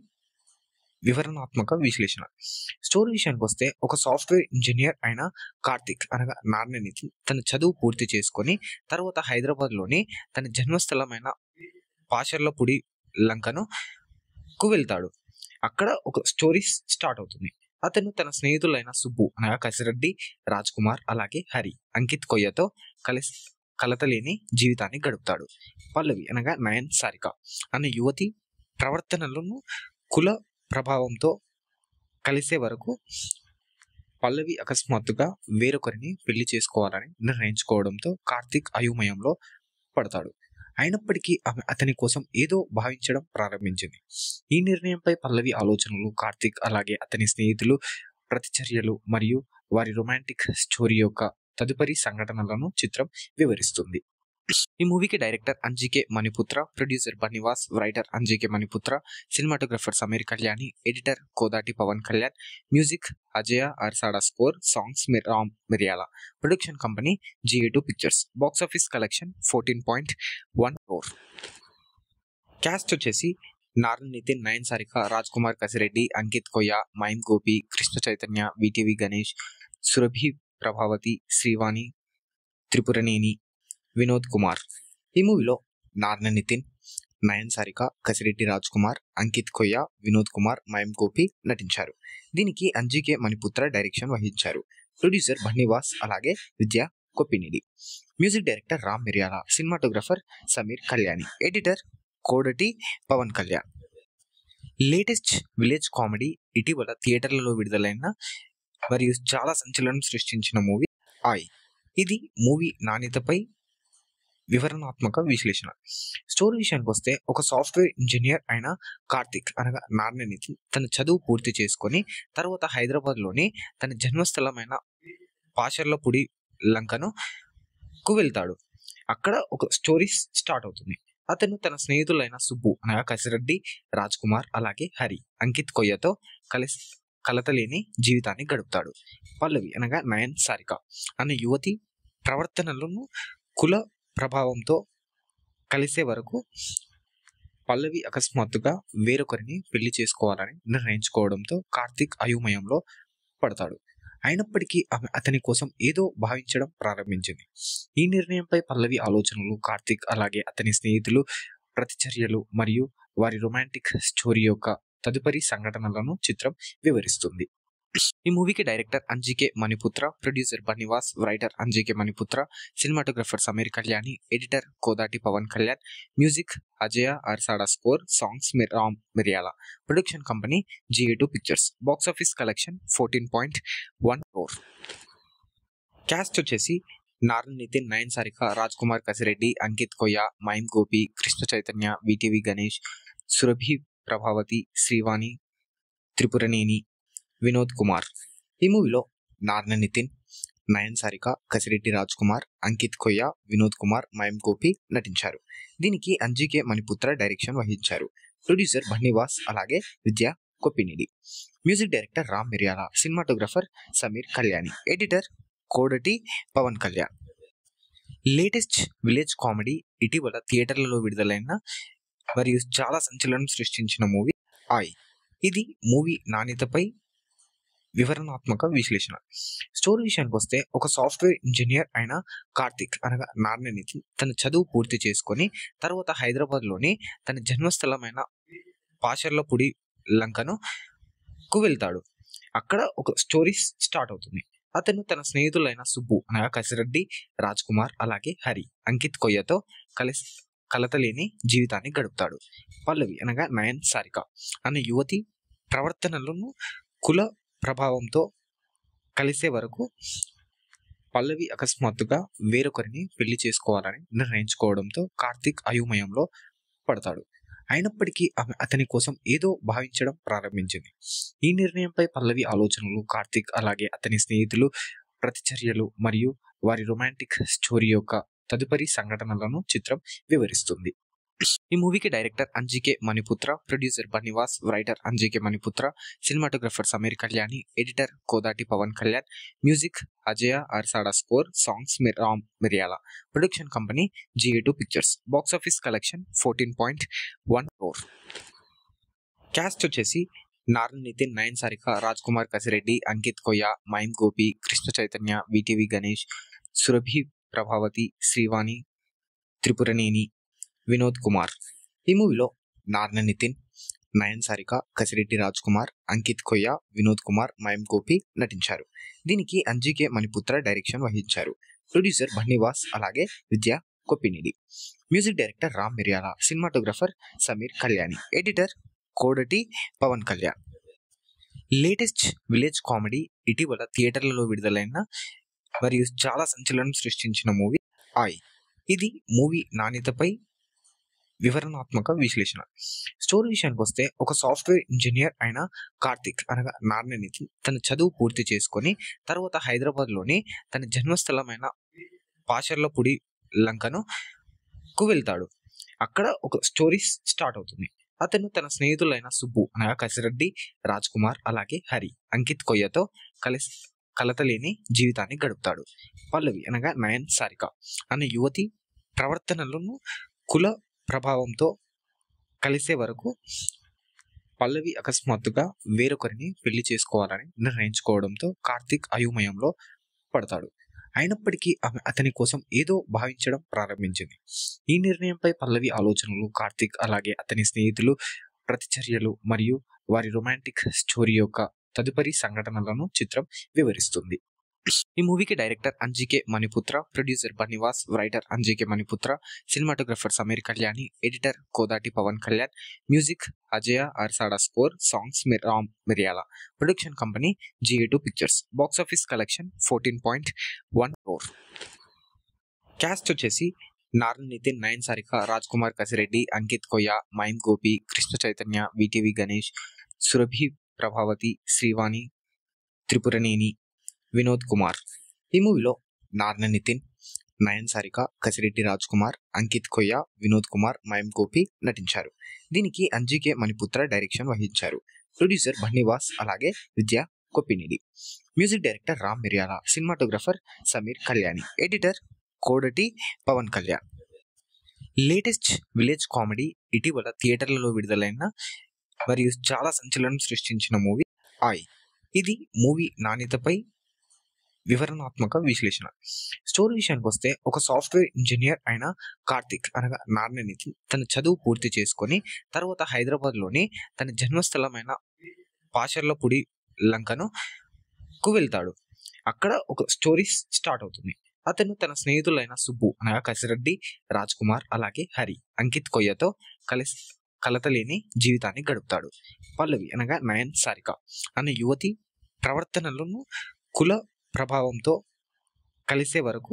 వివరణాత్మక విశ్లేషణ స్టోరీ విషయానికి వస్తే ఒక సాఫ్ట్వేర్ ఇంజనీర్ అయిన కార్తిక్ అనగా నారాయణనితి తన చదువు పూర్తి చేసుకొని తర్వాత హైదరాబాద్లోని తన జన్మస్థలమైన పాషర్లపూడి లంకను కు వెళ్తాడు అక్కడ ఒక స్టోరీ స్టార్ట్ అవుతుంది అతను తన స్నేహితులైన సుబ్బు అనగా కసిరెడ్డి రాజ్ కుమార్ అలాగే హరి అంకిత్ కొయ్యతో కలిసి కలతలేని జీవితాన్ని గడుపుతాడు పల్లవి అనగా నయన్ సారిక అనే యువతి ప్రవర్తనలను కుల ప్రభావంతో కలిసే వరకు పల్లవి అకస్మాత్తుగా వేరొకరిని పెళ్లి చేసుకోవాలని నిర్ణయించుకోవడంతో కార్తీక్ అయోమయంలో పడతాడు అయినప్పటికీ ఆమె అతని కోసం ఏదో భావించడం ప్రారంభించింది ఈ నిర్ణయంపై పల్లవి ఆలోచనలు కార్తీక్ అలాగే అతని స్నేహితులు ప్రతిచర్యలు మరియు వారి రొమాంటిక్ స్టోరీ యొక్క తదుపరి సంఘటనలను చిత్రం వివరిస్తుంది ఈ మూవీకి director Anji K Maniputra producer Bunny Vas writer Anji K Maniputra cinematographer Sameer Kalyani editor Kodati Pawan Kalyan music Ajaya అర్సాడా score songs Ram మిరియాల production company GA two pictures box office collection fourteen point one four cast వచ్చేసి నారాయణ నితిన్ నయన్ సారిక రాజ్ కుమార్ కసిరెడ్డి అంకిత్ కొయ్య మైమ్ గోపి కృష్ణ చైతన్య విటివి గణేష్ సురభి ప్రభావతి శ్రీవాణి త్రిపురనేని వినోద్ కుమార్ ఈ మూవీలో నారాయణ నితిన్ నయన్ సారిక కసిరెడ్డి రాజ్ కుమార్ అంకిత్ కొయ్య వినోద్ కుమార్ మైమ్ గోపి నటించారు దీనికి అంజికే మణిపుత్ర డైరెక్షన్ వహించారు ప్రొడ్యూసర్ బన్నీవాస్ అలాగే Vidya కొప్పినిడి music director Ram Miryala cinematographer Sameer Kalyani editor Kodati Pawan Kalyan latest village comedy ఇటీవల థియేటర్లలో విడుదలైన మరియు చాలా సంచలనం సృష్టించిన మూవీ ఆయ్ ఇది మూవీ నాణ్యతపై వివరణాత్మక విశ్లేషణ స్టోరీ విషయానికి వస్తే ఒక సాఫ్ట్వేర్ ఇంజనీర్ అయిన కార్తిక్ అనగా నారాయణనితి తన చదువు పూర్తి చేసుకొని తర్వాత హైదరాబాద్లోని తన జన్మస్థలమైన పాషర్లపూడి లంకను కు వెళ్తాడు అక్కడ ఒక స్టోరీ స్టార్ట్ అవుతుంది అతను తన స్నేహితులైన సుబ్బు అనగా కసిరెడ్డి రాజ్ కుమార్ అలాగే హరి అంకిత్ కొయ్యతో కలిసి కలతలేని జీవితాన్ని గడుపుతాడు పల్లవి అనగా నయన్ సారిక అనే యువతి ప్రవర్తనలను కుల ప్రభావంతో కలిసే వరకు పల్లవి అకస్మాత్తుగా వేరొకరిని పెళ్లి చేసుకోవాలని నిర్ణయించుకోవడంతో కార్తీక్ అయోమయంలో పడతాడు అయినప్పటికీ ఆమె అతని కోసం ఏదో భావించడం ప్రారంభించింది ఈ నిర్ణయంపై పల్లవి ఆలోచనలు కార్తీక్ అలాగే అతని స్నేహితులు ప్రతిచర్యలు మరియు వారి రొమాంటిక్ స్టోరీ యొక్క తదుపరి సంఘటనలను చిత్రం వివరిస్తుంది ఈ మూవీకి director Anji K Maniputra producer Bunny Vas writer Anji K Maniputra cinematographer Sameer Kalyani editor Kodati Pawan Kalyan music Ajaya అర్సాడా score songs Ram మిరియాల production company GA two pictures box office collection fourteen point one four cast వచ్చేసి నారాయణ నితిన్ నయన్ సారిక రాజ్ కుమార్ కసిరెడ్డి అంకిత్ కొయ్య మైమ్ గోపి కృష్ణ చైతన్య విటివి గణేష్ సురభి ప్రభావతి శ్రీవాణి త్రిపురనేని వినోద్ కుమార్ ఈ మూవీలో నారాయణ నితిన్ నయన్ సారిక కసిరెడ్డి రాజ్ కుమార్ అంకిత్ కొయ్య వినోద్ కుమార్ మైమ్ గోపి నటించారు దీనికి అంజికే మణిపుత్ర డైరెక్షన్ వహించారు ప్రొడ్యూసర్ బన్నీవాస్ అలాగే Vidya కొప్పినిడి music director Ram Miryala cinematographer Sameer Kalyani editor Kodati Pawan Kalyan latest village comedy ఇటీవల థియేటర్లలో విడుదలైన మరియు చాలా సంచలనం సృష్టించిన మూవీ ఆయ్ ఇది మూవీ నాణ్యతపై వివరణాత్మక విశ్లేషణ స్టోరీ విషయానికి వస్తే ఒక సాఫ్ట్వేర్ ఇంజనీర్ అయిన కార్తిక్ అనగా నారాయణనితి తన చదువు పూర్తి చేసుకొని తర్వాత హైదరాబాద్లోని తన జన్మస్థలమైన పాషర్లపూడి లంకను కు వెళ్తాడు అక్కడ ఒక స్టోరీ స్టార్ట్ అవుతుంది అతను తన స్నేహితులైన సుబ్బు అనగా కసిరెడ్డి రాజ్ కుమార్ అలాగే హరి అంకిత్ కొయ్యతో కలిసి కలతలేని జీవితాన్ని గడుపుతాడు పల్లవి అనగా నయన్ సారిక అనే యువతి ప్రవర్తనలను కుల ప్రభావంతో కలిసే వరకు పల్లవి అకస్మాత్తుగా వేరొకరిని పెళ్లి చేసుకోవాలని నిర్ణయించుకోవడంతో కార్తీక్ అయోమయంలో పడతాడు అయినప్పటికీ ఆమె అతని కోసం ఏదో భావించడం ప్రారంభించింది ఈ నిర్ణయంపై పల్లవి ఆలోచనలు కార్తీక్ అలాగే అతని స్నేహితులు ప్రతిచర్యలు మరియు వారి రొమాంటిక్ స్టోరీ యొక్క తదుపరి సంఘటనలను చిత్రం వివరిస్తుంది ఈ మూవీకి director Anji K Maniputra producer Bunny Vas writer Anji K Maniputra cinematographer Sameer Kalyani editor Kodati Pawan Kalyan music Ajaya అర్సాడా score songs Ram మిరియాల production company GA two pictures box office collection fourteen point one four cast వచ్చేసి నారాయణ నితిన్ నయన్ సారిక రాజ్ కుమార్ కసిరెడ్డి అంకిత్ కొయ్య మైమ్ గోపి కృష్ణ చైతన్య విటివి గణేష్ సురభి ప్రభావతి శ్రీవాణి త్రిపురనేని వినోద్ కుమార్ ఈ మూవీలో నారాయణ నితిన్ నయన్ సారిక కసిరెడ్డి రాజ్ కుమార్ అంకిత్ కొయ్య వినోద్ కుమార్ మైమ్ గోపి నటించారు దీనికి అంజికే మణిపుత్ర డైరెక్షన్ వహించారు ప్రొడ్యూసర్ బన్నీవాస్ అలాగే Vidya కొప్పినిడి music director Ram Miryala cinematographer Sameer Kalyani editor Kodati Pawan Kalyan latest village comedy ఇటీవల థియేటర్లలో విడుదలైన మరియు చాలా సంచలనం సృష్టించిన మూవీ ఆయ్ ఇది మూవీ నాణ్యతపై వివరణాత్మక విశ్లేషణ స్టోరీ విషయానికి వస్తే ఒక సాఫ్ట్వేర్ ఇంజనీర్ అయిన కార్తిక్ అనగా నారాయణనితి తన చదువు పూర్తి చేసుకొని తర్వాత హైదరాబాద్లోని తన జన్మస్థలమైన పాషర్లపూడి లంకను కు వెళ్తాడు అక్కడ ఒక స్టోరీ స్టార్ట్ అవుతుంది అతను తన స్నేహితులైన సుబ్బు అనగా కసిరెడ్డి రాజ్ కుమార్ అలాగే హరి అంకిత్ కొయ్యతో కలిసి కలతలేని జీవితాన్ని గడుపుతాడు పల్లవి అనగా నయన్ సారిక అనే యువతి ప్రవర్తనలను కుల ప్రభావంతో కలిసే వరకు పల్లవి అకస్మాత్తుగా వేరొకరిని పెళ్లి చేసుకోవాలని నిర్ణయించుకోవడంతో కార్తీక్ అయోమయంలో పడతాడు అయినప్పటికీ ఆమె అతని కోసం ఏదో భావించడం ప్రారంభించింది ఈ నిర్ణయంపై పల్లవి ఆలోచనలు కార్తీక్ అలాగే అతని స్నేహితులు ప్రతిచర్యలు మరియు వారి రొమాంటిక్ స్టోరీ యొక్క తదుపరి సంఘటనలను చిత్రం వివరిస్తుంది ఈ మూవీకి director Anji K Maniputra producer Bunny Vas writer Anji K Maniputra cinematographer Sameer Kalyani editor Kodati Pawan Kalyan music Ajaya అర్సాడా score songs Ram మిరియాల production company GA two pictures box office collection fourteen point one four cast వచ్చేసి నారాయణ నితిన్ నయన్ సారిక రాజ్ కుమార్ కసిరెడ్డి అంకిత్ కొయ్య మైమ్ గోపి కృష్ణ చైతన్య విటివి గణేష్ సురభి ప్రభావతి శ్రీవాణి త్రిపురనేని వినోద్ కుమార్ ఈ మూవీలో నారాయణ నితిన్ నయన్ సారిక కసిరెడ్డి రాజ్ కుమార్ అంకిత్ కొయ్య వినోద్ కుమార్ మయం గోపి నటించారు దీనికి అంజికే మణిపుత్ర డైరెక్షన్ వహించారు ప్రొడ్యూసర్ బన్నివాస్ అలాగే Vidya కొప్పినిడి music director Ram Miryala cinematographer Sameer Kalyani editor Kodati Pawan Kalyan latest village comedy ఇటీవల థియేటర్లలో విడుదలైన మరియు చాలా సంచలనం సృష్టించిన మూవీ ఆయ్ ఇది మూవీ నాణ్యతపై వివరణాత్మక విశ్లేషణ స్టోరీ విషయానికి వస్తే ఒక సాఫ్ట్వేర్ ఇంజనీర్ అయిన కార్తిక్ అనగా నారాయణ నితిన్ తన చదువు పూర్తి చేసుకొని తర్వాత హైదరాబాద్లోని తన జన్మస్థలమైన పాషర్లపూడి లంకను కు వెళ్తాడు అక్కడ ఒక స్టోరీ స్టార్ట్ అవుతుంది అతను తన స్నేహితులైన సుబ్బు అనగా కసిరెడ్డి రాజ్ కుమార్ అలాగే హరి అంకిత్ కొయ్యతో కలిసి కలతలేని జీవితాన్ని గడుపుతాడు పల్లవి అనగా నయన్ సారిక అనే యువతి ప్రవర్తనలను కుల ప్రభావంతో కలిసే వరకు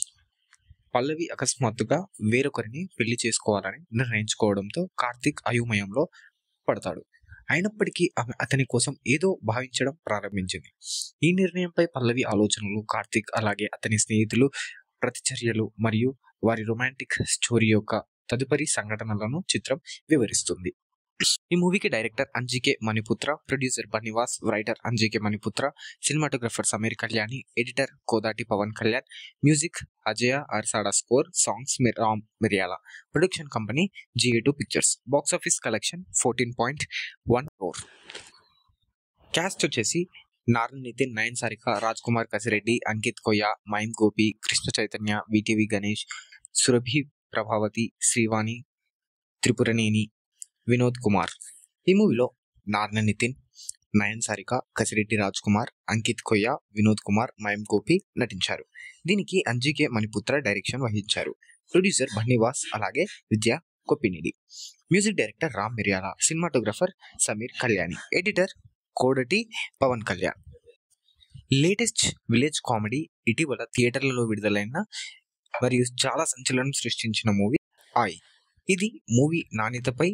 పల్లవి అకస్మాత్తుగా వేరొకరిని పెళ్లి చేసుకోవాలని నిర్ణయించుకోవడంతో కార్తీక్ అయోమయంలో పడతాడు అయినప్పటికీ ఆమె అతని కోసం ఏదో భావించడం ప్రారంభించింది ఈ నిర్ణయంపై పల్లవి ఆలోచనలు కార్తీక్ అలాగే అతని స్నేహితులు ప్రతిచర్యలు మరియు వారి రొమాంటిక్ స్టోరీ యొక్క తదుపరి సంఘటనలను చిత్రం వివరిస్తుంది ఈ మూవీకి director Anji K Maniputra producer Bunny Vas writer Anji K Maniputra cinematographer Sameer Kalyani editor Kodati Pawan Kalyan music Ajaya అర్సాడా score songs Ram మిరియాల production company GA two pictures box office collection fourteen point one four cast వచ్చేసి నారాయణ నితిన్ నయన్ సారిక రాజ్ కుమార్ కసిరెడ్డి అంకిత్ కొయ్య మైమ్ గోపి కృష్ణ చైతన్య విటివి గణేష్ సురభి ప్రభావతి శ్రీవాణి త్రిపురనేని వినోద్ కుమార్ ఈ మూవీలో నారాయణ నితిన్ నయన్ సారిక కసిరెడ్డి రాజ్ కుమార్ అంకిత్ కొయ్య వినోద్ కుమార్ మయం గోపి నటించారు దీనికి అంజికే మణిపుత్ర డైరెక్షన్ వహించారు ప్రొడ్యూసర్ బన్నివాస్ అలాగే Vidya కొప్పినిడి music director Ram Miryala cinematographer Sameer Kalyani editor Kodati Pawan Kalyan latest village comedy ఇటీవల థియేటర్లలో విడుదలైన మరియు చాలా సంచలనం సృష్టించిన మూవీ ఆయ్ ఇది మూవీ నాణ్యతపై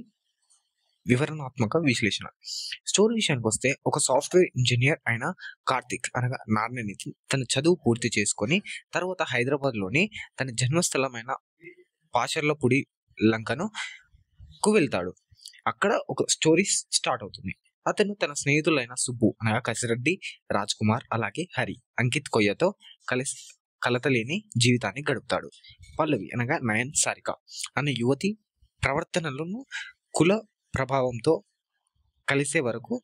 వివరణాత్మక విశ్లేషణ స్టోరీ విషయానికి వస్తే ఒక సాఫ్ట్వేర్ ఇంజనీర్ అయిన కార్తిక్ అనగా నారాయణ నితిన్ తన చదువు పూర్తి చేసుకొని తర్వాత హైదరాబాద్లోని తన జన్మస్థలమైన పాషర్లపూడి లంకను కు వెళ్తాడు అక్కడ ఒక స్టోరీ స్టార్ట్ అవుతుంది అతను తన స్నేహితులైన సుబ్బు అనగా కసిరెడ్డి రాజ్ కుమార్ అలాగే హరి అంకిత్ కొయ్యతో కలిసి కలతలేని జీవితాన్ని గడుపుతాడు పల్లవి అనగా నయన్ సారిక అనే యువతి ప్రవర్తనలను కుల ప్రభావంతో కలిసే వరకు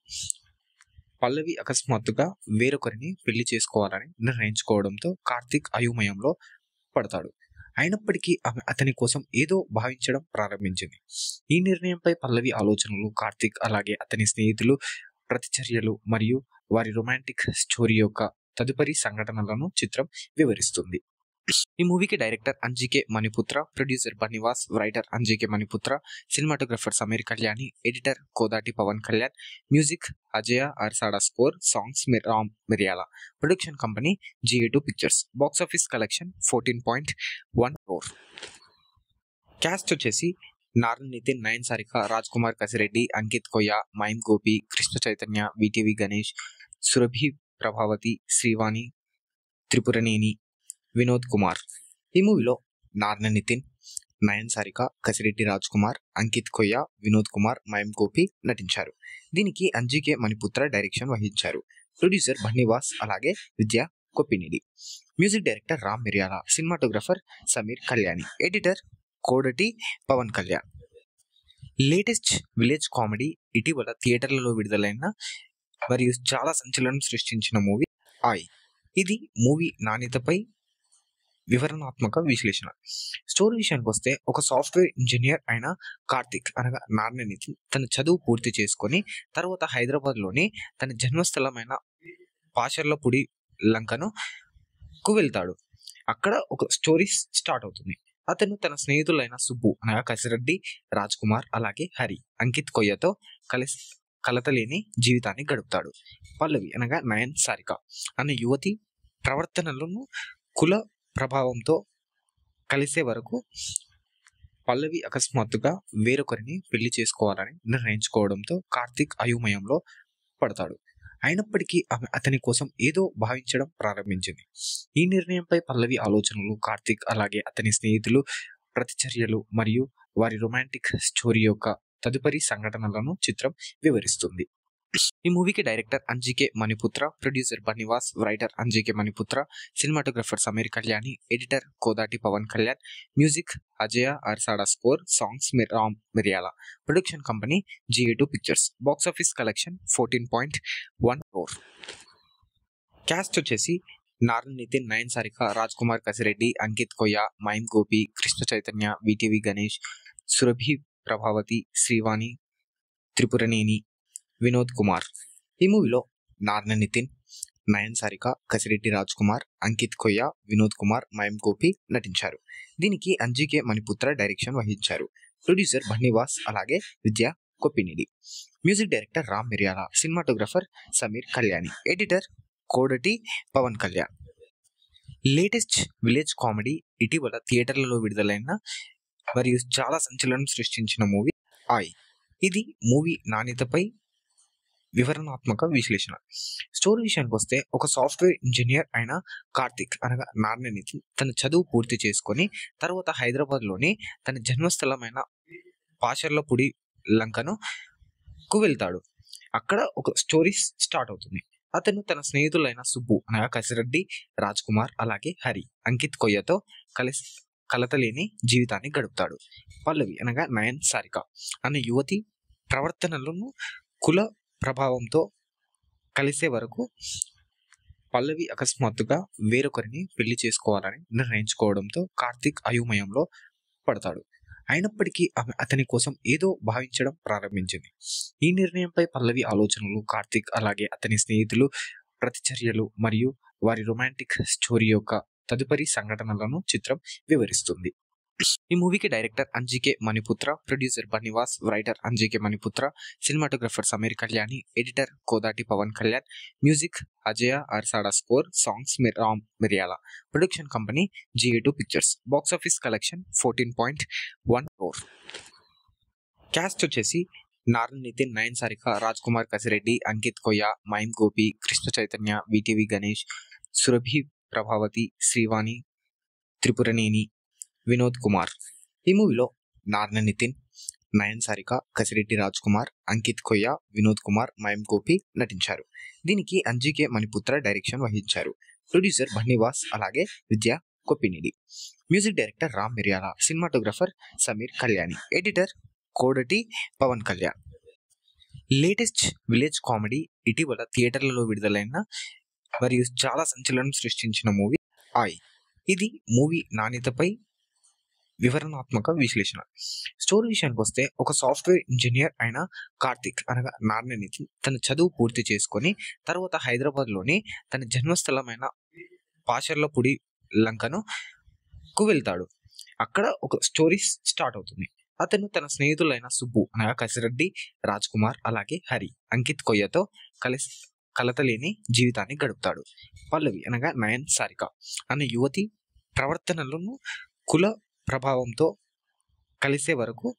పల్లవి అకస్మాత్తుగా వేరొకరిని పెళ్లి చేసుకోవాలని నిర్ణయించుకోవడంతో కార్తీక్ అయోమయంలో పడతాడు అయినప్పటికీ ఆమె అతని కోసం ఏదో భావించడం ప్రారంభించింది ఈ నిర్ణయంపై పల్లవి ఆలోచనలు కార్తీక్ అలాగే అతని స్నేహితులు ప్రతిచర్యలు మరియు వారి రొమాంటిక్ స్టోరీ యొక్క తదుపరి సంఘటనలను చిత్రం వివరిస్తుంది ఈ మూవీకి director Anji K Maniputra producer Bunny Vas writer Anji K Maniputra cinematographer Sameer Kalyani editor Kodati Pawan Kalyan music Ajaya అర్సాడా score songs Ram మిరియాల production company GA two pictures box office collection fourteen point one four cast వచ్చేసి నారాయణ నితిన్ నయన్ సారిక రాజ్ కుమార్ కసిరెడ్డి అంకిత్ కొయ్య మైమ్ గోపి కృష్ణ చైతన్య విటివి గణేష్ సురభి ప్రభావతి శ్రీవాణి త్రిపురనేని వినోద్ కుమార్ ఈ మూవీలో నారాయణ నితిన్ నయన్ సారిక కసిరెడ్డి రాజ్ కుమార్ అంకిత్ కొయ్య వినోద్ కుమార్ మయం గోపి నటించారు దీనికి అంజికే మణిపుత్ర డైరెక్షన్ వహించారు ప్రొడ్యూసర్ బన్నివాస్ అలాగే Vidya కొప్పినిడి music director Ram Miryala cinematographer Sameer Kalyani editor Kodati Pawan Kalyan latest village comedy ఇటీవల థియేటర్లలో విడుదలైన మరియు చాలా సంచలనం సృష్టించిన మూవీ ఆయ్ ఇది మూవీ నాణ్యతపై వివరణాత్మక విశ్లేషణ స్టోరీ విషయానికి వస్తే ఒక సాఫ్ట్వేర్ ఇంజనీర్ అయిన కార్తిక్ అనగా నారాయణనితిన్ తన చదువు పూర్తి చేసుకొని తర్వాత హైదరాబాద్లోని తన జన్మస్థలమైన పాషర్లపూడి లంకను కు వెళ్తాడు అక్కడ ఒక స్టోరీ స్టార్ట్ అవుతుంది అతను తన స్నేహితులైన సుబ్బు అనగా కసిరెడ్డి రాజ్ కుమార్ అలాగే హరి అంకిత్ కొయ్యతో కలిసి కలతలేని జీవితాన్ని గడుపుతాడు పల్లవి అనగా నయన్ సారిక అనే యువతి ప్రవర్తనలను కుల ప్రభావంతో కలిసే వరకు పల్లవి అకస్మాత్తుగా వేరొకరిని పెళ్లి చేసుకోవాలని నిర్ణయించుకోవడంతో కార్తీక్ అయోమయంలో పడతాడు అయినప్పటికీ ఆమె అతని కోసం ఏదో భావించడం ప్రారంభించింది ఈ నిర్ణయంపై పల్లవి ఆలోచనలు కార్తీక్ అలాగే అతని స్నేహితులు ప్రతిచర్యలు మరియు వారి రొమాంటిక్ స్టోరీ యొక్క తదుపరి సంఘటనలను చిత్రం వివరిస్తుంది ఈ మూవీకి director Anji K Maniputra producer Bunny Vas writer Anji K Maniputra cinematographer Sameer Kalyani editor Kodati Pawan Kalyan music Ajaya అర్సాడా score songs Ram మిరియాల production company GA two pictures box office collection fourteen point one four cast వచ్చేసి నారాయణ నితిన్ నయన్ సారిక రాజ్ కుమార్ కసిరెడ్డి అంకిత్ కొయ్య మైమ్ గోపి కృష్ణ చైతన్య విటివి గణేష్ సురభి ప్రభావతి శ్రీవాణి త్రిపురనేని వినోద్ కుమార్ ఈ మూవీలో నారాయణ నితిన్ నయన్ సారిక కసిరెడ్డి రాజ్ కుమార్ అంకిత్ కొయ్య వినోద్ కుమార్ మయం గోపి నటించారు దీనికి అంజికే మణిపుత్ర డైరెక్షన్ వహించారు ప్రొడ్యూసర్ బన్నివాస్ అలాగే Vidya కొప్పినిడి music director Ram Miryala cinematographer Sameer Kalyani editor Kodati Pawan Kalyan latest village comedy ఇటీవల థియేటర్లలో విడుదలైన మరియు చాలా సంచలనం సృష్టించిన మూవీ ఆయ్ ఇది మూవీ నాణ్యతపై వివరణాత్మక విశ్లేషణ స్టోరీ విషయానికి వస్తే ఒక సాఫ్ట్వేర్ ఇంజనీర్ అయిన కార్తిక్ అనగా నారాయణనితిన్ తన చదువు పూర్తి చేసుకొని తర్వాత హైదరాబాద్లోని తన జన్మస్థలమైన పాషర్లపూడి లంకను కు వెళ్తాడు అక్కడ ఒక స్టోరీ స్టార్ట్ అవుతుంది అతను తన స్నేహితులైన సుబ్బు అనగా కసిరెడ్డి రాజ్ కుమార్ అలాగే హరి అంకిత్ కొయ్యతో కలిసి కలతలేని జీవితాన్ని గడుపుతాడు పల్లవి అనగా నయన్ సారిక అనే యువతి ప్రవర్తనలను కుల ప్రభావంతో కలిసే వరకు పల్లవి అకస్మాత్తుగా వేరొకరిని పెళ్లి చేసుకోవాలని నిర్ణయించుకోవడంతో కార్తీక్ అయోమయంలో పడతాడు అయినప్పటికీ ఆమె అతని కోసం ఏదో భావించడం ప్రారంభించింది ఈ నిర్ణయంపై పల్లవి ఆలోచనలు కార్తీక్ అలాగే అతని స్నేహితులు ప్రతిచర్యలు మరియు వారి రొమాంటిక్ స్టోరీ యొక్క తదుపరి సంఘటనలను చిత్రం వివరిస్తుంది ఈ మూవీకి director Anji K Maniputra producer Bunny Vas writer Anji K Maniputra cinematographer Sameer Kalyani editor Kodati Pawan Kalyan music Ajaya అర్సాడా score songs Ram మిరియాల production company GA two pictures box office collection fourteen point one four cast వచ్చేసి నారాయణ నితిన్ నయన్ సారిక రాజ్ కుమార్ కసిరెడ్డి అంకిత్ కొయ్య మైమ్ గోపి కృష్ణ చైతన్య విటివి గణేష్ సురభి ప్రభావతి శ్రీవాణి త్రిపురనేని వినోద్ కుమార్ ఈ మూవీలో నారాయణ నితిన్ నయన్ సారిక కసిరెడ్డి రాజ్ కుమార్ అంకిత్ కొయ్య వినోద్ కుమార్ మయం గోపి నటించారు దీనికి అంజికే మణిపుత్ర డైరెక్షన్ వహించారు ప్రొడ్యూసర్ బన్నివాస్ అలాగే Vidya కొప్పినిడి music director Ram Miryala cinematographer Sameer Kalyani editor Kodati Pawan Kalyan latest village comedy ఇటీవల థియేటర్లలో విడుదలైన మరియు చాలా సంచలనం సృష్టించిన మూవీ ఆయ్ ఇది మూవీ నాణ్యతపై వివరణాత్మక విశ్లేషణ స్టోరీ విషయానికి వస్తే ఒక సాఫ్ట్వేర్ ఇంజనీర్ అయిన కార్తిక్ అనగా నారాయణనితిన్ తన చదువు పూర్తి చేసుకొని తర్వాత హైదరాబాద్లోని తన జన్మస్థలమైన పాషర్లపూడి లంకను కు వెళ్తాడు అక్కడ ఒక స్టోరీ స్టార్ట్ అవుతుంది అతను తన స్నేహితులైన సుబ్బు అనగా కసిరెడ్డి రాజ్ కుమార్ అలాగే హరి అంకిత్ కొయ్యతో కలిసి కలతలేని జీవితాన్ని గడుపుతాడు పల్లవి అనగా నయన్ సారిక అనే యువతి ప్రవర్తనలను కుల ప్రభావంతో కలిసే వరకు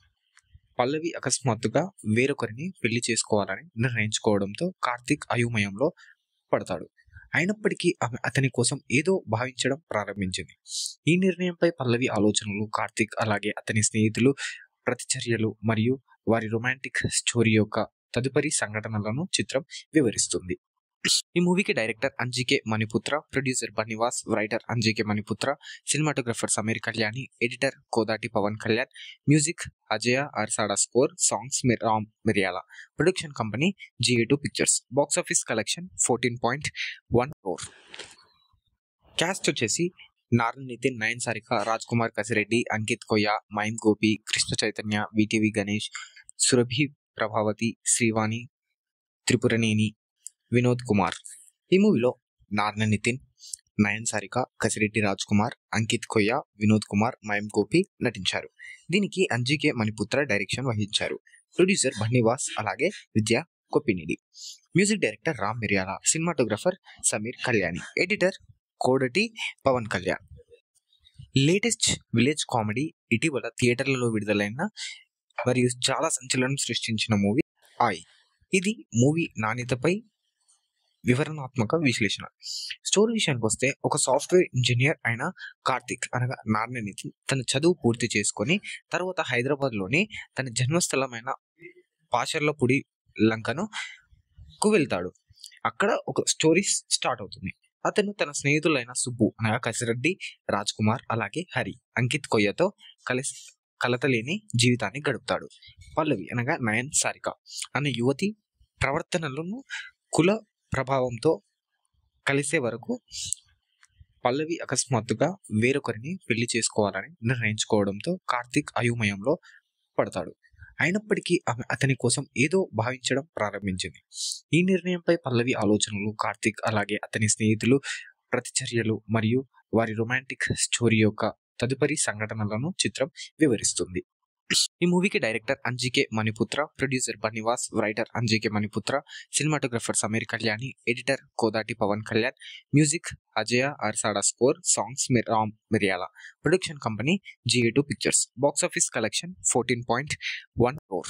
పల్లవి అకస్మాత్తుగా వేరొకరిని పెళ్లి చేసుకోవాలని నిర్ణయించుకోవడంతో కార్తీక్ అయోమయంలో పడతాడు అయినప్పటికీ ఆమె అతని కోసం ఏదో భావించడం ప్రారంభించింది ఈ నిర్ణయంపై పల్లవి ఆలోచనలు కార్తీక్ అలాగే అతని స్నేహితులు ప్రతిచర్యలు మరియు వారి రొమాంటిక్ స్టోరీ యొక్క తదుపరి సంఘటనలను చిత్రం వివరిస్తుంది ఈ మూవీకి director Anji K Maniputra producer Bunny Vas writer Anji K Maniputra cinematographer Sameer Kalyani editor Kodati Pawan Kalyan music Ajaya అర్సాడా score songs Ram మిరియాల production company GA two pictures box office collection fourteen point one four cast వచ్చేసి నారాయణ నితిన్ నయన్ సారిక రాజ్ కుమార్ కసిరెడ్డి అంకిత్ కొయ్య మైమ్ గోపి కృష్ణ చైతన్య విటివి గణేష్ సురభి ప్రభావతి శ్రీవాణి త్రిపురనేని వినోద్ కుమార్ ఈ మూవీలో నారాయణ నితిన్ నయన్ సారిక కసిరెడ్డి రాజ్ కుమార్ అంకిత్ కొయ్య వినోద్ కుమార్ మైమ్ గోపి నటించారు దీనికి అంజికే మణిపుత్ర డైరెక్షన్ వహించారు ప్రొడ్యూసర్ బన్నివాస్ అలాగే Vidya కొప్పినిడి music director Ram Miryala cinematographer Sameer Kalyani editor Kodati Pawan Kalyan latest village comedy ఇటీవల థియేటర్లలో విడుదలైన మరియు చాలా సంచలనం సృష్టించిన మూవీ ఆయ్ ఇది మూవీ నాణ్యతపై వివరణాత్మక విశ్లేషణ స్టోరీ విషయానికి వస్తే ఒక సాఫ్ట్వేర్ ఇంజనీర్ అయిన కార్తిక్ అనగా నారాయణనితి తన చదువు పూర్తి చేసుకొని తర్వాత హైదరాబాద్లోని తన జన్మస్థలమైన పాషర్లపూడి లంకను కు వెళ్తాడు అక్కడ ఒక స్టోరీ స్టార్ట్ అవుతుంది అతను తన స్నేహితులైన సుబ్బు అనగా కసిరెడ్డి రాజ్ కుమార్ అలాగే హరి అంకిత్ కొయ్యతో కలిసి కలతలేని జీవితాన్ని గడుపుతాడు పల్లవి అనగా నయన్ సారిక అనే యువతి ప్రవర్తనలను కుల ప్రభావంతో కలిసే వరకు పల్లవి అకస్మాత్తుగా వేరొకరిని పెళ్లి చేసుకోవాలని నిర్ణయించుకోవడంతో కార్తీక్ అయోమయంలో పడతాడు అయినప్పటికీ ఆమె అతని కోసం ఏదో భావించడం ప్రారంభించింది ఈ నిర్ణయంపై పల్లవి ఆలోచనలు కార్తీక్ అలాగే అతని స్నేహితులు ప్రతిచర్యలు మరియు వారి రొమాంటిక్ స్టోరీ యొక్క తదుపరి సంఘటనలను చిత్రం వివరిస్తుంది ఈ మూవీకి director Anji K Maniputra producer Bunny Vas writer Anji K Maniputra cinematographer Sameer Kalyani editor Kodati Pawan Kalyan music Ajaya అర్సాడా score songs Ram మిరియాల production company GA two pictures box office collection fourteen point one four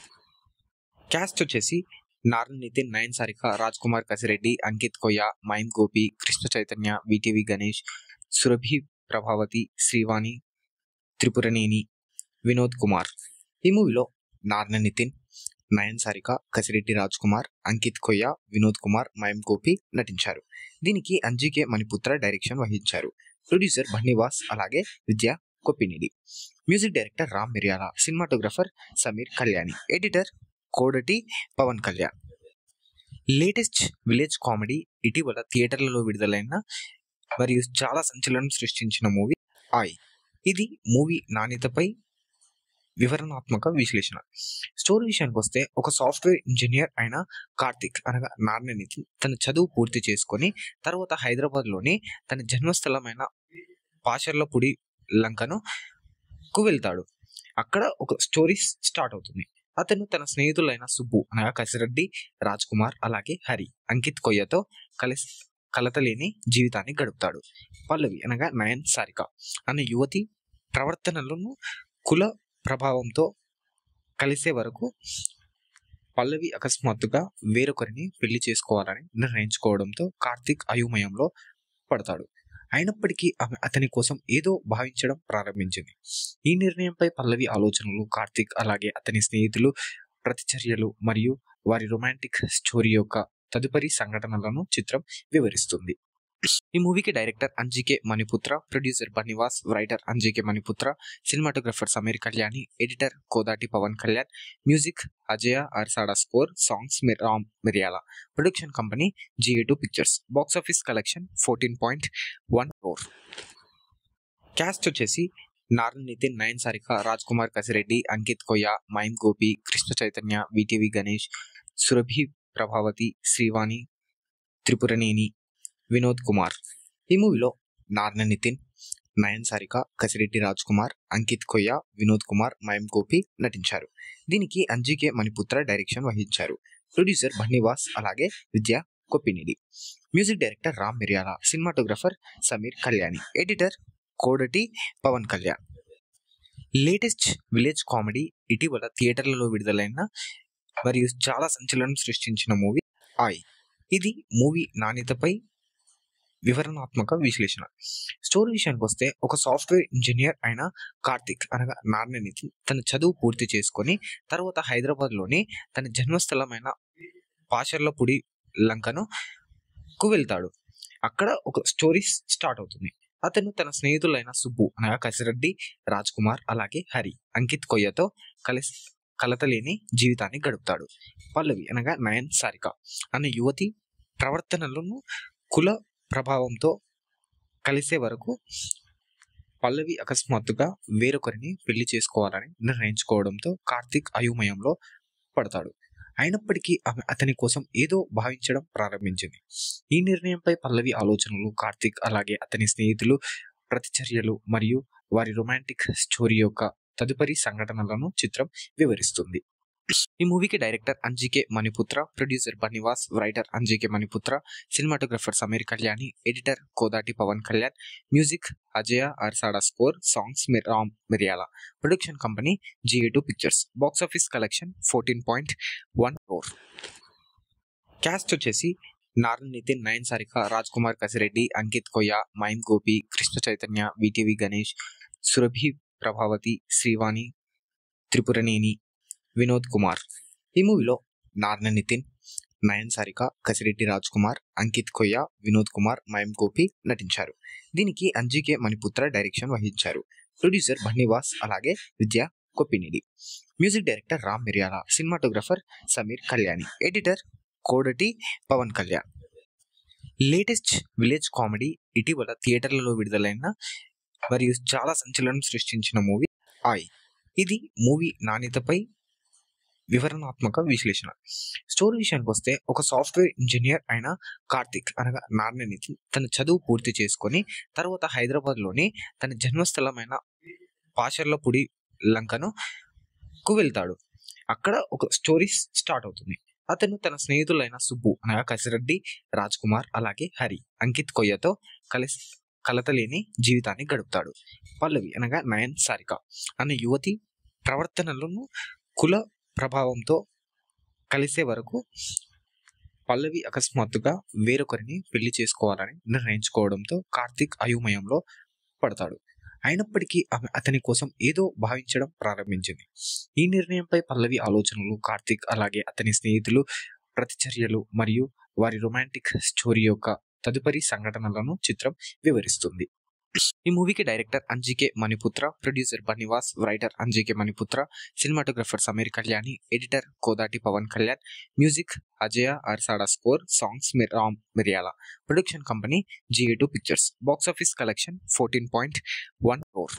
cast వచ్చేసి నారాయణ నితిన్ నయన్ సారిక రాజ్ కుమార్ కసిరెడ్డి అంకిత్ కొయ్య మైమ్ గోపి కృష్ణ చైతన్య విటివి గణేష్ సురభి ప్రభావతి శ్రీవాణి త్రిపురనేని వినోద్ కుమార్ ఈ మూవీలో నారాయణ నితిన్ నయన్ సారిక కసిరెడ్డి రాజ్ కుమార్ అంకిత్ కొయ్య వినోద్ కుమార్ మైమ్ గోపి నటించారు దీనికి అంజికే మణిపుత్ర డైరెక్షన్ వహించారు ప్రొడ్యూసర్ బన్నివాస్ అలాగే Vidya కొప్పినిడి music director Ram Miryala cinematographer Sameer Kalyani editor Kodati Pawan Kalyan latest village comedy ఇటీవల థియేటర్లలో విడుదలైన మరియు చాలా సంచలనం సృష్టించిన మూవీ ఆయ్ ఇది మూవీ నాణ్యతపై వివరణాత్మక విశ్లేషణ స్టోరీ విషయానికి వస్తే ఒక సాఫ్ట్వేర్ ఇంజనీర్ అయిన కార్తిక్ అనగా నారాయణనితి తన చదువు పూర్తి చేసుకొని తర్వాత హైదరాబాద్లోని తన జన్మస్థలమైన పాషర్లపూడి లంకను కు వెళ్తాడు అక్కడ ఒక స్టోరీ స్టార్ట్ అవుతుంది అతను తన స్నేహితులైన సుబ్బు అనగా కసిరెడ్డి రాజ్ కుమార్ అలాగే హరి అంకిత్ కొయ్యతో కలిసి కలతలేని జీవితాన్ని గడుపుతాడు పల్లవి అనగా నయన్ సారిక అనే యువతి ప్రవర్తనలను కుల ప్రభావంతో కలిసే వరకు పల్లవి అకస్మాత్తుగా వేరొకరిని పెళ్లి చేసుకోవాలని నిర్ణయించుకోవడంతో కార్తీక్ అయోమయంలో పడతాడు అయినప్పటికీ ఆమె అతని కోసం ఏదో భావించడం ప్రారంభించింది ఈ నిర్ణయంపై పల్లవి ఆలోచనలు కార్తీక్ అలాగే అతని స్నేహితులు ప్రతిచర్యలు మరియు వారి రొమాంటిక్ స్టోరీ యొక్క తదుపరి సంఘటనలను చిత్రం వివరిస్తుంది ఈ మూవీకి director Anji K Maniputra producer Bunny Vas writer Anji K Maniputra cinematographer Sameer Kalyani editor Kodati Pawan Kalyan music Ajaya అర్సాడా score songs Ram మిరియాల production company GA two pictures box office collection fourteen point one four cast వచ్చేసి నారాయణ నితిన్ నయన్ సారిక రాజ్ కుమార్ కసిరెడ్డి అంకిత్ కొయ్య మైమ్ గోపి కృష్ణ చైతన్య విటివి గణేష్ సురభి ప్రభావతి శ్రీవాణి త్రిపురనేని వినోద్ కుమార్ ఈ మూవీలో నారాయణ నితిన్ నయన్ సారిక కసిరెడ్డి రాజ్ కుమార్ అంకిత్ కొయ్య వినోద్ కుమార్ మైమ్ గోపి నటించారు దీనికి అంజికే మణిపుత్ర డైరెక్షన్ వహించారు ప్రొడ్యూసర్ బన్నివాస్ అలాగే Vidya కొప్పినిడి music director Ram Miryala cinematographer Sameer Kalyani editor Kodati Pawan Kalyan latest village comedy ఇటీవల థియేటర్లలో విడుదలైన మరియు చాలా సంచలనం సృష్టించిన మూవీ ఆయ్ ఇది మూవీ నాణ్యతపై వివరణాత్మక విశ్లేషణ స్టోరీ విషయానికి వస్తే ఒక సాఫ్ట్వేర్ ఇంజనీర్ అయిన కార్తిక్ అనగా నారాయణనితి తన చదువు పూర్తి చేసుకొని తర్వాత హైదరాబాద్లోని తన జన్మస్థలమైన పాషర్లపూడి లంకను కు వెళ్తాడు అక్కడ ఒక స్టోరీ స్టార్ట్ అవుతుంది అతను తన స్నేహితులైన సుబ్బు అనగా కసిరెడ్డి రాజ్ కుమార్ అలాగే హరి అంకిత్ కొయ్యతో కలిసి కలతలేని జీవితాన్ని గడుపుతాడు పల్లవి అనగా నయన్ సారిక అనే యువతి ప్రవర్తనలను కుల ప్రభావంతో కలిసే వరకు పల్లవి అకస్మాత్తుగా వేరొకరిని పెళ్లి చేసుకోవాలని నిర్ణయించుకోవడంతో కార్తీక్ అయోమయంలో పడతాడు అయినప్పటికీ ఆమె అతని కోసం ఏదో భావించడం ప్రారంభించింది ఈ నిర్ణయంపై పల్లవి ఆలోచనలు కార్తీక్ అలాగే అతని స్నేహితులు ప్రతిచర్యలు మరియు వారి రొమాంటిక్ స్టోరీ యొక్క తదుపరి సంఘటనలను చిత్రం వివరిస్తుంది ఈ మూవీకి director Anji K Maniputra producer Bunny Vas writer Anji K Maniputra cinematographer Sameer Kalyani editor Kodati Pawan Kalyan music Ajaya అర్సాడా score songs Ram మిరియాల production company GA two pictures box office collection fourteen point one four cast వచ్చేసి నారాయణ నితిన్ నయన్ సారిక రాజ్ కుమార్ కసిరెడ్డి అంకిత్ కొయ్య మైమ్ గోపి కృష్ణ చైతన్య విటివి గణేష్ సురభి ప్రభావతి శ్రీవాణి త్రిపురనేని వినోద్ కుమార్ ఈ మూవీలో నారాయణ నితిన్ నయన్ సారిక కసిరెడ్డి రాజ్ కుమార్ అంకిత్ కొయ్య వినోద్ కుమార్ మయం గోపి నటించారు దీనికి అంజికే మణిపుత్ర డైరెక్షన్ వహించారు ప్రొడ్యూసర్ బన్నివాస్ అలాగే Vidya కొప్పినిడి music director Ram Miryala cinematographer Sameer Kalyani editor Kodati Pawan Kalyan latest village comedy ఇటీవల థియేటర్లలో విడుదలైన మరియు చాలా సంచలనం సృష్టించిన మూవీ ఆయ్ ఇది మూవీ నాణ్యతపై వివరణాత్మక విశ్లేషణ స్టోరీ విషయానికి వస్తే ఒక సాఫ్ట్వేర్ ఇంజనీర్ అయిన కార్తిక్ అనగా నారాయణనితి తన చదువు పూర్తి చేసుకొని తర్వాత హైదరాబాద్లోని తన జన్మస్థలమైన పాషర్లపూడి లంకను కు వెళ్తాడు అక్కడ ఒక స్టోరీ స్టార్ట్ అవుతుంది అతను తన స్నేహితులైన సుబ్బు అనగా కసిరెడ్డి రాజ్ కుమార్ అలాగే హరి అంకిత్ కొయ్యతో కలిసి కలతలేని జీవితాన్ని గడుపుతాడు పల్లవి అనగా నయన్ సారిక అనే యువతి ప్రవర్తనలను కుల ప్రభావంతో కలిసే వరకు పల్లవి అకస్మాత్తుగా వేరొకరిని పెళ్లి చేసుకోవాలని నిర్ణయించుకోవడంతో కార్తీక్ అయోమయంలో పడతాడు అయినప్పటికీ ఆమె అతని కోసం ఏదో భావించడం ప్రారంభించింది ఈ నిర్ణయంపై పల్లవి ఆలోచనలు కార్తీక్ అలాగే అతని స్నేహితులు ప్రతిచర్యలు మరియు వారి రొమాంటిక్ స్టోరీ యొక్క తదుపరి సంఘటనలను చిత్రం వివరిస్తుంది ఈ మూవీకి director Anji K Maniputra producer Bunny Vas writer Anji K Maniputra cinematographer Sameer Kalyani editor Kodati Pawan Kalyan music Ajaya అర్సాడా score songs Ram మిరియాల production company GA two pictures box office collection fourteen point one four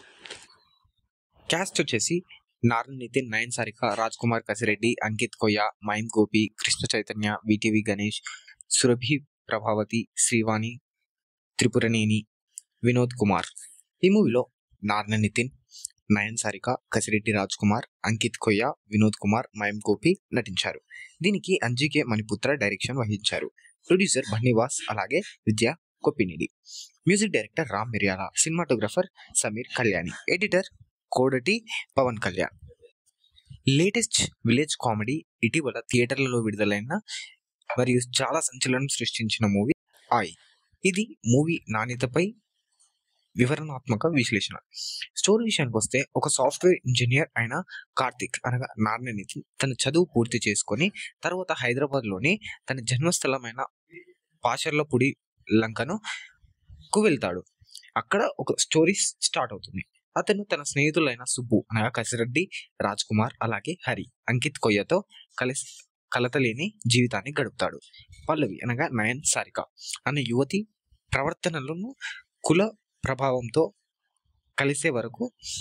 cast వచ్చేసి నారాయణ నితిన్ నయన్ సారిక రాజ్ కుమార్ కసిరెడ్డి అంకిత్ కొయ్య మైమ్ గోపి కృష్ణ చైతన్య విటివి గణేష్ సురభి ప్రభావతి శ్రీవాణి త్రిపురనేని వినోద్ కుమార్ ఈ మూవీలో నారాయణ నితిన్ నయన్ సారిక కసిరెడ్డి రాజ్ కుమార్ అంకిత్ కొయ్య వినోద్ కుమార్ మయం గోపి నటించారు దీనికి అంజికే మణిపుత్ర డైరెక్షన్ వహించారు ప్రొడ్యూసర్ బన్నివాస్ అలాగే Vidya కొప్పినిడి music director Ram Miryala cinematographer Sameer Kalyani editor Kodati Pawan Kalyan latest village comedy ఇటీవల థియేటర్లలో విడుదలైన మరియు చాలా సంచలనం సృష్టించిన మూవీ ఆయ్ ఇది మూవీ నాణ్యతపై వివరణాత్మక విశ్లేషణ స్టోరీ విషయానికి వస్తే ఒక సాఫ్ట్వేర్ ఇంజనీర్ అయిన కార్తిక్ అనగా నారాయణనితి తన చదువు పూర్తి చేసుకొని తర్వాత హైదరాబాద్లోని తన జన్మస్థలమైన పాషర్లపూడి లంకను కు వెళ్తాడు అక్కడ ఒక స్టోరీ స్టార్ట్ అవుతుంది అతను తన స్నేహితులైన సుబ్బు అనగా కసిరెడ్డి రాజ్ కుమార్ అలాగే హరి అంకిత్ కొయ్యతో కలిసి కలతలేని జీవితాన్ని గడుపుతాడు పల్లవి అనగా నయన్ సారిక అనే యువతి ప్రవర్తనలను కుల ప్రభావంతో కలిసే వరకు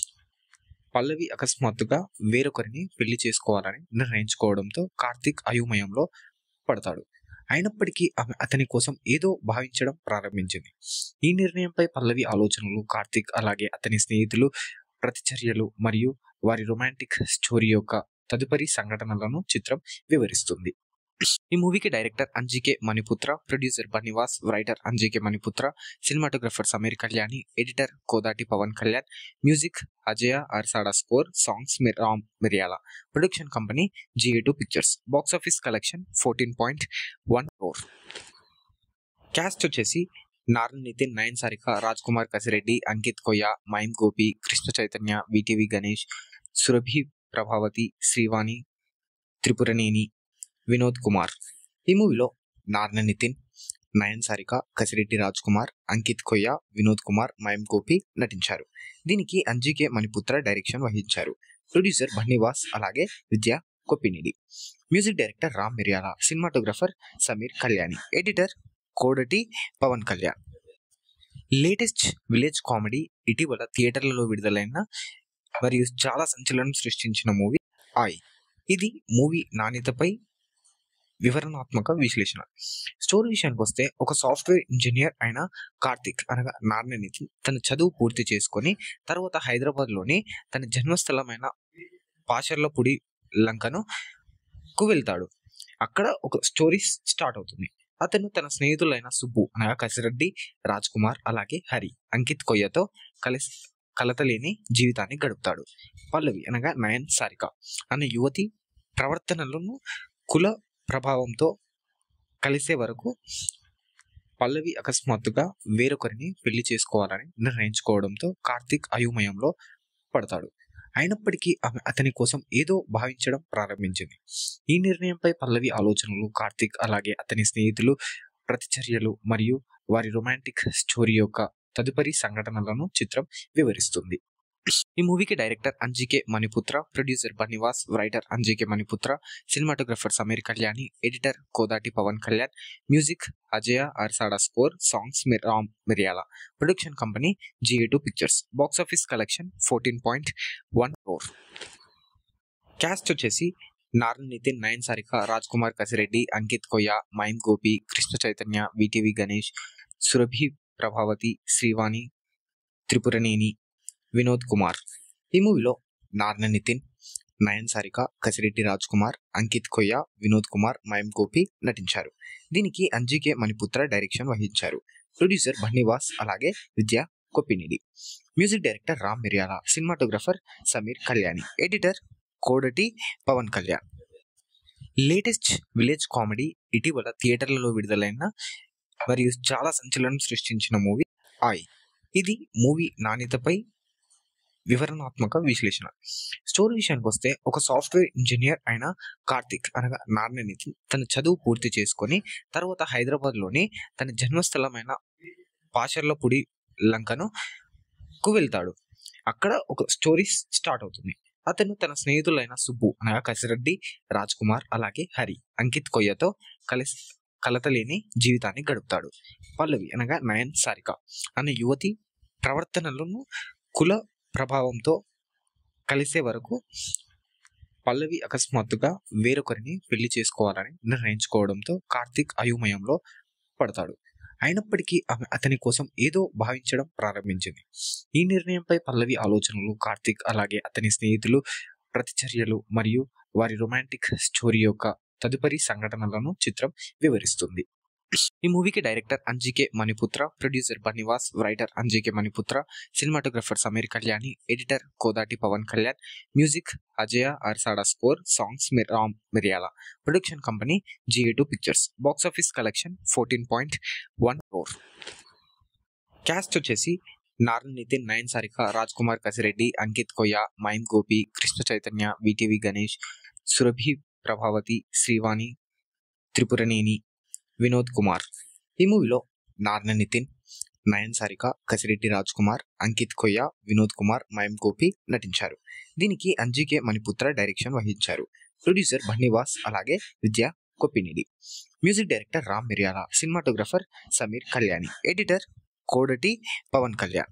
పల్లవి అకస్మాత్తుగా వేరొకరిని పెళ్లి చేసుకోవాలని నిర్ణయించుకోవడంతో కార్తీక్ అయోమయంలో పడతాడు అయినప్పటికీ ఆమె అతని కోసం ఏదో భావించడం ప్రారంభించింది ఈ నిర్ణయంపై పల్లవి ఆలోచనలు కార్తీక్ అలాగే అతని స్నేహితులు ప్రతిచర్యలు మరియు వారి రొమాంటిక్ స్టోరీ యొక్క తదుపరి సంఘటనలను చిత్రం వివరిస్తుంది ఈ మూవీకి director Anji K Maniputra producer Bunny Vas writer Anji K Maniputra cinematographer Sameer Kalyani editor Kodati Pawan Kalyan music Ajaya అర్సాడా score songs Ram మిరియాల production company GA two pictures box office collection fourteen point one four cast వచ్చేసి నారాయణ నితిన్ నయన్ సారిక రాజ్ కుమార్ కసిరెడ్డి అంకిత్ కొయ్య మైమ్ గోపి కృష్ణ చైతన్య విటివి గణేష్ సురభి ప్రభావతి శ్రీవాణి త్రిపురనేని వినోద్ కుమార్ ఈ మూవీలో నారాయణ నితిన్ నయన్ సారిక కసిరెడ్డి రాజ్ కుమార్ అంకిత్ కొయ్య వినోద్ కుమార్ మయం గోపి నటించారు దీనికి అంజికే మణిపుత్ర డైరెక్షన్ వహించారు ప్రొడ్యూసర్ బన్నీవాస్ అలాగే Vidya కొప్పినిడి music director Ram Miryala cinematographer Sameer Kalyani editor Kodati Pawan Kalyan latest village comedy ఇటీవల థియేటర్లలో విడుదలైన మరియు చాలా సంచలనం సృష్టించిన మూవీ ఆయ్ ఇది మూవీ నాణ్యతపై వివరణాత్మక విశ్లేషణ స్టోరీ విషయానికి వస్తే ఒక సాఫ్ట్వేర్ ఇంజనీర్ అయిన కార్తిక్ అనగా నారాయణనితి తన చదువు పూర్తి చేసుకొని తర్వాత హైదరాబాద్లోని తన జన్మస్థలమైన పాషర్లపూడి లంకను కు వెళ్తాడు అక్కడ ఒక స్టోరీ స్టార్ట్ అవుతుంది అతను తన స్నేహితులైన సుబ్బు అనగా కసిరెడ్డి రాజ్ కుమార్ అలాగే హరి అంకిత్ కొయ్యతో కలిసి కలతలేని జీవితాన్ని గడుపుతాడు పల్లవి అనగా నయన్ సారిక అనే యువతి ప్రవర్తనలను కుల ప్రభావంతో కలిసే వరకు పల్లవి అకస్మాత్తుగా వేరొకరిని పెళ్లి చేసుకోవాలని నిర్ణయించుకోవడంతో కార్తీక్ అయోమయంలో పడతాడు అయినప్పటికీ ఆమె అతని కోసం ఏదో భావించడం ప్రారంభించింది ఈ నిర్ణయంపై పల్లవి ఆలోచనలు కార్తీక్ అలాగే అతని స్నేహితులు ప్రతిచర్యలు మరియు వారి రొమాంటిక్ స్టోరీ యొక్క తదుపరి సంఘటనలను చిత్రం వివరిస్తుంది ఈ మూవీకి director Anji K Maniputra producer Bunny Vas writer Anji K Maniputra cinematographer Sameer Kalyani editor Kodati Pawan Kalyan music Ajaya అర్సాడా score songs Ram Miryala production company GA two pictures box office collection fourteen point one crore cast వచ్చేసి నారాయణ నితిన్ నయన్ సారిక రాజ్ కుమార్ కసిరెడ్డి అంకిత్ కొయ్య మైమ్ గోపి కృష్ణ చైతన్య విటివి గణేష్ సురభి ప్రభావతి శ్రీవాణి త్రిపురనేని వినోద్ కుమార్ ఈ మూవీలో నారాయణ నితిన్ నయన్ సారిక కసిరెడ్డి రాజ్ కుమార్ అంకిత్ కొయ్య వినోద్ కుమార్ మయం గోపి నటించారు దీనికి అంజికే మణిపుత్ర డైరెక్షన్ వహించారు ప్రొడ్యూసర్ బన్నీవాస్ అలాగే Vidya కొప్పినిడి music director Ram Miryala cinematographer Sameer Kalyani editor Kodati Pawan Kalyan latest village comedy ఇటీవల థియేటర్లలో విడుదలైన మరియు చాలా సంచలనం సృష్టించిన మూవీ ఆయ్ ఇది మూవీ నాణ్యతపై వివరణాత్మక విశ్లేషణ స్టోరీ విషయానికి వస్తే ఒక సాఫ్ట్వేర్ ఇంజనీర్ అయిన కార్తిక్ అనగా నారాయణనితి తన చదువు పూర్తి చేసుకొని తర్వాత హైదరాబాద్లోని తన జన్మస్థలమైన పాషర్లపూడి లంకను కు వెళ్తాడు అక్కడ ఒక స్టోరీ స్టార్ట్ అవుతుంది అతను తన స్నేహితులైన సుబ్బు అనగా కసిరెడ్డి రాజ్ కుమార్ అలాగే హరి అంకిత్ కొయ్యతో కలిసి కలతలేని జీవితాన్ని గడుపుతాడు పల్లవి అనగా నయన్ సారిక అనే యువతి ప్రవర్తనలను కుల ప్రభావంతో కలిసే వరకు పల్లవి అకస్మాత్తుగా వేరొకరిని పెళ్లి చేసుకోవాలని నిర్ణయించుకోవడంతో కార్తీక్ అయోమయంలో పడతాడు అయినప్పటికీ ఆమె అతని కోసం ఏదో భావించడం ప్రారంభించింది ఈ నిర్ణయంపై పల్లవి ఆలోచనలు కార్తీక్ అలాగే అతని స్నేహితులు ప్రతిచర్యలు మరియు వారి రొమాంటిక్ స్టోరీ యొక్క తదుపరి సంఘటనలను చిత్రం వివరిస్తుంది ఈ మూవీకి director Anji K Maniputra producer Bunny Vas writer Anji K Maniputra cinematographer Sameer Kalyani editor Kodati Pawan Kalyan music Ajaya అర్సాడా score songs Ram Miryala production company GA two pictures box office collection fourteen point one crore cast వచ్చేసి నారాయణ నితిన్ నయన్ సారిక రాజ్ కుమార్ కసిరెడ్డి అంకిత్ కొయ్య మైమ్ గోపి కృష్ణ చైతన్య విటివి గణేష్ సురభి ప్రభావతి శ్రీవాణి త్రిపురనేని వినోద్ కుమార్ ఈ మూవీలో నారాయణ నితిన్ నయన్ సారిక కసిరెడ్డి రాజ్ కుమార్ అంకిత్ కొయ్య వినోద్ కుమార్ మయం గోపి నటించారు దీనికి అంజికే మణిపుత్ర డైరెక్షన్ వహించారు ప్రొడ్యూసర్ బన్నీవాస్ అలాగే Vidya కొప్పినిడి music director Ram Miryala cinematographer Sameer Kalyani editor Kodati Pawan Kalyan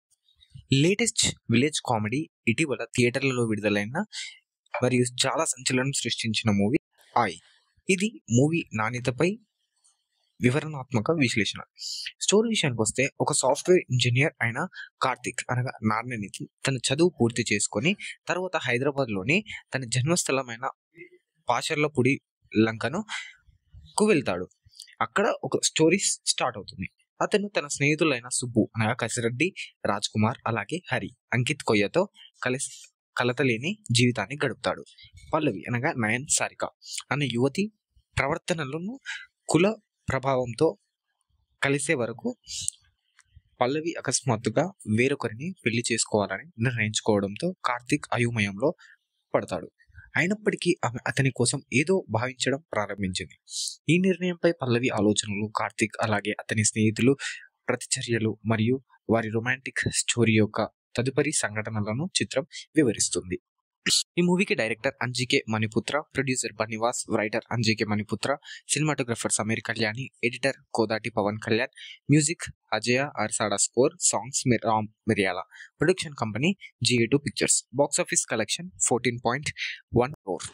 latest village comedy ఇటీవల థియేటర్లలో విడుదలైన మరియు చాలా సంచలనం సృష్టించిన మూవీ ఆయ్ ఇది మూవీ నాణ్యతపై వివరణాత్మక విశ్లేషణ స్టోరీ విషయానికి వస్తే ఒక సాఫ్ట్వేర్ ఇంజనీర్ అయిన కార్తిక్ అనగా నారాయణనితి తన చదువు పూర్తి చేసుకొని తర్వాత హైదరాబాద్లోని తన జన్మస్థలమైన పాషర్లపూడి లంకను కు వెళ్తాడు అక్కడ ఒక స్టోరీ స్టార్ట్ అవుతుంది అతను తన స్నేహితులైన సుబ్బు అనగా కసిరెడ్డి రాజ్ కుమార్ అలాగే హరి అంకిత్ కొయ్యతో కలిసి కలతలేని జీవితాన్ని గడుపుతాడు పల్లవి అనగా నయన్ సారిక అనే యువతి ప్రవర్తనలను కుల ప్రభావంతో కలిసే వరకు పల్లవి అకస్మాత్తుగా వేరొకరిని పెళ్లి చేసుకోవాలని నిర్ణయించుకోవడంతో కార్తీక్ అయోమయంలో పడతాడు అయినప్పటికీ ఆమె అతని కోసం ఏదో భావించడం ప్రారంభించింది ఈ నిర్ణయంపై పల్లవి ఆలోచనలు కార్తీక్ అలాగే అతని స్నేహితులు ప్రతిచర్యలు మరియు వారి రొమాంటిక్ స్టోరీ యొక్క తదుపరి సంఘటనలను చిత్రం వివరిస్తుంది ఈ మూవీకి director Anji K Maniputra producer Bunny Vas writer Anji K Maniputra cinematographer Sameer Kalyani editor Kodati Pawan Kalyan music Ajaya అర్సాడా score songs Ram Miryala production company GA two pictures box office collection fourteen point one four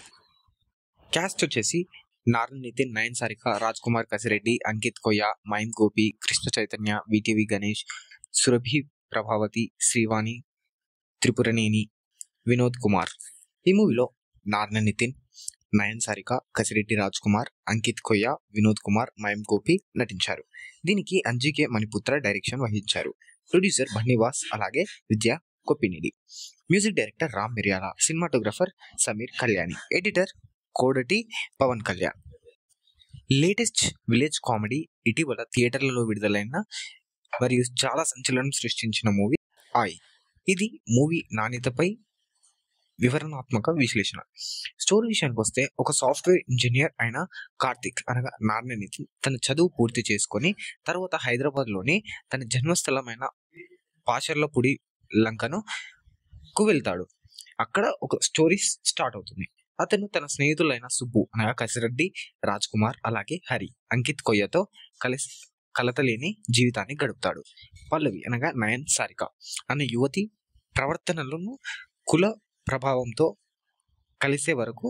cast వచ్చేసి నారాయణ నితిన్ నయన్ సారిక రాజ్ కుమార్ కసిరెడ్డి అంకిత్ కొయ్య మైమ్ గోపి కృష్ణ చైతన్య విటివి గణేష్ సురభి ప్రభావతి శ్రీవాణి త్రిపురనేని వినోద్ కుమార్ ఈ మూవీలో నారాయణ నితిన్ నయన్ సారిక కసిరెడ్డి రాజ్ కుమార్ అంకిత్ కొయ్య వినోద్ కుమార్ మయం గోపి నటించారు దీనికి అంజికే మణిపుత్ర డైరెక్షన్ వహించారు ప్రొడ్యూసర్ బన్నివాస్ అలాగే Vidya కొప్పినిడి music director Ram Miryala cinematographer Sameer Kalyani editor Kodati Pawan Kalyan latest village comedy ఇటీవల థియేటర్లలో విడుదలైన మరియు చాలా సంచలనం సృష్టించిన మూవీ ఆయ్ ఇది మూవీ నాణ్యతపై వివరణాత్మక విశ్లేషణ స్టోరీ విషయానికి వస్తే ఒక సాఫ్ట్వేర్ ఇంజనీర్ అయిన కార్తిక్ అనగా నారాయణనితి తన చదువు పూర్తి చేసుకొని తర్వాత హైదరాబాద్లోని తన జన్మస్థలమైన పాషర్లపూడి లంకను కు వెళ్తాడు అక్కడ ఒక స్టోరీ స్టార్ట్ అవుతుంది అతను తన స్నేహితులైన సుబ్బు అనగా కసిరెడ్డి రాజ్ కుమార్ అలాగే హరి అంకిత్ కొయ్యతో కలిసి కలతలేని జీవితాన్ని గడుపుతాడు పల్లవి అనగా నయన్ సారిక అనే యువతి ప్రవర్తనలను కుల ప్రభావంతో కలిసే వరకు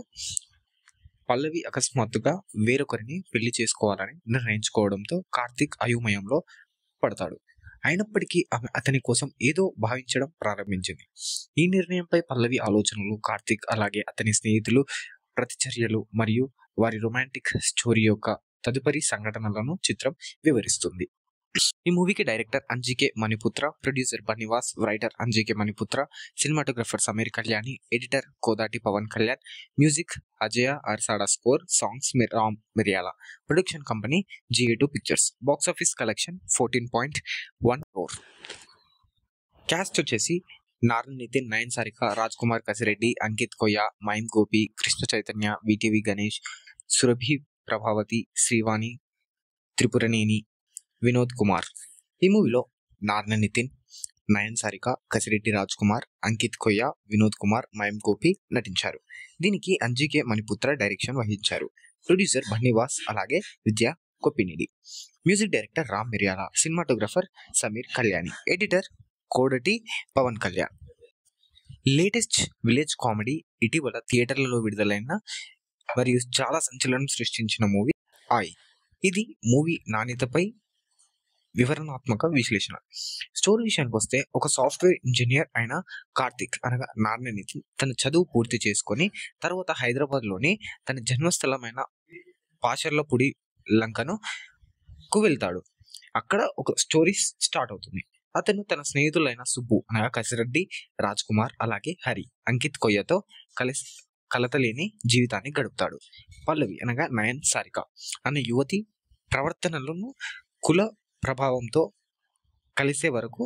పల్లవి అకస్మాత్తుగా వేరొకరిని పెళ్లి చేసుకోవాలని నిర్ణయించుకోవడంతో కార్తీక్ అయోమయంలో పడతాడు అయినప్పటికీ ఆమె అతని కోసం ఏదో భావించడం ప్రారంభించింది ఈ నిర్ణయంపై పల్లవి ఆలోచనలు కార్తీక్ అలాగే అతని స్నేహితులు ప్రతిచర్యలు మరియు వారి రొమాంటిక్ స్టోరీ యొక్క తదుపరి సంఘటనలను చిత్రం వివరిస్తుంది ఈ మూవీకి director Anji K Maniputra producer Bunny Vas writer Anji K Maniputra cinematographer Sameer Kalyani editor Kodati Pawan Kalyan music Ajaya అర్సాడా score songs Ram Miryala production company GA two pictures box office collection fourteen point one four cast వచ్చేసి నారాయణ నితిన్ నయన్ సారిక రాజ్ కుమార్ కసిరెడ్డి అంకిత్ కొయ్య మైమ్ గోపి కృష్ణ చైతన్య విటివి గణేష్ సురభి ప్రభావతి శ్రీవాణి త్రిపురనేని వినోద్ కుమార్ ఈ మూవీలో నారాయణ నితిన్ నయన్ సారిక కసిరెడ్డి రాజ్ కుమార్ అంకిత్ కొయ్య వినోద్ కుమార్ మయం గోపి నటించారు దీనికి అంజికే మణిపుత్ర డైరెక్షన్ వహించారు ప్రొడ్యూసర్ బన్నివాస్ అలాగే Vidya కొప్పినిడి music director Ram Miryala cinematographer Sameer Kalyani editor Kodati Pawan Kalyan latest village comedy ఇటీవల థియేటర్లలో విడుదలైన మరియు చాలా సంచలనం సృష్టించిన మూవీ ఆయ్ ఇది మూవీ నాణ్యతపై వివరణాత్మక విశ్లేషణ స్టోరీ విషయానికి వస్తే ఒక సాఫ్ట్వేర్ ఇంజనీర్ అయిన కార్తిక్ అనగా నారాయణనితి తన చదువు పూర్తి చేసుకొని తర్వాత హైదరాబాద్లోని తన జన్మస్థలమైన పాషర్లపూడి లంకను కు వెళ్తాడు అక్కడ ఒక స్టోరీ స్టార్ట్ అవుతుంది అతను తన స్నేహితులైన సుబ్బు అనగా కసిరెడ్డి రాజ్ కుమార్ అలాగే హరి అంకిత్ కొయ్యతో కలిసి కలతలేని జీవితాన్ని గడుపుతాడు పల్లవి అనగా నయన్ సారిక అనే యువతి ప్రవర్తనలను కుల ప్రభావంతో కలిసే వరకు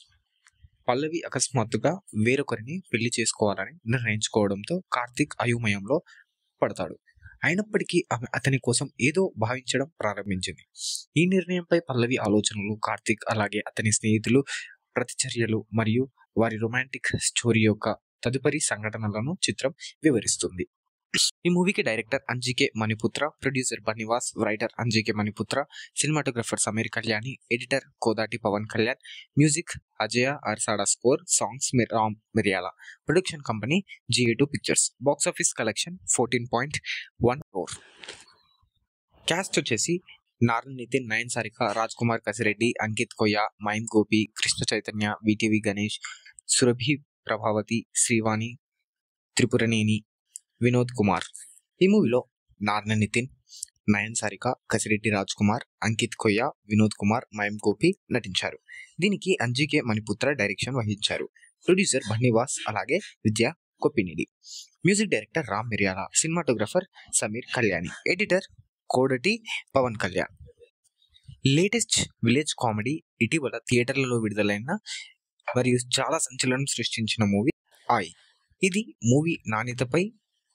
పల్లవి అకస్మాత్తుగా వేరొకరిని పెళ్లి చేసుకోవాలని నిర్ణయించుకోవడంతో కార్తీక్ అయోమయంలో పడతాడు అయినప్పటికీ ఆమె అతని కోసం ఏదో భావించడం ప్రారంభించింది ఈ నిర్ణయంపై పల్లవి ఆలోచనలు కార్తీక్ అలాగే అతని స్నేహితులు ప్రతిచర్యలు మరియు వారి రొమాంటిక్ స్టోరీ యొక్క తదుపరి సంఘటనలను చిత్రం వివరిస్తుంది ఈ మూవీకి director Anji K Maniputra producer Bunny Vas writer Anji K Maniputra cinematographer Sameer Kalyani editor Kodati Pawan Kalyan music Ajaya అర్సాడా score songs Ram Miryala production company GA two pictures box office collection fourteen point one four cast వచ్చేసి నారాయణ నితిన్ నయన్ సారిక రాజ్ కుమార్ కసిరెడ్డి అంకిత్ కొయ్య మైమ్ గోపి కృష్ణ చైతన్య విటివి గణేష్ సురభి ప్రభావతి శ్రీవాణి త్రిపురనేని వినోద్ కుమార్ ఈ మూవీలో నారాయణ నితిన్ నయన్ సారిక కసిరెడ్డి రాజ్ కుమార్ అంకిత్ కొయ్య వినోద్ కుమార్ మయం గోపి నటించారు దీనికి అంజికే మణిపుత్ర డైరెక్షన్ వహించారు ప్రొడ్యూసర్ బన్నివాస్ అలాగే Vidya కొప్పినిడి music director Ram Miryala cinematographer Sameer Kalyani editor Kodati Pawan Kalyan latest village comedy ఇటీవల థియేటర్లలో విడుదలైన మరియు చాలా సంచలనం సృష్టించిన మూవీ ఆయ్ ఇది మూవీ నాణ్యతపై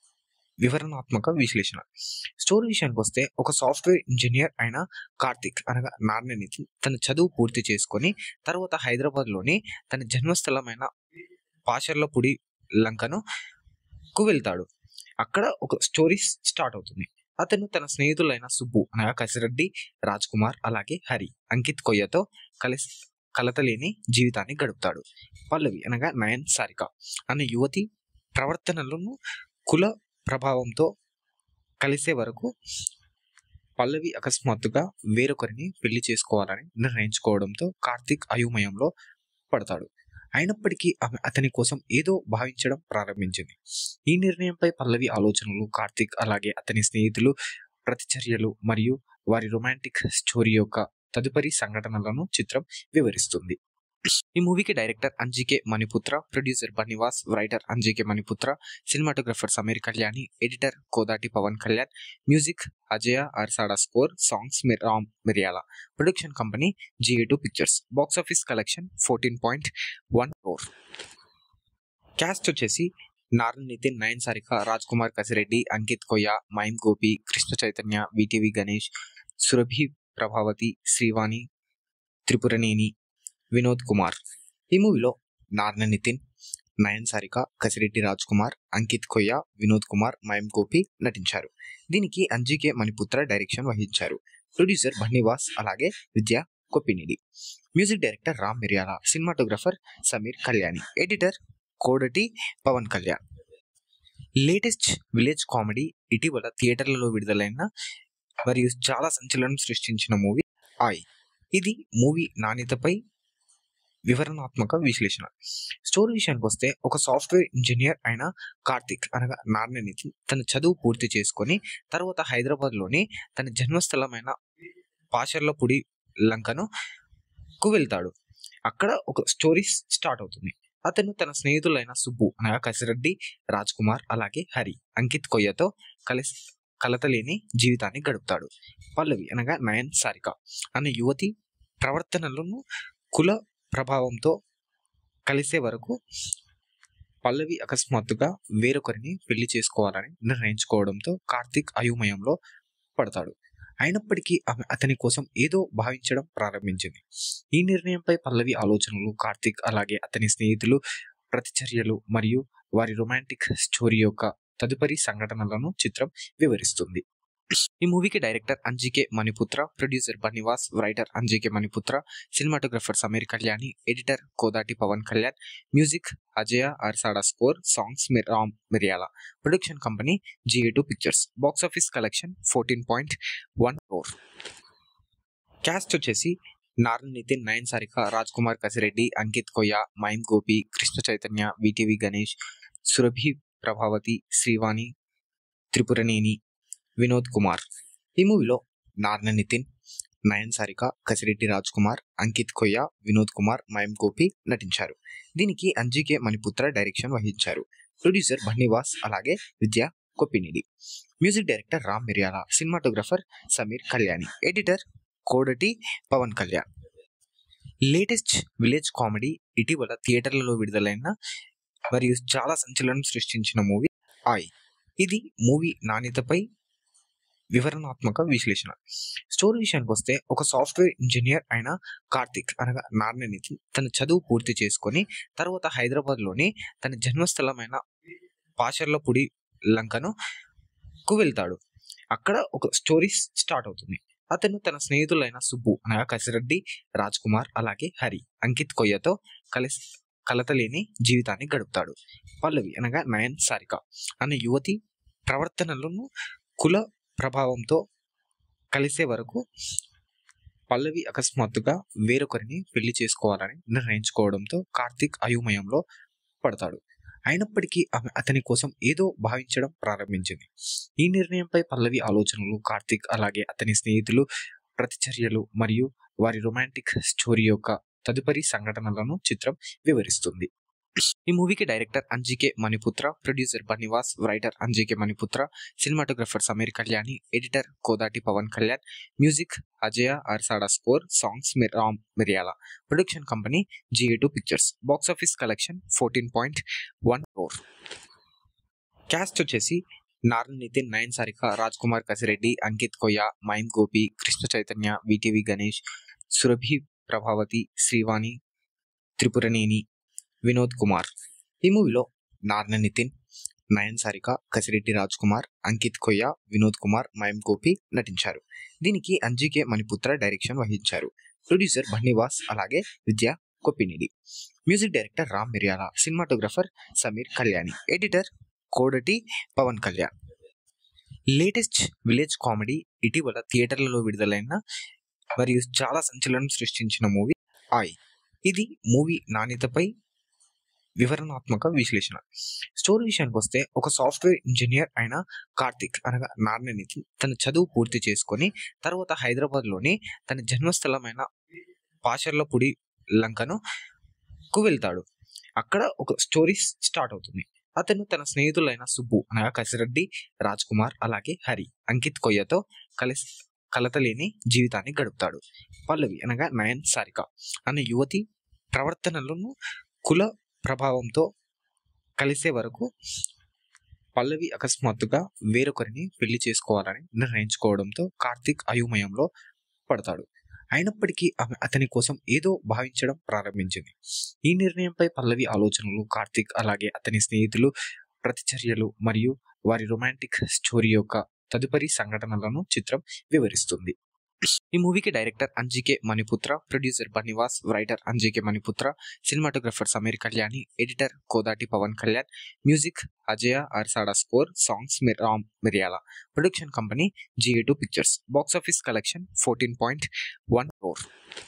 వివరణాత్మక విశ్లేషణ స్టోరీ విషయానికి వస్తే ఒక సాఫ్ట్వేర్ ఇంజనీర్ అయిన కార్తిక్ అనగా నారాయణనికి తన చదువు పూర్తి చేసుకొని తర్వాత హైదరాబాద్లోని తన జన్మస్థలమైన పాషర్లపూడి లంకను కు వెళ్తాడు అక్కడ ఒక స్టోరీ స్టార్ట్ అవుతుంది అతను తన స్నేహితులైన సుబ్బు అనగా కసిరెడ్డి రాజ్ కుమార్ అలాగే హరి అంకిత్ కొయ్యతో కలిసి కలతలేని జీవితాన్ని గడుపుతాడు పల్లవి అనగా నయన్ సారిక అనే యువతి ప్రవర్తనలను కుల ప్రభావంతో కలిసే వరకు పల్లవి అకస్మాత్తుగా వేరొకరిని పెళ్లి చేసుకోవాలని నిర్ణయించుకోవడంతో కార్తీక్ అయోమయంలో పడతాడు అయినప్పటికీ ఆమె అతని కోసం ఏదో భావించడం ప్రారంభించింది ఈ నిర్ణయంపై పల్లవి ఆలోచనలు కార్తీక్ అలాగే అతని స్నేహితులు ప్రతిచర్యలు మరియు వారి రొమాంటిక్ స్టోరీ యొక్క తదుపరి సంఘటనలను చిత్రం వివరిస్తుంది ఈ మూవీకి director Anji K Maniputra producer Bunny Vas writer Anji K Maniputra cinematographer Sameer Kalyani editor Kodati Pawan Kalyan music Ajaya అర్సాడా score songs Ram మిరియాల production company GA two pictures box office collection fourteen point one crore cast వచ్చేసి నారాయణ నితిన్ నయన్ సారిక రాజ్ కుమార్ కసిరెడ్డి అంకిత్ కొయ్య మైమ్ గోపి కృష్ణ చైతన్య విటివి గణేష్ సురభి ప్రభావతి శ్రీవాణి త్రిపురనేని వినోద్ కుమార్ ఈ మూవీలో నారాయణ నితిన్ నయన్ సారిక కసిరెడ్డి రాజ్ కుమార్ అంకిత్ కొయ్య వినోద్ కుమార్ మయం గోపి నటించారు దీనికి అంజికే మణిపుత్ర డైరెక్షన్ వహించారు ప్రొడ్యూసర్ బన్నివాస్ అలాగే Vidya కొప్పినిడి music director Ram Miryala cinematographer Sameer Kalyani editor Kodati Pawan Kalyan latest village comedy ఇటీవల థియేటర్లలో విడుదలైన మరియు చాలా సంచలనం సృష్టించిన మూవీ ఆయ్ ఇది మూవీ నాణ్యతపై వివరణాత్మక విశ్లేషణ స్టోరీ విషయానికి వస్తే ఒక సాఫ్ట్వేర్ ఇంజనీర్ అయిన కార్తిక్ అనగా నారాయణనికి తన చదువు పూర్తి చేసుకొని తర్వాత హైదరాబాద్లోని తన జన్మస్థలమైన పాషర్లపూడి లంకను కు వెళ్తాడు అక్కడ ఒక స్టోరీ స్టార్ట్ అవుతుంది అతను తన స్నేహితులైన సుబ్బు అనగా కసిరెడ్డి రాజ్ కుమార్ అలాగే హరి అంకిత్ కొయ్యతో కలిసి కలతలేని జీవితాన్ని గడుపుతాడు పల్లవి అనగా నయన్ సారిక అనే యువతి ప్రవర్తనలను కుల ప్రభావంతో కలిసే వరకు పల్లవి అకస్మాత్తుగా వేరొకరిని పెళ్లి చేసుకోవాలని నిర్ణయించుకోవడంతో కార్తీక్ అయోమయంలో పడతాడు అయినప్పటికీ ఆమె అతని కోసం ఏదో భావించడం ప్రారంభించింది ఈ నిర్ణయంపై పల్లవి ఆలోచనలు కార్తీక్ అలాగే అతని స్నేహితులు ప్రతిచర్యలు మరియు వారి రొమాంటిక్ స్టోరీ యొక్క తదుపరి సంఘటనలను చిత్రం వివరిస్తుంది ఈ మూవీకి director Anji K Maniputra producer Bunny Vas writer Anji K Maniputra cinematographer Sameer Kalyani editor Kodati Pawan Kalyan music Ajaya అర్సాడా score songs Ram మిరియాల production company GA two pictures box office collection fourteen point one crore cast వచ్చేసి నారాయణ నితిన్ నయన్ సారిక రాజ్ కుమార్ కసిరెడ్డి అంకిత్ కొయ్య మైమ్ గోపి కృష్ణ చైతన్య విటివి గణేష్ సురభి ప్రభావతి శ్రీవాణి త్రిపురనేని వినోద్ కుమార్ ఈ మూవీలో నారాయణ నితిన్ నయన్ సారిక కసిరెడ్డి రాజ్ కుమార్ అంకిత్ కొయ్య వినోద్ కుమార్ మయం గోపి నటించారు దీనికి అంజికే మణిపుత్ర డైరెక్షన్ వహించారు ప్రొడ్యూసర్ బన్నివాస్ అలాగే Vidya కొప్పినిడి music director Ram Miryala cinematographer Sameer Kalyani editor Kodati Pawan Kalyan latest village comedy ఇటీవల థియేటర్లలో విడుదలైన మరియు చాలా సంచలనం సృష్టించిన మూవీ ఆయ్ ఇది మూవీ నాణ్యతపై వివరణాత్మక విశ్లేషణ స్టోరీ విషయానికి వస్తే ఒక సాఫ్ట్వేర్ ఇంజనీర్ అయిన కార్తిక్ అనగా నారాయణనికి తన చదువు పూర్తి చేసుకొని తర్వాత హైదరాబాద్లోని తన జన్మస్థలమైన పాషర్లపూడి లంకను కు వెళ్తాడు అక్కడ ఒక స్టోరీ స్టార్ట్ అవుతుంది అతను తన స్నేహితులైన సుబ్బు అనగా కసిరెడ్డి రాజ్ కుమార్ అలాగే హరి అంకిత్ కొయ్యతో కలిసి కలతలేని జీవితాన్ని గడుపుతాడు పల్లవి అనగా నయన్ సారిక అనే యువతి ప్రవర్తనలను కుల ప్రభావంతో కలిసే వరకు పల్లవి అకస్మాత్తుగా వేరొకరిని పెళ్లి చేసుకోవాలని నిర్ణయించుకోవడంతో కార్తీక్ అయోమయంలో పడతాడు అయినప్పటికీ ఆమె అతని కోసం ఏదో భావించడం ప్రారంభించింది ఈ నిర్ణయంపై పల్లవి ఆలోచనలు కార్తీక్ అలాగే అతని స్నేహితులు ప్రతిచర్యలు మరియు వారి రొమాంటిక్ స్టోరీ యొక్క తదుపరి సంఘటనలను చిత్రం వివరిస్తుంది ఈ మూవీకి director Anji K Maniputra producer Bunny Vas writer Anji K Maniputra cinematographer Sameer Kalyani editor Kodati Pawan Kalyan music Ajaya అర్సాడా score songs Ram మిరియాల production company GA two pictures box office collection fourteen point one crore cast వచ్చేసి నారాయణ నితిన్ నయన్ సారిక రాజ్ కుమార్ కసిరెడ్డి అంకిత్ కొయ్య మైమ్ గోపి కృష్ణ చైతన్య విటివి గణేష్ సురభి ప్రభావతి శ్రీవాణి త్రిపురనేని వినోద్ కుమార్ ఈ మూవీలో నారాయణ నితిన్ నయన్ సారిక కసిరెడ్డి రాజ్ కుమార్ అంకిత్ కొయ్య వినోద్ కుమార్ మయం గోపి నటించారు దీనికి అంజికే మణిపుత్ర డైరెక్షన్ వహించారు ప్రొడ్యూసర్ బన్నీవాస్ అలాగే Vidya కొప్పినిడి music director Ram Miryala cinematographer Sameer Kalyani editor Kodati Pawan Kalyan latest village comedy ఇటీవల థియేటర్లలో విడుదలైన మరియు చాలా సంచలనం సృష్టించిన మూవీ ఆయ్ ఇది మూవీ నాణ్యతపై వివరణాత్మక విశ్లేషణ స్టోరీ విషయానికి వస్తే ఒక సాఫ్ట్వేర్ ఇంజనీర్ అయిన కార్తిక్ అనగా నారాయణనితి తన చదువు పూర్తి చేసుకొని తర్వాత హైదరాబాద్లోని తన జన్మస్థలమైన పాషర్లపూడి లంకను కు వెళ్తాడు అక్కడ ఒక స్టోరీ స్టార్ట్ అవుతుంది అతను తన స్నేహితులైన సుబ్బు అనగా కసిరెడ్డి రాజ్ కుమార్ అలాగే హరి అంకిత్ కొయ్యతో కలిసి కలతలేని జీవితాన్ని గడుపుతాడు పల్లవి అనగా నయన్ సారిక అనే యువతి ప్రవర్తనలను కుల ప్రభావంతో కలిసే వరకు పల్లవి అకస్మాత్తుగా వేరొకరిని పెళ్లి చేసుకోవాలని నిర్ణయించుకోవడంతో కార్తీక్ అయోమయంలో పడతాడు అయినప్పటికీ ఆమె అతని కోసం ఏదో భావించడం ప్రారంభించింది ఈ నిర్ణయంపై పల్లవి ఆలోచనలు కార్తీక్ అలాగే అతని స్నేహితులు ప్రతిచర్యలు మరియు వారి రొమాంటిక్ స్టోరీ యొక్క తదుపరి సంఘటనలను చిత్రం వివరిస్తుంది ఈ మూవీకి director Anji K Maniputra producer Bunny Vas writer Anji K Maniputra cinematographer Sameer Kalyani editor Kodati Pawan Kalyan music Ajaya అర్సాడా score songs Ram మిరియాల production company GA two pictures box office collection fourteen point one four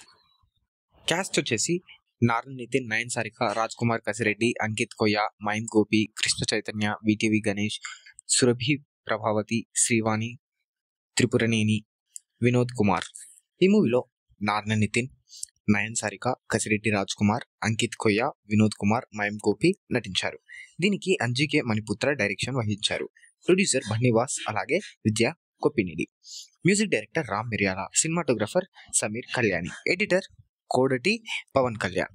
cast వచ్చేసి నారాయణ నితిన్ నయన్ సారిక రాజ్ కుమార్ కసిరెడ్డి అంకిత్ కొయ్య మైమ్ గోపి కృష్ణ చైతన్య విటివి గణేష్ సురభి ప్రభావతి శ్రీవాణి త్రిపురనేని వినోద్ కుమార్ ఈ మూవీలో నారాయణ నితిన్ నయన్ సారిక కసిరెడ్డి రాజ్ కుమార్ అంకిత్ కొయ్య వినోద్ కుమార్ మయం గోపి నటించారు దీనికి అంజికే మణిపుత్ర డైరెక్షన్ వహించారు ప్రొడ్యూసర్ బన్నీవాస్ అలాగే Vidya కొప్పినిడి music director Ram Miryala cinematographer Sameer Kalyani editor Kodati Pawan Kalyan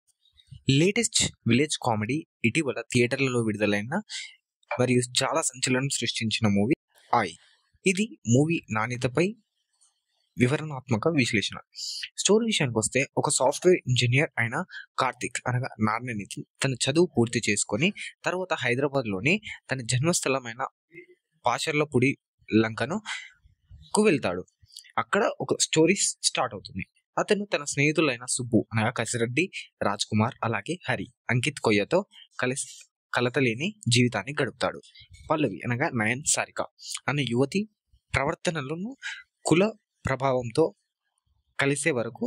latest village comedy ఇటీవల థియేటర్లలో విడుదలైన మరియు చాలా సంచలనం సృష్టించిన మూవీ ఆయ్ ఇది మూవీ నాణ్యతపై వివరణాత్మక విశ్లేషణ స్టోరీ విషయానికి వస్తే ఒక సాఫ్ట్వేర్ ఇంజనీర్ అయిన కార్తిక్ అనగా నారాయణనితి తన చదువు పూర్తి చేసుకొని తర్వాత హైదరాబాద్లోని తన జన్మస్థలమైన పాషర్లపూడి లంకను కు వెళ్తాడు అక్కడ ఒక స్టోరీ స్టార్ట్ అవుతుంది అతను తన స్నేహితులైన సుబ్బు అనగా కసిరెడ్డి రాజ్ కుమార్ అలాగే హరి అంకిత్ కొయ్యతో కలిసి కలతలేని జీవితాన్ని గడుపుతాడు పల్లవి అనగా నయన్ సారిక అనే యువతి ప్రవర్తనలను కుల ప్రభావంతో కలిసే వరకు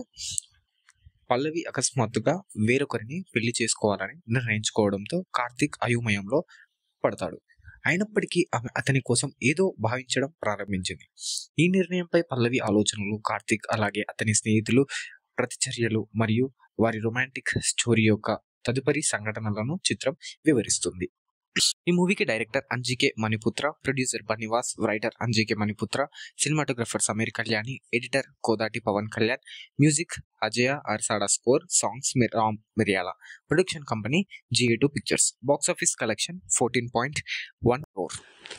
పల్లవి అకస్మాత్తుగా వేరొకరిని పెళ్లి చేసుకోవాలని నిర్ణయించుకోవడంతో కార్తీక్ అయోమయంలో పడతాడు అయినప్పటికీ ఆమె అతని కోసం ఏదో భావించడం ప్రారంభించింది ఈ నిర్ణయంపై పల్లవి ఆలోచనలు కార్తీక్ అలాగే అతని స్నేహితులు ప్రతిచర్యలు మరియు వారి రొమాంటిక్ స్టోరీ యొక్క తదుపరి సంఘటనలను చిత్రం వివరిస్తుంది ఈ మూవీకి director Anji K Maniputra producer Bunny Vas writer Anji K Maniputra cinematographer Sameer Kalyani editor Kodati Pawan Kalyan music Ajaya అర్సాడా score songs Ram మిరియాల production company GA two pictures box office collection fourteen point one four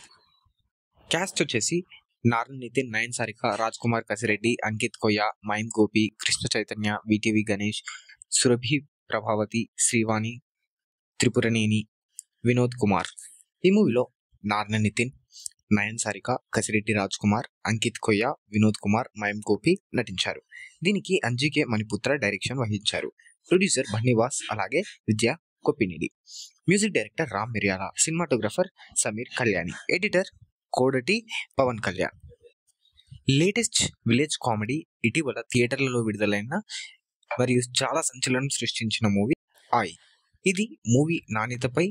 cast వచ్చేసి నారాయణ నితిన్ నయన్ సారిక రాజ్ కుమార్ కసిరెడ్డి అంకిత్ కొయ్య మైమ్ గోపి కృష్ణ చైతన్య విటివి గణేష్ సురభి ప్రభావతి శ్రీవాణి త్రిపురనేని వినోద్ కుమార్ ఈ మూవీలో నారాయణ నితిన్ నయన్ సారిక కసిరెడ్డి రాజ్ కుమార్ అంకిత్ కొయ్య వినోద్ కుమార్ మయం గోపి నటించారు దీనికి అంజికే మణిపుత్ర డైరెక్షన్ వహించారు ప్రొడ్యూసర్ బన్నీవాస్ అలాగే Vidya కొప్పినిడి music director Ram Miryala cinematographer Sameer Kalyani editor Kodati Pawan Kalyan latest village comedy ఇటీవల థియేటర్లలో విడుదలైన మరియు చాలా సంచలనం సృష్టించిన మూవీ ఆయ్ ఇది మూవీ నాణ్యతపై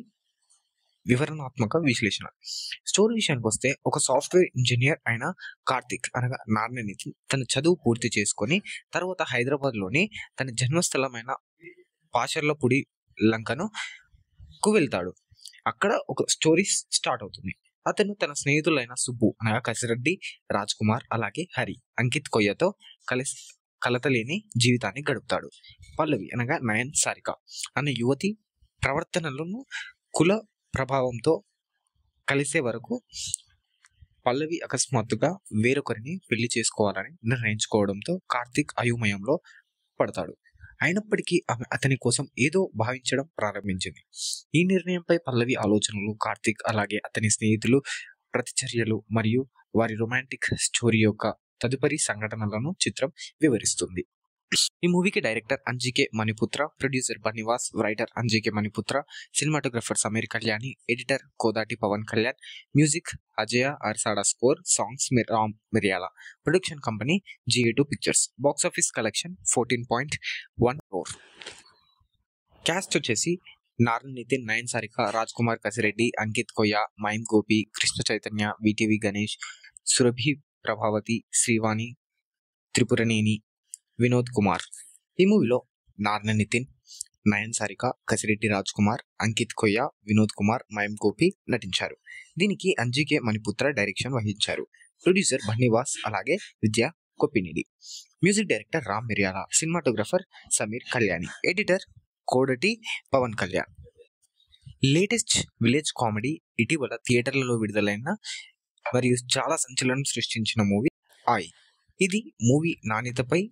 వివరణాత్మక విశ్లేషణ స్టోరీ విషయానికి వస్తే ఒక సాఫ్ట్వేర్ ఇంజనీర్ అయిన కార్తిక్ అనగా నారాయణనితి తన చదువు పూర్తి చేసుకొని తర్వాత హైదరాబాద్లోని తన జన్మస్థలమైన పాషర్లపూడి లంకను కు వెళ్తాడు అక్కడ ఒక స్టోరీ స్టార్ట్ అవుతుంది అతను తన స్నేహితులైన సుబ్బు అనగా కసిరెడ్డి రాజ్ కుమార్ అలాగే హరి అంకిత్ కొయ్యతో కలిసి కలతలేని జీవితాన్ని గడుపుతాడు పల్లవి అనగా నయన్ సారిక అనే యువతి ప్రవర్తనలను కుల ప్రభావంతో కలిసే వరకు పల్లవి అకస్మాత్తుగా వేరొకరిని పెళ్లి చేసుకోవాలని నిర్ణయించుకోవడంతో కార్తీక్ అయోమయంలో పడతాడు అయినప్పటికీ ఆమె అతని కోసం ఏదో భావించడం ప్రారంభించింది ఈ నిర్ణయంపై పల్లవి ఆలోచనలు కార్తీక్ అలాగే అతని స్నేహితులు ప్రతిచర్యలు మరియు వారి రొమాంటిక్ స్టోరీ యొక్క తదుపరి సంఘటనలను చిత్రం వివరిస్తుంది ఈ మూవీకి director Anji K Maniputra producer Bunny Vas writer Anji K Maniputra cinematographer Sameer Kalyani editor Kodati Pawan Kalyan music Ajaya అర్సాడా score songs Ram మిరియాల production company GA two pictures box office collection fourteen point one crore cast వచ్చేసి నారాయణ నితిన్ నయన్ సారిక రాజ్ కుమార్ కసిరెడ్డి అంకిత్ కొయ్య మైమ్ గోపి కృష్ణ చైతన్య విటివి గణేష్ సురభి ప్రభావతి శ్రీవాణి త్రిపురనేని వినోద్ కుమార్ ఈ మూవీలో నారాయణ నితిన్ నయన్ సారిక కసిరెడ్డి రాజ్ కుమార్ అంకిత్ కొయ్య వినోద్ కుమార్ మయం గోపి నటించారు దీనికి అంజికే మణిపుత్ర డైరెక్షన్ వహించారు ప్రొడ్యూసర్ బన్నివాస్ అలాగే Vidya కొప్పినిడి music director Ram Miryala cinematographer Sameer Kalyani editor Kodati Pawan Kalyan latest village comedy ఇటీవల థియేటర్లలో విడుదలైన మరియు చాలా సంచలనం సృష్టించిన మూవీ ఆయ్ ఇది మూవీ నాణ్యతపై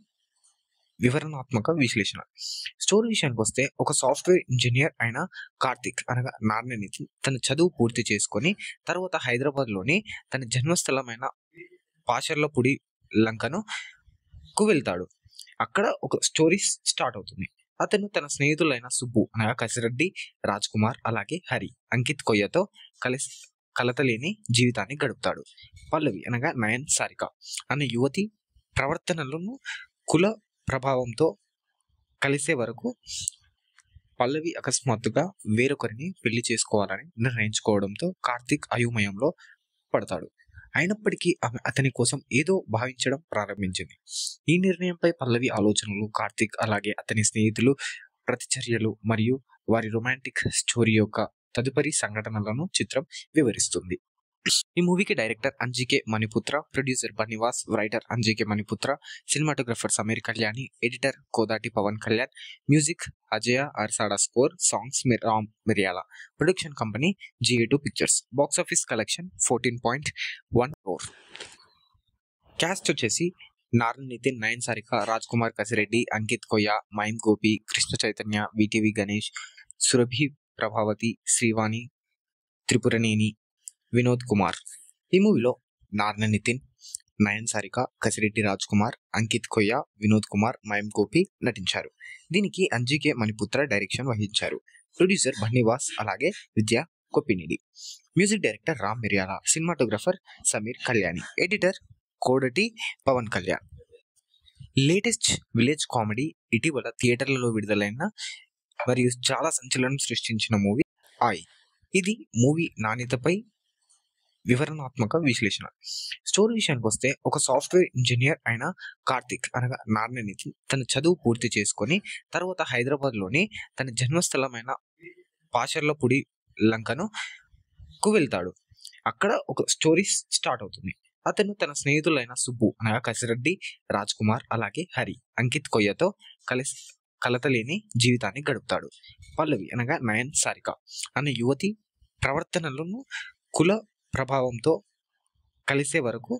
వివరణాత్మక విశ్లేషణ స్టోరీ విషయానికి వస్తే ఒక సాఫ్ట్వేర్ ఇంజనీర్ అయిన కార్తిక్ అనగా నారాయణ నితిన్ తన చదువు పూర్తి చేసుకొని తర్వాత హైదరాబాద్లోని తన జన్మస్థలమైన పాషర్లపూడి లంకను కు వెళ్తాడు అక్కడ ఒక స్టోరీ స్టార్ట్ అవుతుంది అతను తన స్నేహితులైన సుబ్బు అనగా కసిరెడ్డి రాజ్ కుమార్ అలాగే హరి అంకిత్ కొయ్యతో కలిసి కలతలేని జీవితాన్ని గడుపుతాడు పల్లవి అనగా నయన్ సారిక అనే యువతి ప్రవర్తనలను కుల ప్రభావంతో కలిసే వరకు పల్లవి అకస్మాత్తుగా వేరొకరిని పెళ్లి చేసుకోవాలని నిర్ణయించుకోవడంతో కార్తీక్ అయోమయంలో పడతాడు అయినప్పటికీ ఆమె అతని కోసం ఏదో భావించడం ప్రారంభించింది ఈ నిర్ణయంపై పల్లవి ఆలోచనలు కార్తీక్ అలాగే అతని స్నేహితులు ప్రతిచర్యలు మరియు వారి రొమాంటిక్ స్టోరీ యొక్క తదుపరి సంఘటనలను చిత్రం వివరిస్తుంది ఈ మూవీకి director Anji K Maniputra producer Bunny Vas writer Anji K Maniputra cinematographer Sameer Kalyani editor Kodati Pawan Kalyan music Ajaya అర్సాడా score songs Ram మిరియాల production company GA two pictures box office collection fourteen point one crore cast వచ్చేసి నారాయణ నితిన్ నయన్ సారిక రాజ్ కుమార్ కసిరెడ్డి అంకిత్ కొయ్య మైమ్ గోపి కృష్ణ చైతన్య విటివి గణేష్ సురభి ప్రభావతి శ్రీవాణి త్రిపురనేని వినోద్ కుమార్ ఈ మూవీలో నారాయణ నితిన్ నయన్ సారిక కసిరెడ్డి రాజ్ కుమార్ అంకిత్ కొయ్య వినోద్ కుమార్ మయం గోపి నటించారు దీనికి అంజికే మణిపుత్ర డైరెక్షన్ వహించారు ప్రొడ్యూసర్ బన్నివాస్ అలాగే Vidya కొప్పినిడి music director Ram Miryala cinematographer Sameer Kalyani editor Kodati Pawan Kalyan latest village comedy ఇటీవల థియేటర్లలో విడుదలైన మరియు చాలా సంచలనం సృష్టించిన మూవీ ఆయ్ ఇది మూవీ నాణ్యతపై వివరణాత్మక విశ్లేషణ స్టోరీ విషయానికి వస్తే ఒక సాఫ్ట్వేర్ ఇంజనీర్ అయిన కార్తిక్ అనగా నారాయణ నితిన్ తన చదువు పూర్తి చేసుకొని తర్వాత హైదరాబాద్లోని తన జన్మస్థలమైన పాషర్లపూడి లంకను కు వెళ్తాడు అక్కడ ఒక స్టోరీ స్టార్ట్ అవుతుంది అతను తన స్నేహితులైన సుబ్బు అనగా కసిరెడ్డి రాజ్ కుమార్ అలాగే హరి అంకిత్ కొయ్యతో కలిసి కలతలేని జీవితాన్ని గడుపుతాడు పల్లవి అనగా నయన్ సారిక అనే యువతి ప్రవర్తనలను కుల ప్రభావంతో కలిసే వరకు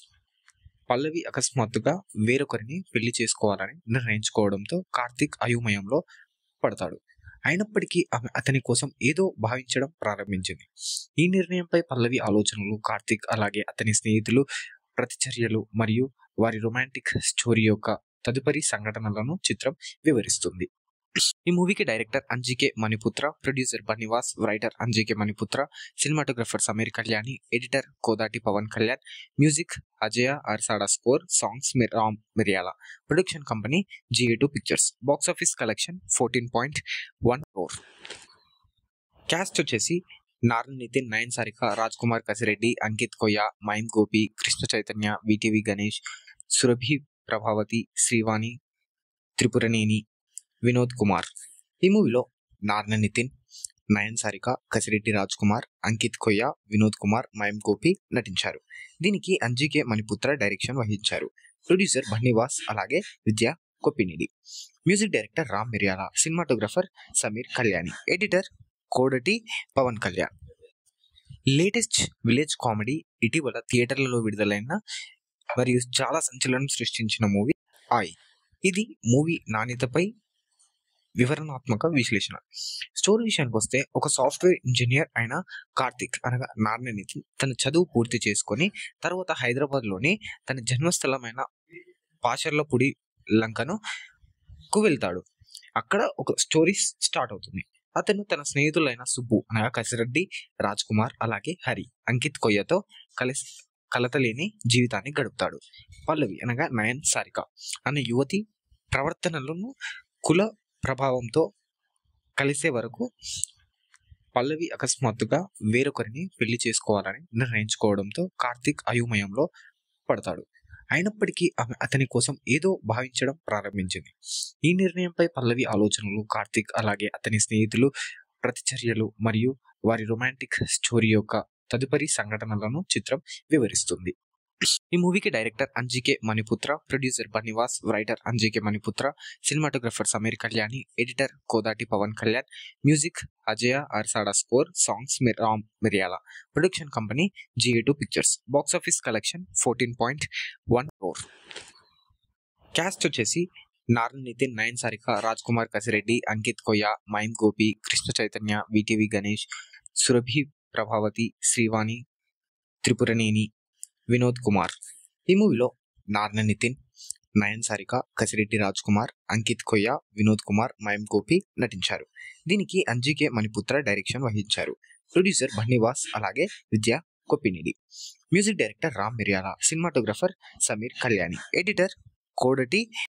పల్లవి అకస్మాత్తుగా వేరొకరిని పెళ్లి చేసుకోవాలని నిర్ణయించుకోవడంతో కార్తీక్ అయోమయంలో పడతాడు అయినప్పటికీ ఆమె అతని కోసం ఏదో భావించడం ప్రారంభించింది ఈ నిర్ణయంపై పల్లవి ఆలోచనలు కార్తీక్ అలాగే అతని స్నేహితులు ప్రతిచర్యలు మరియు వారి రొమాంటిక్ స్టోరీ యొక్క తదుపరి సంఘటనలను చిత్రం వివరిస్తుంది ఈ మూవీకి director Anji K Maniputra producer Bunny Vas writer Anji K Maniputra cinematographer Sameer Kalyani editor Kodati Pawan Kalyan music Ajaya అర్సాడా score songs Ram మిరియాల production company GA two pictures box office collection fourteen point one crore cast వచ్చేసి నారాయణ నితిన్ నయన్ సారిక రాజ్ కుమార్ కసిరెడ్డి అంకిత్ కొయ్య మైమ్ గోపి కృష్ణ చైతన్య విటివి గణేష్ సురభి ప్రభావతి శ్రీవాణి త్రిపురనేని వినోద్ కుమార్ ఈ మూవీలో నారాయణ నితిన్ నయన్ సారిక కసిరెడ్డి రాజ్ కుమార్ అంకిత్ కొయ్య వినోద్ కుమార్ మయం గోపి నటించారు దీనికి అంజికే మణిపుత్ర డైరెక్షన్ వహించారు ప్రొడ్యూసర్ బన్నివాస్ అలాగే Vidya కొప్పినిడి music director Ram Miryala cinematographer Sameer Kalyani editor Kodati Pawan Kalyan latest village comedy ఇటీవల థియేటర్లలో విడుదలైన మరియు చాలా సంచలనం సృష్టించిన మూవీ ఆయ్ ఇది మూవీ నాణ్యతపై వివరణాత్మక విశ్లేషణ స్టోరీ విషయానికి వస్తే ఒక సాఫ్ట్వేర్ ఇంజనీర్ అయిన కార్తిక్ అనగా నారాయణనితి తన చదువు పూర్తి చేసుకొని తర్వాత హైదరాబాద్లోని తన జన్మస్థలమైన పాచర్లపూడి లంకను కు వెళ్తాడు అక్కడ ఒక స్టోరీ స్టార్ట్ అవుతుంది అతను తన స్నేహితులైన సుబ్బు అనగా కసిరెడ్డి రాజ్ కుమార్ అలాగే హరి అంకిత్ కొయ్యతో కలిసి కలతలేని జీవితాన్ని గడుపుతాడు పల్లవి అనగా నయన్ సారిక అనే యువతి ప్రవర్తనలను కుల ప్రభావంతో కలిసే వరకు పల్లవి అకస్మాత్తుగా వేరొకరిని పెళ్లి చేసుకోవాలని నిర్ణయించుకోవడంతో కార్తీక్ అయోమయంలో పడతాడు అయినప్పటికీ ఆమె అతని కోసం ఏదో భావించడం ప్రారంభించింది ఈ నిర్ణయంపై పల్లవి ఆలోచనలు కార్తీక్ అలాగే అతని స్నేహితులు ప్రతిచర్యలు మరియు వారి రొమాంటిక్ స్టోరీ యొక్క తదుపరి సంఘటనలను చిత్రం వివరిస్తుంది ఈ మూవీకి director Anji K Maniputra producer Bunny Vas writer Anji K Maniputra cinematographer Sameer Kalyani editor Kodati Pawan Kalyan music Ajaya అర్సాడా score songs Ram మిరియాల production company GA two pictures box office collection fourteen point one four cast వచ్చేసి నారాయణ నితిన్ నయన్ సారిక రాజ్ కుమార్ కసిరెడ్డి అంకిత్ కొయ్య మైమ్ గోపి కృష్ణ చైతన్య విటివి గణేష్ సురభి ప్రభావతి శ్రీవాణి త్రిపురనేని వినోద్ కుమార్ ఈ మూవీలో నారాయణ నితిన్ నయన్ సారిక కసిరెడ్డి రాజ్ కుమార్ అంకిత్ కొయ్య వినోద్ కుమార్ మయం గోపి నటించారు దీనికి అంజికే మణిపుత్ర డైరెక్షన్ వహించారు ప్రొడ్యూసర్ బన్నివాస్ అలాగే Vidya కొప్పినిడి music director Ram Miryala cinematographer Sameer Kalyani editor కోడటి